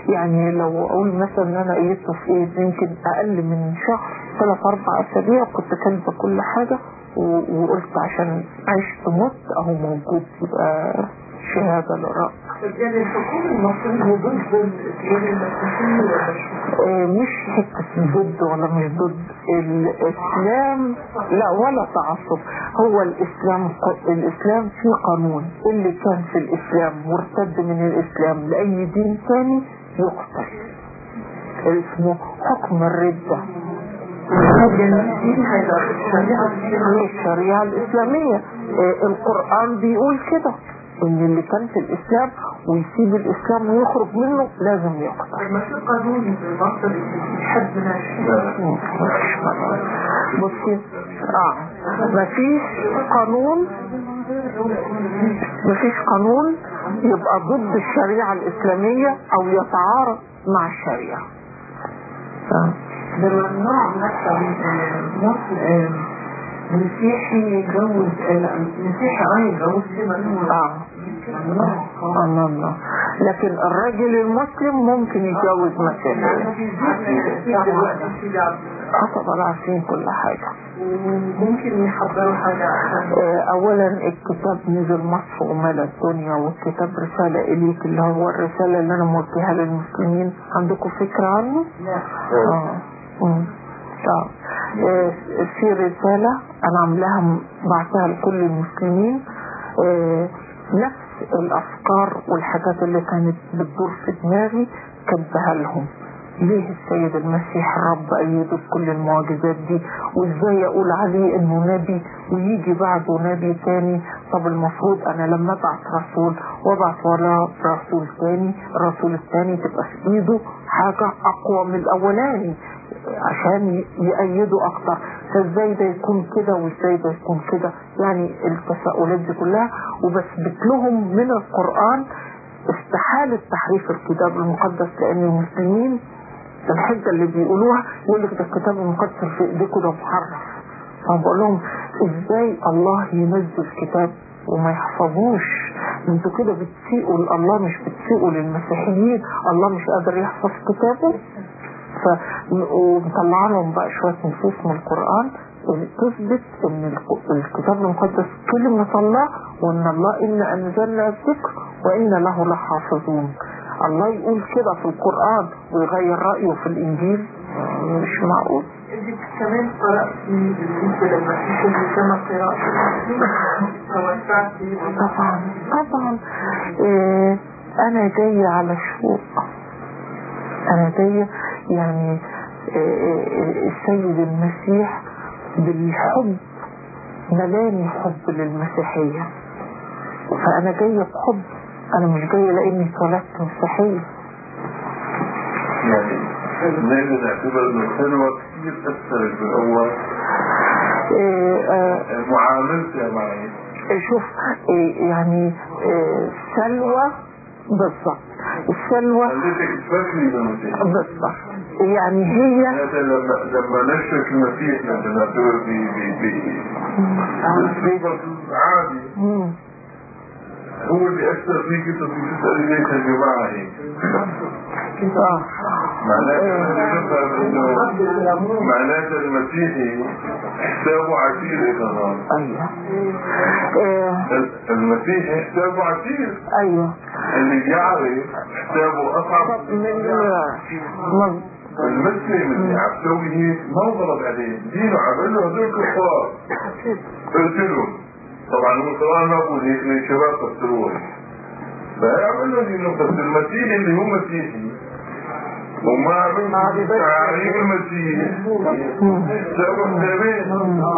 يعني لو اقول مثلا ان انا قيدته في ايه يمكن اقل من شهر ثلاث اربع اسابيع كنت كاتبه كل حاجه و- وقلت عشان عشت مت اهو موجود يبقى شهاده للرب يعني الحكومة المصرية ضد الديانة المسيحية ولا شو؟ آه، مش حتة ضد ولا مش ضد الإسلام لا ولا تعصب هو الإسلام الإسلام فيه قانون اللي كان في الإسلام مرتد من الإسلام لأي دين ثاني يقتل اسمه حكم الردة الدين هذا الشريعة هي الشريعة الإسلامية آه، القرآن بيقول كده إن اللي كان في الإسلام ويسيب الإسلام ويخرج منه لازم يقتل ما في قانون بمصر يحد من الشيء بصي اه مفيش قانون مفيش قانون يبقى ضد الشريعة الإسلامية أو يتعارض مع الشريعة آه. ده ممنوع مثلا مصر مسيحي يتجوز لا مسيحي اه يتجوز في ممنوع اه الله الله لكن الرجل المسلم ممكن يتجوز مسيحي اه طبعا عارفين كل حاجة ممكن يحضروا حاجة عشان آه، اولا الكتاب نزل مصر وملا الدنيا والكتاب رسالة اليك اللي هو الرسالة اللي انا موجهها للمسلمين عندكم فكرة عنه؟ اه مم. طب آه، في رسالة انا عاملاها م- بعتها لكل المسلمين آه، نفس الافكار والحاجات اللي كانت بتدور في دماغي كتبها لهم ليه السيد المسيح الرب أيده بكل المعجزات دي وازاي اقول عليه انه نبي ويجي بعده نبي تاني طب المفروض انا لما ابعت رسول وابعت وراه رسول تاني الرسول التاني تبقى في ايده حاجة اقوى من الاولاني عشان ي- يأيدوا اكتر فازاي ده يكون كده وازاي ده يكون كده يعني التساؤلات دي كلها وبثبت لهم من القرآن استحالة تحريف الكتاب المقدس لان المسلمين الحجة اللي بيقولوها يقول لك ده الكتاب المقدس في ايديكم ده محرف فبقول لهم ازاي الله ينزل كتاب وما يحفظوش انتوا كده بتسيئوا لله مش بتسيئوا للمسيحيين الله مش قادر يحفظ كتابه ف ومطلع لهم بقى شويه نصوص من القران اللي تثبت ان الك- الكتاب المقدس كلمه الله وان الله انا انزلنا الذكر وان له لحافظون الله يقول كده في القران ويغير رايه في الانجيل مش معقول انت كمان قرأتي بالنسبة للمسيح اللي كما قراءة توسعتي طبعا طبعا إيه انا جاية على شوق انا جاية يعني إيه إيه السيد المسيح بالحب ملاني حب للمسيحية فانا جاية بحب انا مش جاية لاني اتولدت مسيحية يعني لازم نعتبر انه الخلوة كثير اثرت بالاول إيه آه معاملتها معي شوف إيه يعني إيه سلوى بالضبط السلوى خليتك تفكري بالمسيح بالضبط يعني هي هذا لما لما نشرك المسيح مثلا نعتبر ب ب ب بالصفة العادي مم. هو اللي اثر فيك انت بتسال ليش الجماعه هيك آه. معناته أنا نفهم انه معناته المسيحي حسابه عسير ايضا ايوه إيه المسيحي حسابه عسير ايوه اللي بيعرف حسابه اصعب طب من من المسلم اللي عم تسوي هيك ما غلط عليه دينه عمل له هذول كفار قتلهم طبعا هو طبعا ما بقول هيك من الشباب قتلوه فيعمل له دينه بس المسيحي اللي هو مسيحي وما عمل تعريف المسيح سوى حسابين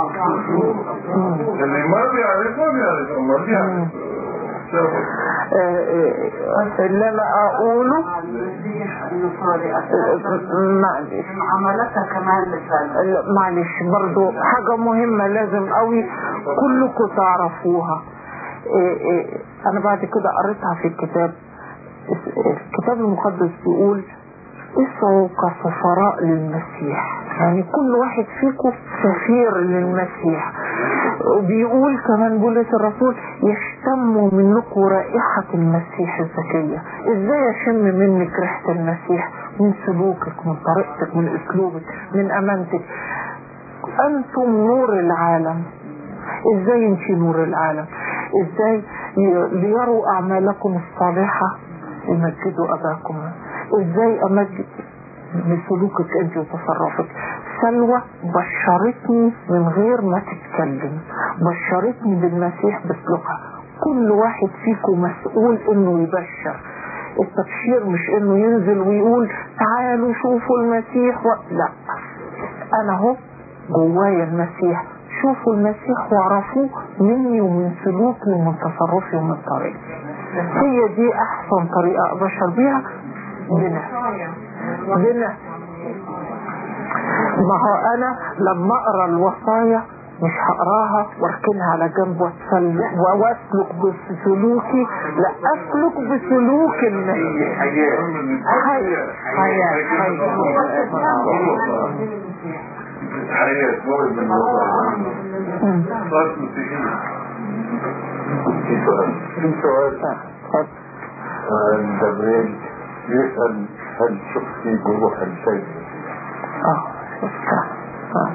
اللي ما بيعرف ما بيعرف اما بيعرف سوى آه، آه، اللي انا اقوله المسيح النصاري معلش عملتها كمان مثال لا، معلش برضو حاجة مهمة لازم قوي كلكم تعرفوها إيه إيه انا بعد كده قريتها في الكتاب الكتاب المقدس بيقول اسعوا كسفراء للمسيح يعني كل واحد فيكم سفير للمسيح وبيقول كمان بولس الرسول يشتم منكم رائحة المسيح الزكية ازاي اشم منك ريحة المسيح من سلوكك من طريقتك من اسلوبك من امانتك انتم نور العالم ازاي انت نور العالم ازاي ليروا اعمالكم الصالحة يمجدوا اباكم ازاي امجد بسلوكك انت وتصرفك سلوى بشرتني من غير ما تتكلم بشرتني بالمسيح بسلوكها كل واحد فيكم مسؤول انه يبشر التبشير مش انه ينزل ويقول تعالوا شوفوا المسيح و... لا انا اهو جوايا المسيح شوفوا المسيح واعرفوه مني ومن سلوكي ومن تصرفي ومن طريقتي هي دي احسن طريقة ابشر بيها بنا بنا ما هو انا لما اقرا الوصايا مش هقراها واركنها على جنب واسلك بسلوكي لا اسلك بسلوك المسيح حياة حياة حياة حياة نور من مم. صارت مسيحية في سؤال في سؤال اتفضل. آه، جبريل يسأل هل شفتي جروح السيد اه شفتها آه.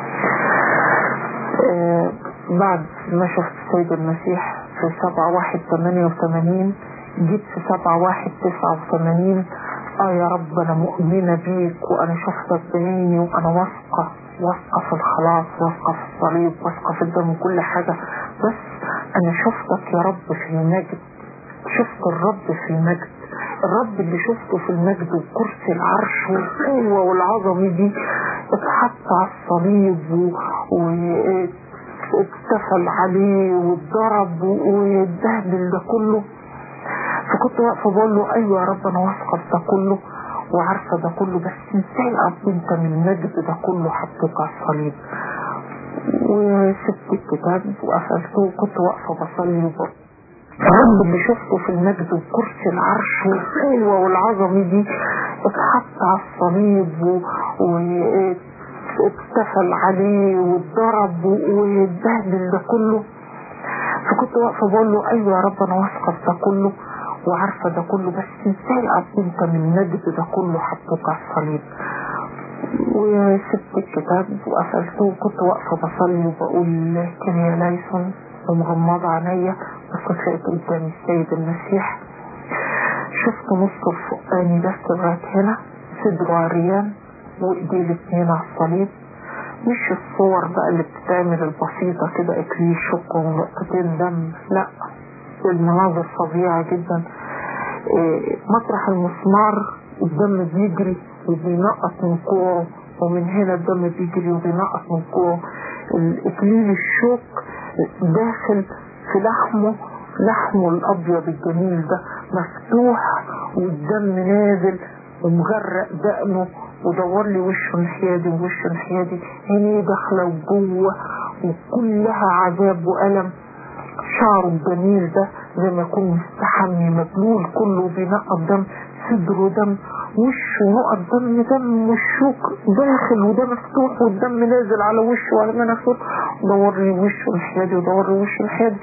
آه، بعد ما شفت السيد المسيح في سبعة واحد ثمانية وثمانين جيت في سبعة واحد تسعة وثمانين اه يا رب انا مؤمنة بيك وانا شفتك بعيني وانا واثقة واثقة في الخلاص واثقة في الصليب واثقة في الدم وكل حاجة بس انا شفتك يا رب في المجد شفت الرب في المجد الرب اللي شفته في المجد وكرسي العرش والقوة والعظمة دي اتحط على الصليب و... واكتفل عليه واتضرب واتبهدل ده كله فكنت واقفة بقول له ايوه يا رب انا واثقة في ده كله وعارفة ده كله بس ازاي قد انت من المجد ده كله حطيت على الصليب وسبت الكتاب وقفلته وكنت واقفة بصلي وبقول الرب اللي شفته في المجد وكرسي العرش والقوة والعظمة دي اتحط على الصليب و... واكتفل عليه واتضرب واتبهدل ده كله فكنت واقفة بقول له ايوه يا رب انا واثقة في ده كله وعارفة ده كله بس ازاي قد انت من المجد ده كله حطيت على الصليب وسبت الكتاب وقفلته وكنت واقفة بصلي وبقول كريا ليسون ومغمضة عينيا بس لقيت قدامي السيد المسيح شفت نص الفقاني بس لغاية هنا صدره عريان وايديه الاتنين على الصليب مش الصور بقى اللي بتتعمل البسيطة كده اكليل شك ونقطتين دم لا المناظر فظيعة جدا إيه، مطرح المسمار الدم بيجري وبينقط من كوعه ومن هنا الدم بيجري وبينقط من كوعه الاكليل الشوك داخل في لحمه لحمه الابيض الجميل ده مفتوح والدم نازل ومغرق دقنه ودور لي وشه انحيادي ووشه انحيادي عينيه داخله وجوه وكلها عذاب والم شعره الجميل ده زي ما يكون مستحمي مبلول كله بينقط دم صدره دم وشه نقط دم دم والشوك داخل وده مفتوح والدم نازل على وشه وعلى مناخيره دور لي وشه انحيادي ودور لي وشه انحيادي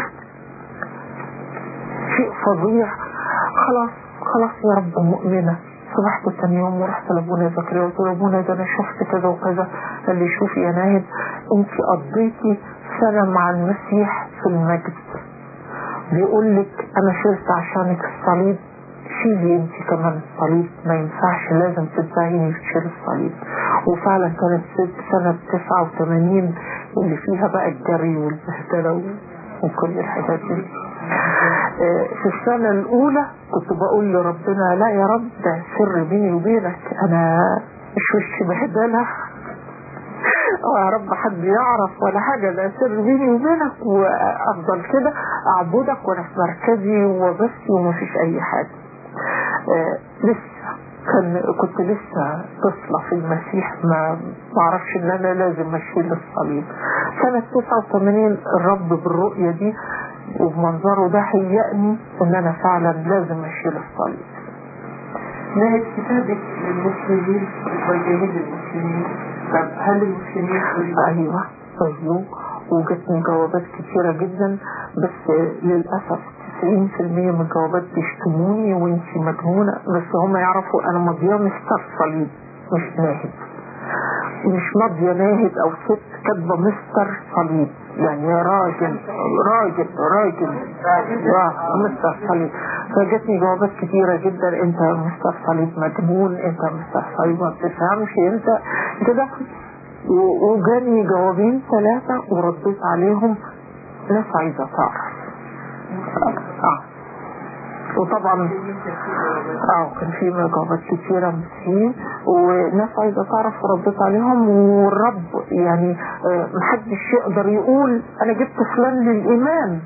شيء فظيع خلاص خلاص يا رب مؤمنة صبحت تاني يوم ورحت لابونا زكريا قلت له ابونا ده انا شفت كذا وكذا قال لي شوفي يا ناهد انت قضيتي سنة مع المسيح في المجد بيقول لك انا شلت عشانك الصليب شيلي انت كمان الصليب ما ينفعش لازم تتبعيني وتشيل الصليب وفعلا كانت ست سنة 89 اللي فيها بقى الجري والبهدلة وكل الحاجات دي آه، في السنة الأولى كنت بقول لربنا لا يا رب ده سر بيني وبينك أنا مش وش بهدلة اه يا رب حد يعرف ولا حاجة ده سر بيني وبينك وأفضل كده أعبدك وأنا في مركزي ووظيفتي ومفيش أي حاجة آه لسه كان كنت لسه طفلة في المسيح ما ما اعرفش ان انا لازم اشيل الصليب سنة 89 الرب بالرؤية دي وبمنظره ده هيأني ان انا فعلا لازم اشيل الصليب نهج كتابك للمسلمين وجاهز المسلمين طب هل المسلمين ايوه طيب وجتني جوابات كتيرة جدا بس للأسف 90% من الجوابات بيشتموني وانتي مجنونة بس هم يعرفوا انا ماضية مستر صليب مش ناهد مش ماضية ناهد او ست كاتبة مستر صليب يعني يا راجل راجل راجل آه، مستر صليب فجتني جوابات كتيرة جدا انت مستر صليب مجنون انت مستر صليب ما بتفهمش انت كده و- وجاني جوابين ثلاثة ورديت عليهم ناس عايزة تعرف اه وطبعا اه كان في جوابات كتيرة مسيحيين وناس عايزة تعرف ورديت عليهم والرب يعني آه، محدش يقدر يقول انا جبت فلان للإيمان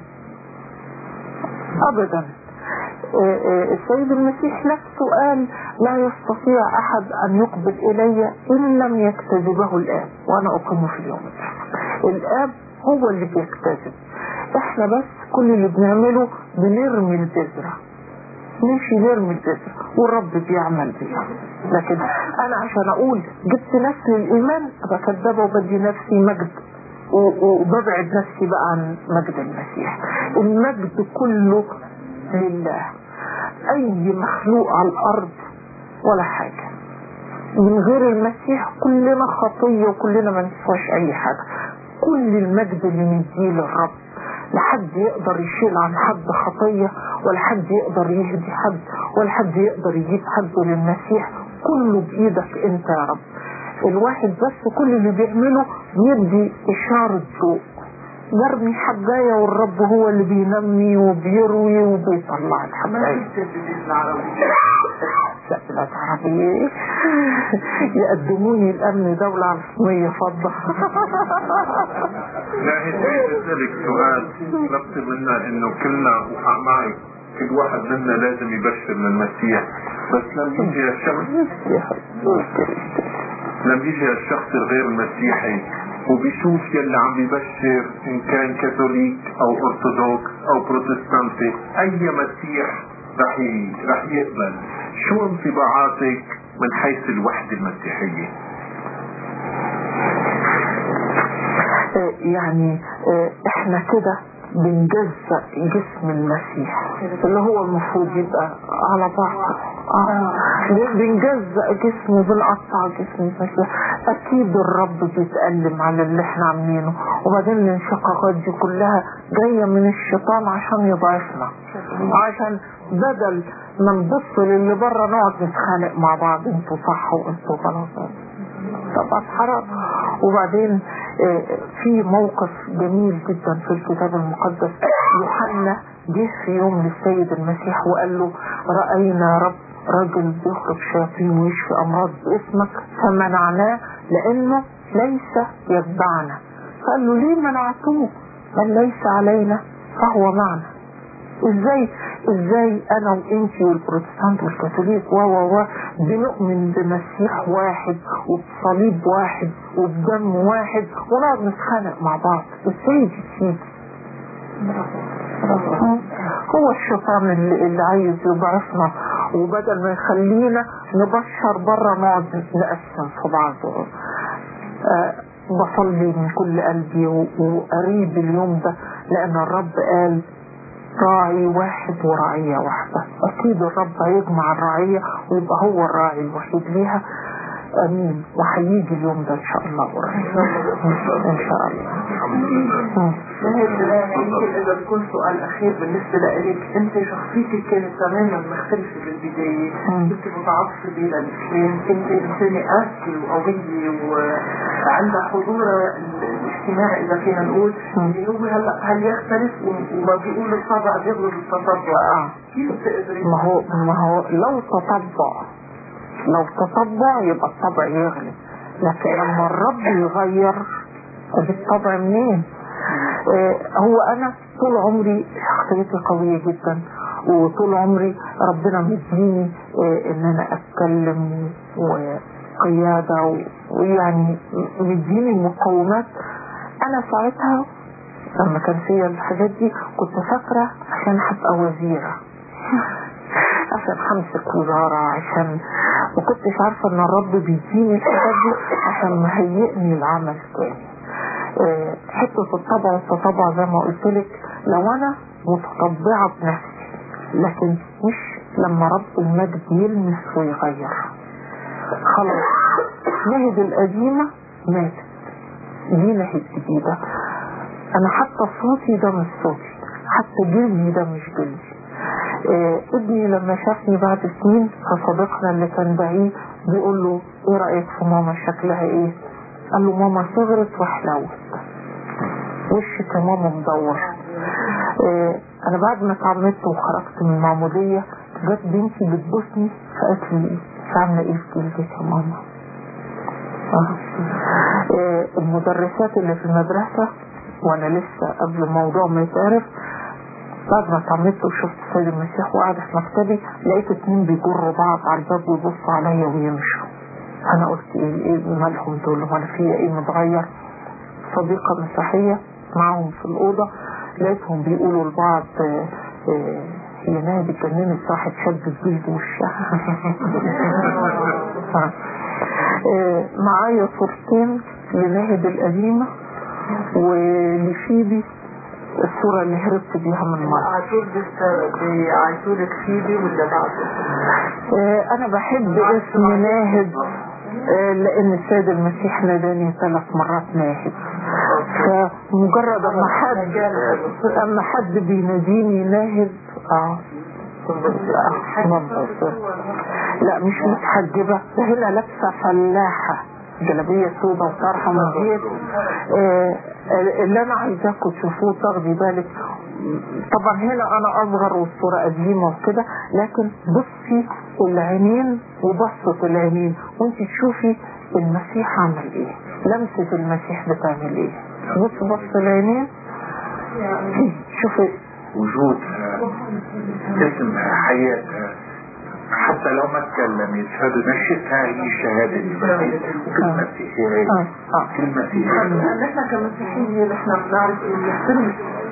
ابدا آه، آه، السيد المسيح نفسه قال لا يستطيع احد ان يقبل الي ان لم يكتذبه الاب وانا اقيمه في اليوم الاخر الاب هو اللي بيكتذب احنا بس كل اللي بنعمله بنرمي البذره نمشي نرمي البذره والرب بيعمل بيها لكن انا عشان اقول جبت نفسي للايمان ابقى كدابه وبدي نفسي مجد و- وببعد نفسي بقى عن مجد المسيح المجد كله لله اي مخلوق على الارض ولا حاجة من غير المسيح كلنا خطية وكلنا ما نسواش اي حاجة كل المجد اللي نديه للرب لا حد يقدر يشيل عن حد خطية ولا حد يقدر يهدي حد ولا حد يقدر يجيب حد للمسيح كله بإيدك انت يا رب الواحد بس كل اللي بيعمله يدي إشارة ضوء يرمي حباية والرب هو اللي بينمي وبيروي وبيطلع ما الحباية في تلفزيون العربي سألت عربية يقدموني الأمن دولة عربية فضة لا هي بدي اسالك سؤال طلبت منا انه كلنا وحق معي كل واحد منا لازم يبشر من المسيح بس لما يجي الشخص لما يجي الشخص الغير مسيحي وبيشوف يلي عم بيبشر ان كان كاثوليك او ارثوذكس او بروتستانتي اي مسيح رح ي... رح يقبل شو انطباعاتك من حيث الوحدة المسيحية؟ آه، يعني آه، احنا كده بنجزأ جسم المسيح اللي هو المفروض يبقى على بعض آه. بنجزأ جسمه بنقطع جسم المسيح اكيد الرب بيتألم على اللي احنا عاملينه وبعدين الانشقاقات دي كلها جاية من الشيطان عشان يضعفنا عشان بدل ما نبص للي بره نقعد نتخانق مع بعض انتوا صح وانتوا غلط طبعا حرام وبعدين آه، في موقف جميل جدا في الكتاب المقدس يوحنا جه في يوم للسيد المسيح وقال له رأينا يا رب رجل بيخرج شياطين ويشفي أمراض باسمك فمنعناه لأنه ليس يتبعنا فقال له ليه منعتوه من ليس علينا فهو معنا ازاي ازاي انا وانتي والبروتستانت والكاثوليك و و و بنؤمن بمسيح واحد وبصليب واحد وبدم واحد ونقعد نتخانق مع بعض ازاي دي تيجي هو الشيطان اللي, اللي عايز يضعفنا وبدل ما يخلينا نبشر بره نقعد نقسم في بعض آه، بصلي من كل قلبي و- وقريب اليوم ده لان الرب قال راعي واحد ورعية واحدة أكيد الرب هيجمع الرعية ويبقى هو الراعي الوحيد ليها أمين وهيجي اليوم ده إن شاء الله قريب إن شاء الله الحمد لله مم. يمكن اذا بكون سؤال اخير بالنسبه لك انت شخصيتك كانت تماما مختلفه بالبدايه مم. كنت متعصبه للاسلام كنت انسانه قاسيه وقويه وعندها حضور الاجتماعي اذا فينا نقول مم. اللي هو هلا هل يختلف وما بيقول الطبع بيغلب التطبع آه. كيف تقدري ما هو ما هو لو تطبع لو تطبع يبقى الطبع يغلب لكن لما الرب يغير طب الطبع منين؟ آه هو انا طول عمري شخصيتي قوية جدا وطول عمري ربنا مديني آه ان انا اتكلم وقيادة و- ويعني مديني مقومات انا ساعتها لما كان فيا الحاجات دي كنت فاكرة عشان هبقى وزيرة عشان همسك وزارة عشان ما كنتش عارفة ان الرب بيديني الحاجات دي عشان مهيئني لعمل تاني آه، حتة الطبع والتطبع زي ما قلت لك لو انا متطبعة بنفسي لكن مش لما رب المجد يلمس ويغير خلاص نهد القديمة ماتت دي نهد جديدة انا حتى صوتي ده مش صوتي حتى جلدي ده مش جلدي آه، ابني لما شافني بعد سنين فصديقنا اللي كان بعيد بيقول له ايه رأيك في ماما شكلها ايه قال له ماما صغرت وحلوت وشك يا ماما مدور آه، انا بعد ما اتعمدت وخرجت من المعمودية جت بنتي بتبوسني فقالت لي ايه عامله ايه في جلدك يا ماما آه. آه، المدرسات اللي في المدرسة وانا لسه قبل الموضوع ما يتعرف بعد ما اتعمدت وشفت السيد المسيح وقاعد في مكتبي لقيت اتنين بيجروا بعض على الباب ويبصوا عليا ويمشوا انا قلت ايه ايه مالهم دول ولا فيا ايه متغير صديقة مسيحية معهم في الأوضة لقيتهم بيقولوا لبعض آه، آه، هي نادي اتجننت صاحب شد جلد وشها آه، معايا صورتين لناهد القديمة ولفيبي الصورة اللي هربت بيها من مصر عاشور لسه بيعيشولك فيدي ولا بعده؟ آه، انا بحب اسم ناهد آه، لان السيد المسيح ناداني ثلاث مرات ناهد فمجرد اما حد اما حد بيناديني ناهد اه آه، منبسط. لا مش متحجبة ده هنا لابسة فلاحة جلابية سودة وطرحة من زيت آه، اللي انا عايزاكم تشوفوه تاخدي بالك طبعا هنا انا اصغر والصورة قديمة وكده لكن بصي العينين وبصة العينين وانت تشوفي المسيح عمل ايه لمسة المسيح بتعمل ايه بص بص العينين شوفي وجودها اسمها حياتها حتى لو ما تكلمت هذا نشتها هي شهادة المسيح كلمة هي اه اه كلمة هي نحن كمسيحيين نحن بنعرف انه نحترم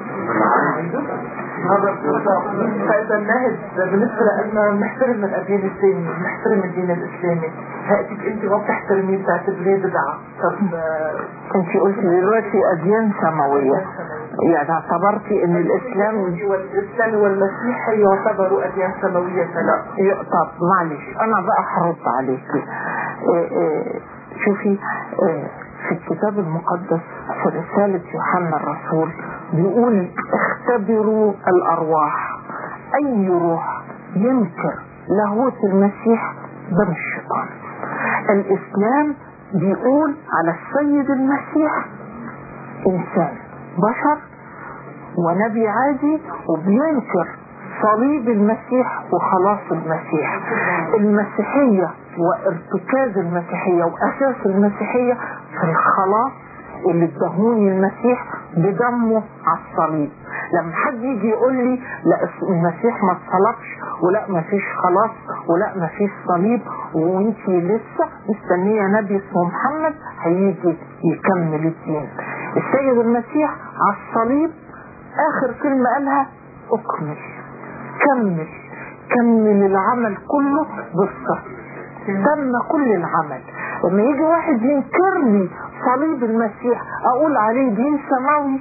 هذا بالضبط فاذا النهج بالنسبه لنا بنحترم الاديان الثانيه بنحترم الدين الاسلامي هاتك انت ما بتحترمي بتعتبريه بدعه طب آه، انت قلتي دلوقتي اديان سماوية يعني اعتبرتي ان الاسلام والاسلام والمسيحي يعتبروا اديان سماويه فلا يا- طب معلش انا بقى هرد عليكي إيه إيه شوفي إيه في الكتاب المقدس في رسالة يوحنا الرسول بيقول اختبروا الارواح اي روح ينكر لاهوت المسيح ده مش الشيطان الاسلام بيقول على السيد المسيح انسان بشر ونبي عادي وبينكر صليب المسيح وخلاص المسيح المسيحية وارتكاز المسيحية وأساس المسيحية في الخلاص اللي ادهوني المسيح بدمه على الصليب لما حد يجي يقول لي لا المسيح ما اتصلبش ولا ما فيش خلاص ولا ما فيش صليب وانتي لسه مستنيه نبي اسمه محمد هيجي يكمل الدين السيد المسيح على الصليب اخر كلمه قالها اكمل كمل كمل العمل كله بالصبر تم كل العمل لما يجي واحد ينكر لي صليب المسيح اقول عليه دين سماوي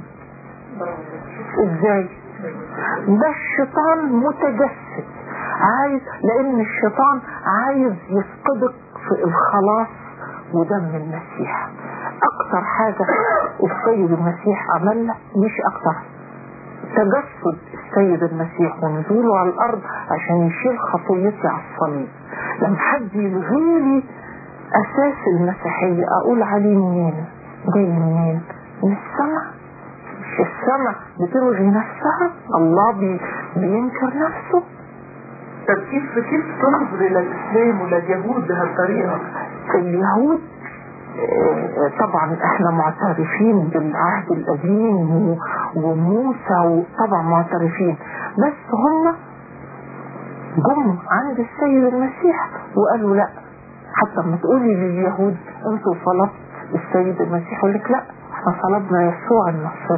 ازاي ده الشيطان متجسد عايز لان الشيطان عايز يفقدك في الخلاص ودم المسيح اكتر حاجة السيد المسيح عملها مش اكتر تجسد السيد المسيح ونزوله على الارض عشان يشيل خطيتي على الصليب لما حد يلغي لي اساس المسيحية اقول عليه منين جاي منين من السماء مش السماء بتلغي نفسها الله بي بينكر نفسه طب كيف كيف تنظري للاسلام ولليهود بهالطريقه؟ اليهود آه، طبعا احنا معترفين بالعهد القديم و- وموسى وطبعا معترفين بس هم جم عند السيد المسيح وقالوا لا حتى لما تقولي لليهود انتوا صلبت السيد المسيح يقول لك لا احنا صلبنا يسوع النصري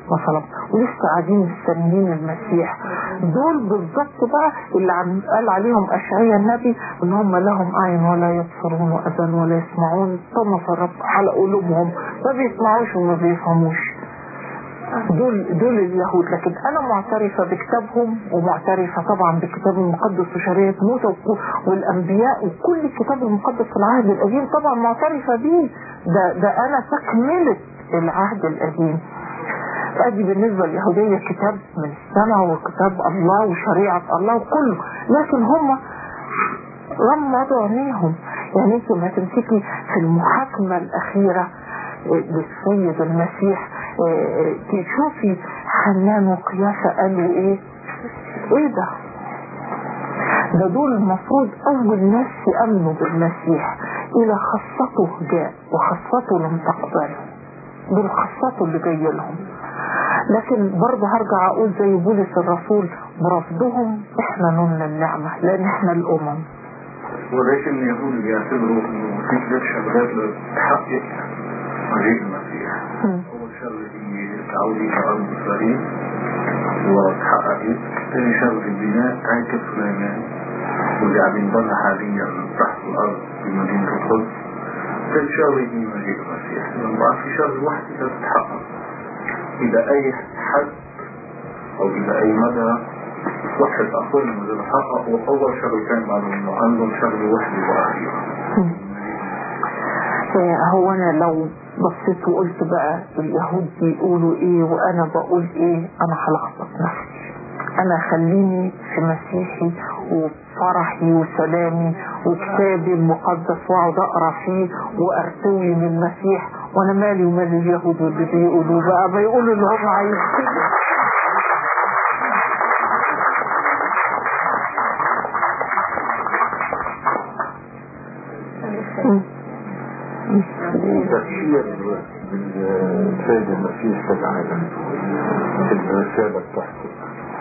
ما صلب ولسه قاعدين مستنيين المسيح دول بالظبط بقى اللي عم قال عليهم اشعياء النبي ان هم لهم اعين ولا يبصرون واذان ولا يسمعون طمس الرب على قلوبهم ما بيسمعوش وما بيفهموش دول دول اليهود لكن انا معترفه بكتابهم ومعترفه طبعا بالكتاب المقدس وشريعه موسى وك- والانبياء وكل الكتاب المقدس في العهد القديم طبعا معترفه بيه ده ده انا تكمله العهد القديم ادي بالنسبه لليهوديه كتاب من السماء وكتاب الله وشريعه الله وكله لكن هم غمضوا عينيهم يعني انت ما تمسكي في المحاكمه الاخيره للسيد المسيح اه، تشوفي حنان وقياسة قالوا ايه ايه ده ده دول المفروض اول ناس يامنوا بالمسيح الى خاصته جاء وخاصته لم تقبله دول خاصته اللي جاي لهم لكن برضه هرجع اقول زي بولس الرسول برفضهم احنا نمنا النعمة لان احنا الامم ولكن اليهود بيعتبروا انه في ثلاث شغلات لتحقق مجيء المسيح مم. اول شغله هي تعودي ارض اسرائيل وتحققت ثاني شغله بناء هيكل سليمان واللي عم ينبنى حاليا تحت الارض في مدينه القدس ثالث شغله هي مجيء المسيح لما في شغله واحده تتحقق الى اي حد او الى اي مدى صحة أقوالهم اللي حققوا أول شغلتين قالوا إنه عندهم شغلة واحدة وأخيرة اه، هو انا لو بصيت وقلت بقى اليهود بيقولوا ايه وانا بقول ايه انا هلخبط نفسي انا خليني في مسيحي وفرحي وسلامي وكتابي المقدس واقعد اقرا فيه وارتوي من المسيح وانا مالي ومال اليهود واللي بيقولوا بقى بيقولوا اللي هم عايزين تفسير بالسيد المسيح في العالم في الرسالة بتاعته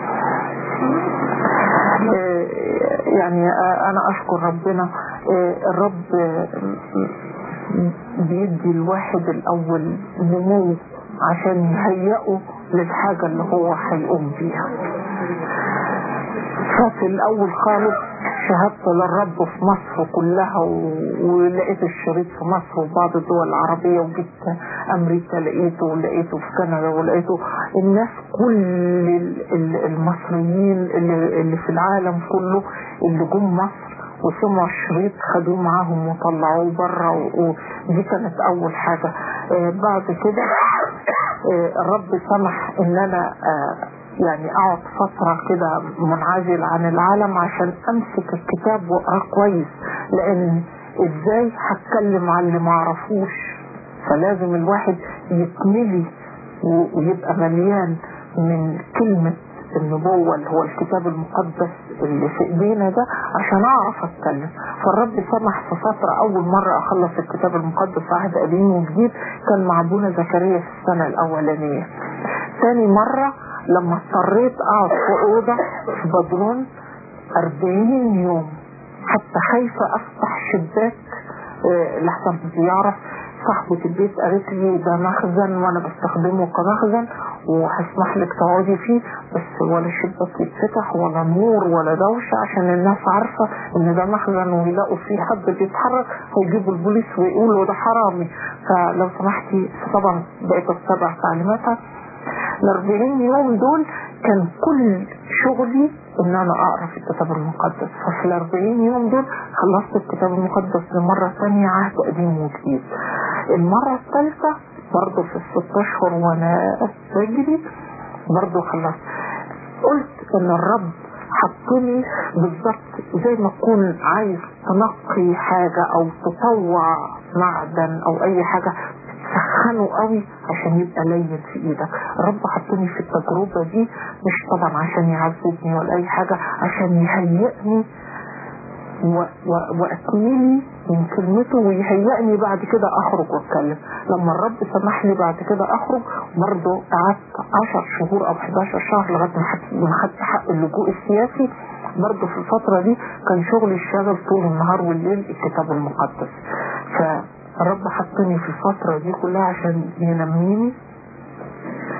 آه، يعني آه، انا اشكر ربنا آه، الرب آه، بيدي الواحد الاول نمو عشان يهيئه للحاجة اللي هو هيقوم بيها ففي الاول خالص شهدت للرب في مصر كلها و... ولقيت الشريط في مصر وبعض الدول العربية وجيت امريكا لقيته ولقيته في كندا ولقيته الناس كل ال- ال- المصريين اللي, اللي في العالم كله اللي جم مصر وسمعوا الشريط خدوه معاهم وطلعوه بره و- ودي كانت اول حاجة آه بعد كده آه الرب سمح ان انا آه يعني اقعد فترة كده منعزل عن العالم عشان امسك الكتاب واقراه كويس لان ازاي هتكلم عن اللي معرفوش فلازم الواحد يتملي و- ويبقى مليان من كلمة النبوة اللي هو الكتاب المقدس اللي في ايدينا ده عشان اعرف اتكلم فالرب سمح في فترة اول مرة اخلص الكتاب المقدس عهد قديم وجديد كان مع ابونا زكريا في السنة الاولانية تاني مرة لما اضطريت اقعد في اوضة في بدرون 40 يوم حتى خايفة افتح شباك آه، لحسن يعرف صاحبة البيت قالت لي ده مخزن وانا بستخدمه كمخزن وهسمح لك تقعدي فيه بس ولا الشباك يتفتح ولا نور ولا دوشة عشان الناس عارفة ان ده مخزن ويلاقوا فيه حد بيتحرك هيجيبوا البوليس ويقولوا ده حرامي فلو سمحتي طبعا بقيت اتبع تعليماتها ال 40 يوم دول كان كل شغلي ان انا اقرا في الكتاب المقدس ففي ال 40 يوم دول خلصت الكتاب المقدس لمرة ثانية عهد قديم وجديد المرة الثالثة برضه في الست اشهر وانا بجري برضه خلصت قلت ان الرب حطني بالظبط زي ما تكون عايز تنقي حاجة او تطوع معدن او اي حاجة تسخنه قوي عشان يبقى لين في ايدك الرب حطني في التجربة دي مش طبعا عشان يعذبني ولا اي حاجة عشان يهيئني و- و- واتميلي من كلمته ويهيئني بعد كده اخرج واتكلم لما الرب سمح لي بعد كده اخرج برضه قعدت 10 شهور او 11 شهر لغايه ما خدت- ما خدت حق اللجوء السياسي برضه في الفترة دي كان شغلي الشغل طول النهار والليل الكتاب المقدس فالرب حطني في الفترة دي كلها عشان ينميني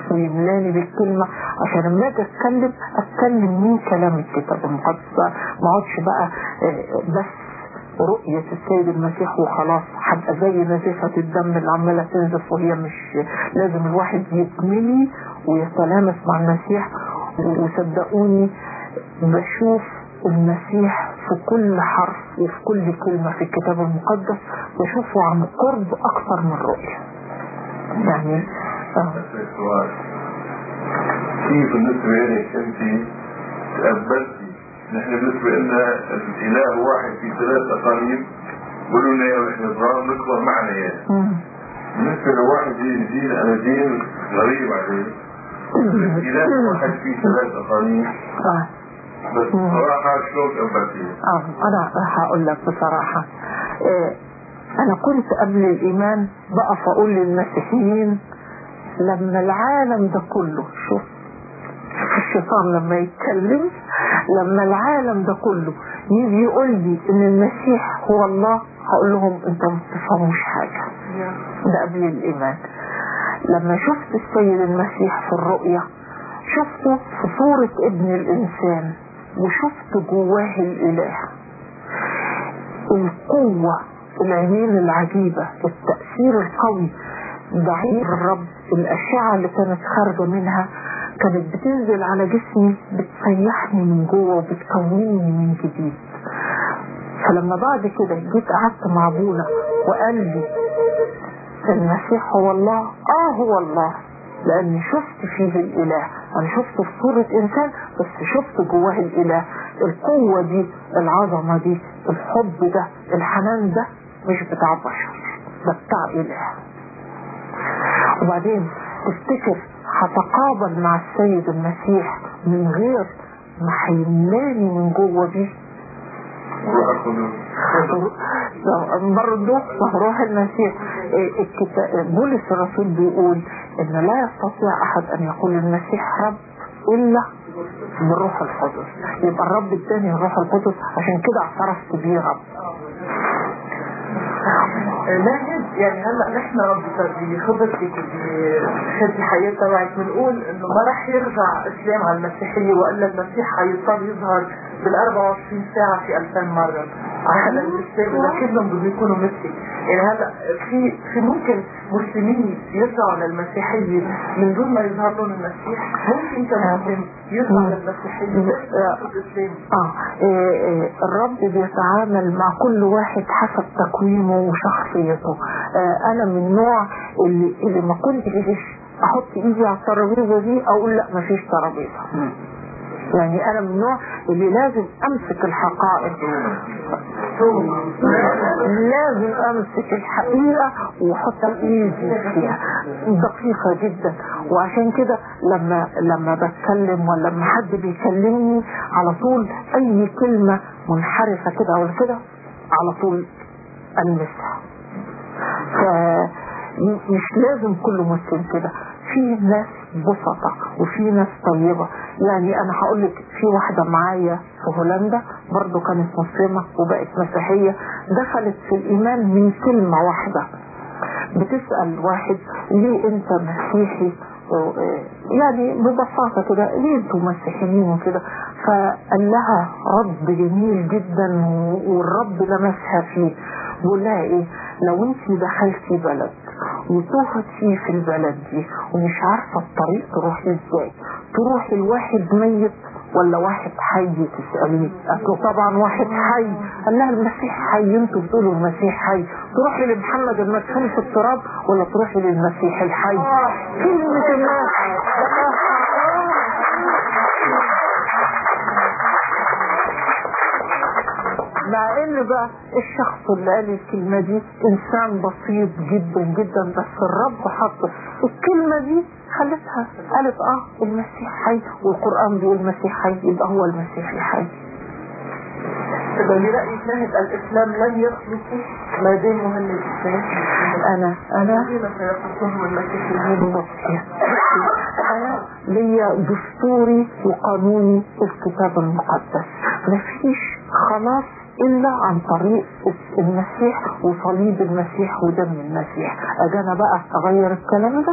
ويملاني بالكلمة عشان لما اجي اتكلم اتكلم من كلام الكتاب المقدس بقى ما اقعدش بقى آه، بس رؤية السيد المسيح وخلاص هبقى زي نزيفة الدم اللي عمالة تنزف وهي مش لازم الواحد يتملي ويتلامس مع المسيح وصدقوني بشوف المسيح في كل حرف وفي كل كلمة في الكتاب المقدس بشوفه عن قرب أكثر من رؤية يعني آه. سؤال كيف بالنسبة لك أنت تقبلتي نحن بالنسبة لنا الإله واحد في ثلاث أقاليم قولوا لنا يا نحن صغار نكبر معنا يا مم. بالنسبة لواحد دين دين أنا دين غريب عليه الإله واحد في ثلاث أقاليم آه. بس صراحة شلون تقبلتي؟ اه انا هقول لك بصراحة آه، انا كنت قبل الايمان بقف اقول للمسيحيين لما العالم ده كله شوف شوف الشيطان لما يتكلم لما العالم ده كله يجي يقول لي ان المسيح هو الله هقول لهم انتوا ما بتفهموش حاجة ده قبل الايمان لما شفت السيد المسيح في الرؤية شفته في صورة ابن الانسان وشفت جواه الاله القوة العينين العجيبة التأثير القوي ضعيف الرب الأشعة اللي كانت خارجة منها كانت بتنزل على جسمي بتسيحني من جوه وبتكونني من جديد فلما بعد كده جيت قعدت مع ابونا وقال لي المسيح هو الله اه هو الله لاني شفت فيه الاله انا شفته في صورة انسان بس شفت جواه الاله القوة دي العظمة دي الحب ده الحنان ده مش بتاع بشر ده بتاع اله وبعدين تفتكر هتقابل مع السيد المسيح من غير ما هيملاني من جوه بيه برضه روح المسيح إيه، الكتاب بولس الرسول بيقول ان لا يستطيع احد ان يقول المسيح رب الا بالروح القدس يبقى الرب اداني الروح القدس عشان كده اعترفت بيه رب لكن يعني هلا نحن بخبرتك بخبرة الحياة تبعك بنقول انه ما رح يرجع اسلام على المسيحية والا المسيح حيضطر يظهر بال 24 ساعة في 2000 مرة على الاسلام اذا كلهم بدهم يكونوا مثلي يعني هلا في في ممكن مسلمين يرجعوا للمسيحية من دون ما يظهر لهم المسيح ممكن كمسلم يرجع للمسيحية وياخذ الاسلام اه إيه، إيه، الرب بيتعامل مع كل واحد حسب تكوينه وشخصيته آه انا من النوع اللي, اللي ما كنتش احط ايدي على الترابيزه دي اقول لا مفيش ترابيزه يعني انا من النوع اللي لازم امسك الحقائق لازم امسك الحقيقه واحط ايدي فيها دقيقه جدا وعشان كده لما لما بتكلم ولا لما حد بيكلمني على طول اي كلمه منحرفه كده او كده على طول المسها فمش لازم كل مسلم كده في ناس بسطة وفي ناس طيبة يعني انا هقول لك في واحدة معايا في هولندا برضو كانت مسلمة وبقت مسيحية دخلت في الايمان من كلمة واحدة بتسأل واحد ليه انت مسيحي يعني ببساطة كده ليه انتوا مسيحيين وكده فقال لها رد جميل جدا والرب لمسها فيه بقول لها ايه لو انت دخلتي بلد وتهتي في البلد دي ومش عارفة الطريق تروحي ازاي تروحي لواحد ميت ولا واحد حي تسأليه قالت له طبعا واحد حي قال لها المسيح حي انتوا بتقولوا المسيح حي تروحي لمحمد المدفون في التراب ولا تروحي للمسيح الحي كلمة الناس مع ان بقى الشخص اللي قال الكلمة دي انسان بسيط جدا جدا بس الرب حط الكلمة دي خلتها قالت اه المسيح حي والقرآن بيقول المسيح حي يبقى هو المسيح الحي إذا برأيك نهج الإسلام لن يخلصوا ما داموا هن الإسلام انا انا كيف سيخلصون المسيحيين بصي انا ليا دستوري وقانوني الكتاب المقدس مفيش خلاص الا عن طريق المسيح وصليب المسيح ودم المسيح اجي انا بقى اغير الكلام ده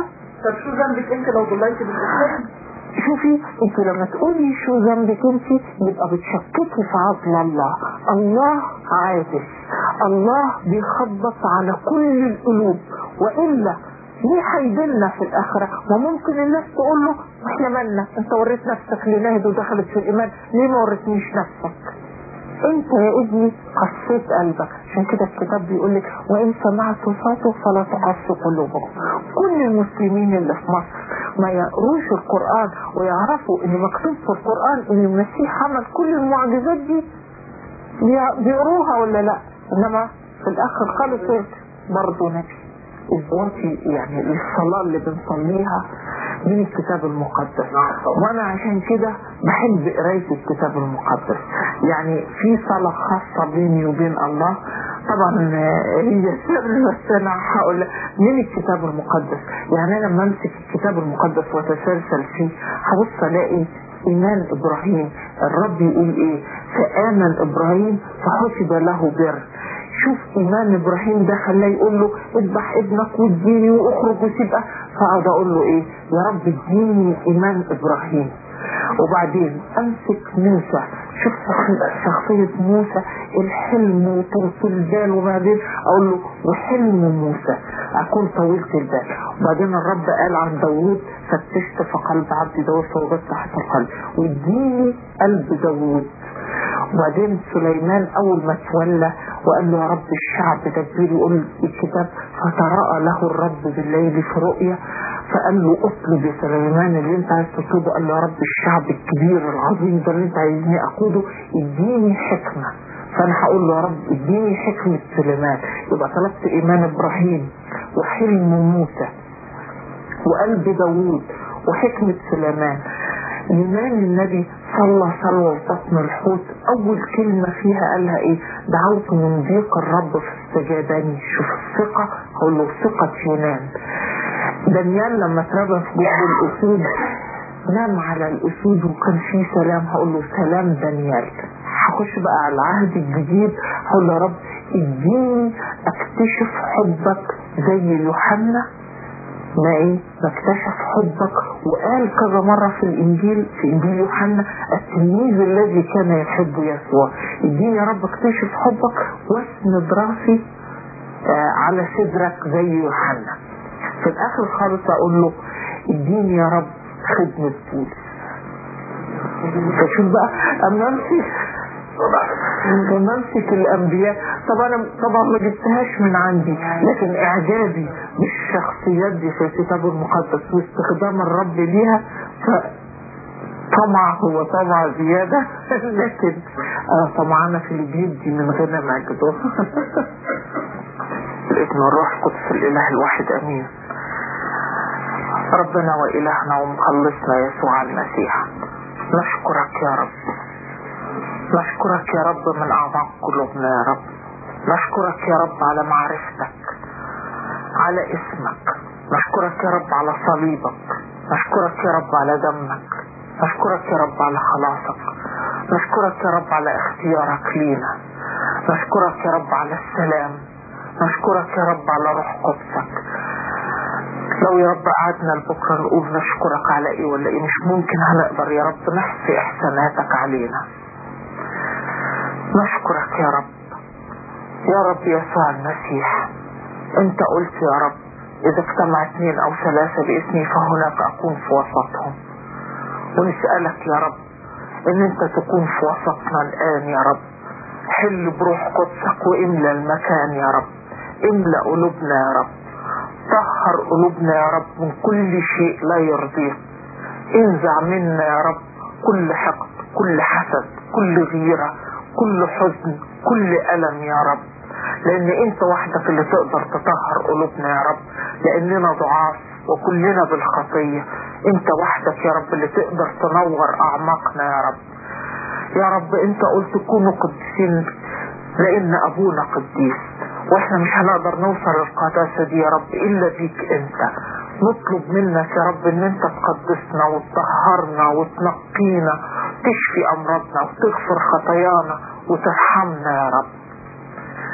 طب شو ذنبك انت لو ضليتي بالاسلام شوفي انت لما تقولي شو ذنبك انت يبقى بتشككي في عدل الله الله عادل الله بيخبط على كل القلوب والا ليه هيدلنا في الاخره وممكن الناس تقول له احنا مالنا انت وريت نفسك لناهد ودخلت في الايمان ليه ما وريتنيش نفسك انت يا ابني قسيت قلبك عشان كده الكتاب بيقول لك وان سمعت صوته فلا تقص قلوبكم كل المسلمين اللي في مصر ما يقروش القرآن ويعرفوا ان مكتوب في القرآن ان المسيح عمل كل المعجزات دي بي- بيقروها ولا لا انما في الاخر خالص برضه نبي الوقتي يعني الصلاة اللي بنصليها من الكتاب المقدس وانا عشان كده بحب قراية الكتاب المقدس يعني في صلاة خاصة بيني وبين الله طبعا آه، هي سر بس انا هقول من الكتاب المقدس يعني انا لما امسك الكتاب المقدس واتسلسل فيه هبص الاقي ايمان ابراهيم الرب يقول ايه فامن ابراهيم فحسب له بر شوف ايمان ابراهيم ده خلاه يقول له اذبح ابنك واديني واخرج وسيبقى فاقعد اقول له ايه يا رب اديني ايمان ابراهيم وبعدين امسك موسى شوف شخص- شخصية موسى الحلم وطولة البال وبعدين اقول له وحلم موسى اكون طويلة البال وبعدين الرب قال عن داوود فتشت في قلب عبدي داوود فوجدت تحت القلب واديني قلب داوود وبعدين سليمان اول ما تولى وقال له يا رب الشعب دبير يقول الكتاب فتراءى له الرب بالليل في رؤيا فقال له اطلب يا سليمان اللي انت عايز تطلبه قال له يا رب الشعب الكبير العظيم ده اللي انت عايزني اقوده اديني حكمه فانا هقول له يا رب اديني حكمه سليمان يبقى طلبت ايمان ابراهيم وحلم موسى وقلب داوود وحكمة سليمان إيمان النبي صلى صلوة بطن الحوت أول كلمة فيها قالها إيه دعوت من ضيق الرب فاستجابني شوف الثقة أقول له ثقة ينام دانيال لما اتربى في جب الأسود نام على الأسود وكان فيه سلام هقول له سلام دانيال هخش بقى على العهد الجديد هقول له يا رب اديني اكتشف حبك زي يوحنا ما ايه نكتشف حبك وقال كذا مرة في الانجيل في انجيل يوحنا التلميذ الذي كان يحب يسوع اديني يا رب اكتشف حبك واسند راسي آه على صدرك زي يوحنا في الاخر خالص اقول له اديني يا رب خدمة بولس فشوف بقى اما امسك لما امسك الانبياء طبعا انا طبعا ما جبتهاش من عندي لكن اعجابي بالشخصيات دي في الكتاب المقدس واستخدام الرب ليها ف طمع هو طمع زيادة لكن أنا طمعانة في اللي بيدي من غير ما أجده الابن الروح القدس الإله الواحد أمين ربنا وإلهنا ومخلصنا يسوع المسيح نشكرك يا رب نشكرك يا رب من أعماق قلوبنا يا رب نشكرك يا رب على معرفتك على اسمك نشكرك يا رب على صليبك نشكرك يا رب على دمك نشكرك يا رب على خلاصك نشكرك يا رب على اختيارك لينا نشكرك يا رب على السلام نشكرك يا رب على روح قدسك لو يا رب قعدنا لبكره نقول نشكرك على ايه ولا ايه مش ممكن هنقدر يا رب نحصي احساناتك علينا نشكرك يا رب يا رب يسوع المسيح انت قلت يا رب اذا اجتمع اثنين او ثلاثة باسمي فهناك اكون في وسطهم ونسألك يا رب ان انت تكون في وسطنا الان يا رب حل بروح قدسك واملى المكان يا رب املى قلوبنا يا رب طهر قلوبنا يا رب من كل شيء لا يرضيك انزع منا يا رب كل حقد كل حسد كل غيرة كل حزن كل ألم يا رب لأن أنت وحدك اللي تقدر تطهر قلوبنا يا رب لأننا ضعاف وكلنا بالخطية أنت وحدك يا رب اللي تقدر تنور أعماقنا يا رب يا رب أنت قلت كونوا قديسين لأن أبونا قديس واحنا مش هنقدر نوصل للقداسة دي يا رب إلا بيك أنت نطلب منك يا رب ان انت تقدسنا وتطهرنا وتنقينا تشفي امراضنا وتغفر خطايانا وترحمنا يا رب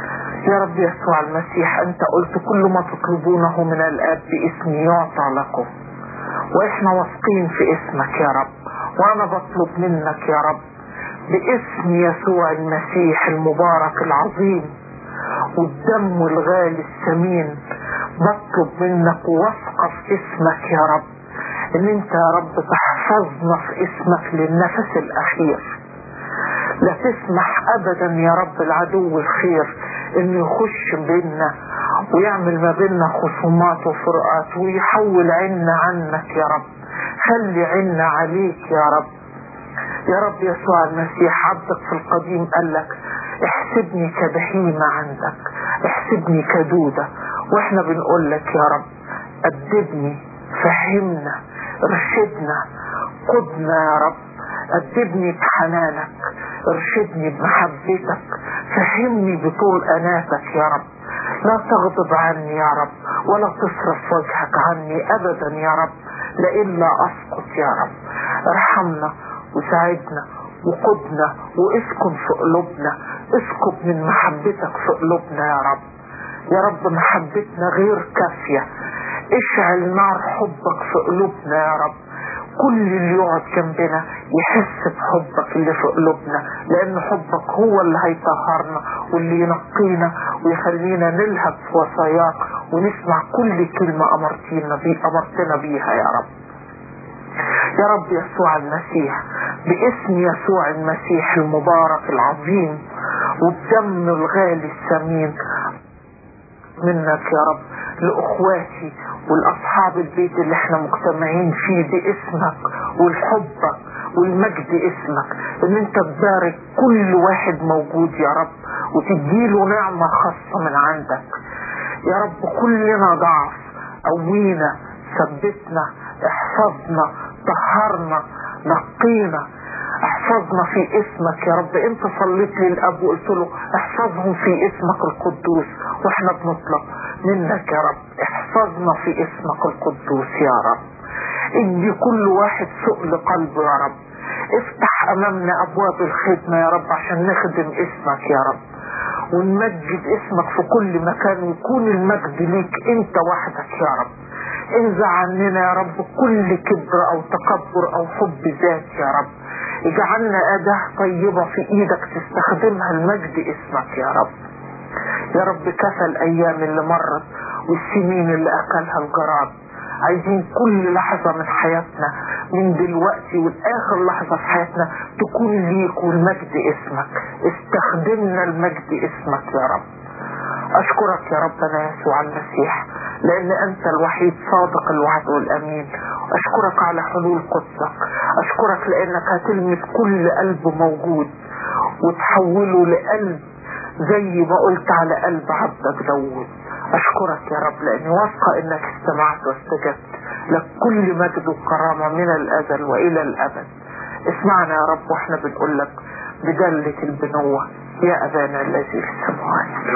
يا رب يسوع المسيح انت قلت كل ما تطلبونه من الاب باسمي يعطى لكم واحنا واثقين في اسمك يا رب وانا بطلب منك يا رب باسم يسوع المسيح المبارك العظيم والدم الغالي الثمين بطلب منك واثقه في اسمك يا رب ان انت يا رب تحفظنا في اسمك للنفس الاخير لا تسمح ابدا يا رب العدو الخير انه يخش بيننا ويعمل ما بيننا خصومات وفرقات ويحول عنا عنك يا رب خلي عنا عليك يا رب يا رب يسوع المسيح عبدك في القديم قال لك احسبني كبهيمة عندك احسبني كدودة واحنا بنقول لك يا رب أدبني فهمنا ارشدنا قدنا يا رب أدبني بحنانك ارشدني بمحبتك فهمني بطول أناتك يا رب لا تغضب عني يا رب ولا تصرف وجهك عني أبدا يا رب لإلا أسقط يا رب ارحمنا وساعدنا وقدنا واسكن في قلوبنا اسكب من محبتك في قلوبنا يا رب يا رب محبتنا غير كافية اشعل نار حبك في قلوبنا يا رب كل اللي يقعد جنبنا يحس بحبك اللي في قلوبنا لان حبك هو اللي هيطهرنا واللي ينقينا ويخلينا نلهب في وصاياك ونسمع كل كلمة امرتنا بي امرتنا بيها يا رب يا رب يسوع المسيح باسم يسوع المسيح المبارك العظيم وبدم الغالي الثمين منك يا رب لاخواتي والاصحاب البيت اللي احنا مجتمعين فيه باسمك والحبك والمجد اسمك ان انت تبارك كل واحد موجود يا رب وتديله نعمة خاصة من عندك يا رب كلنا ضعف قوينا ثبتنا احفظنا طهرنا نقينا احفظنا في اسمك يا رب انت صليت للاب وقلت له احفظهم في اسمك القدوس واحنا بنطلب منك يا رب احفظنا في اسمك القدوس يا رب ادي كل واحد سؤل قلبه يا رب افتح امامنا ابواب الخدمه يا رب عشان نخدم اسمك يا رب ونمجد اسمك في كل مكان ويكون المجد ليك انت وحدك يا رب انزع عننا يا رب كل كبر او تكبر او حب ذات يا رب اجعلنا أداة طيبة في ايدك تستخدمها المجد اسمك يا رب يا رب كفى الايام اللي مرت والسنين اللي اكلها الجراد عايزين كل لحظة من حياتنا من دلوقتي والآخر لحظة في حياتنا تكون ليك والمجد اسمك استخدمنا المجد اسمك يا رب أشكرك يا ربنا يسوع المسيح لأن أنت الوحيد صادق الوعد والأمين أشكرك على حلول قدسك أشكرك لأنك هتلمس كل قلب موجود وتحوله لقلب زي ما قلت على قلب عبدك داوود أشكرك يا رب لأني واثقة إنك استمعت واستجبت لك كل مجد وكرامة من الأزل وإلى الأبد اسمعنا يا رب واحنا بنقول لك بدلة البنوة يا أبانا الذي في السماوات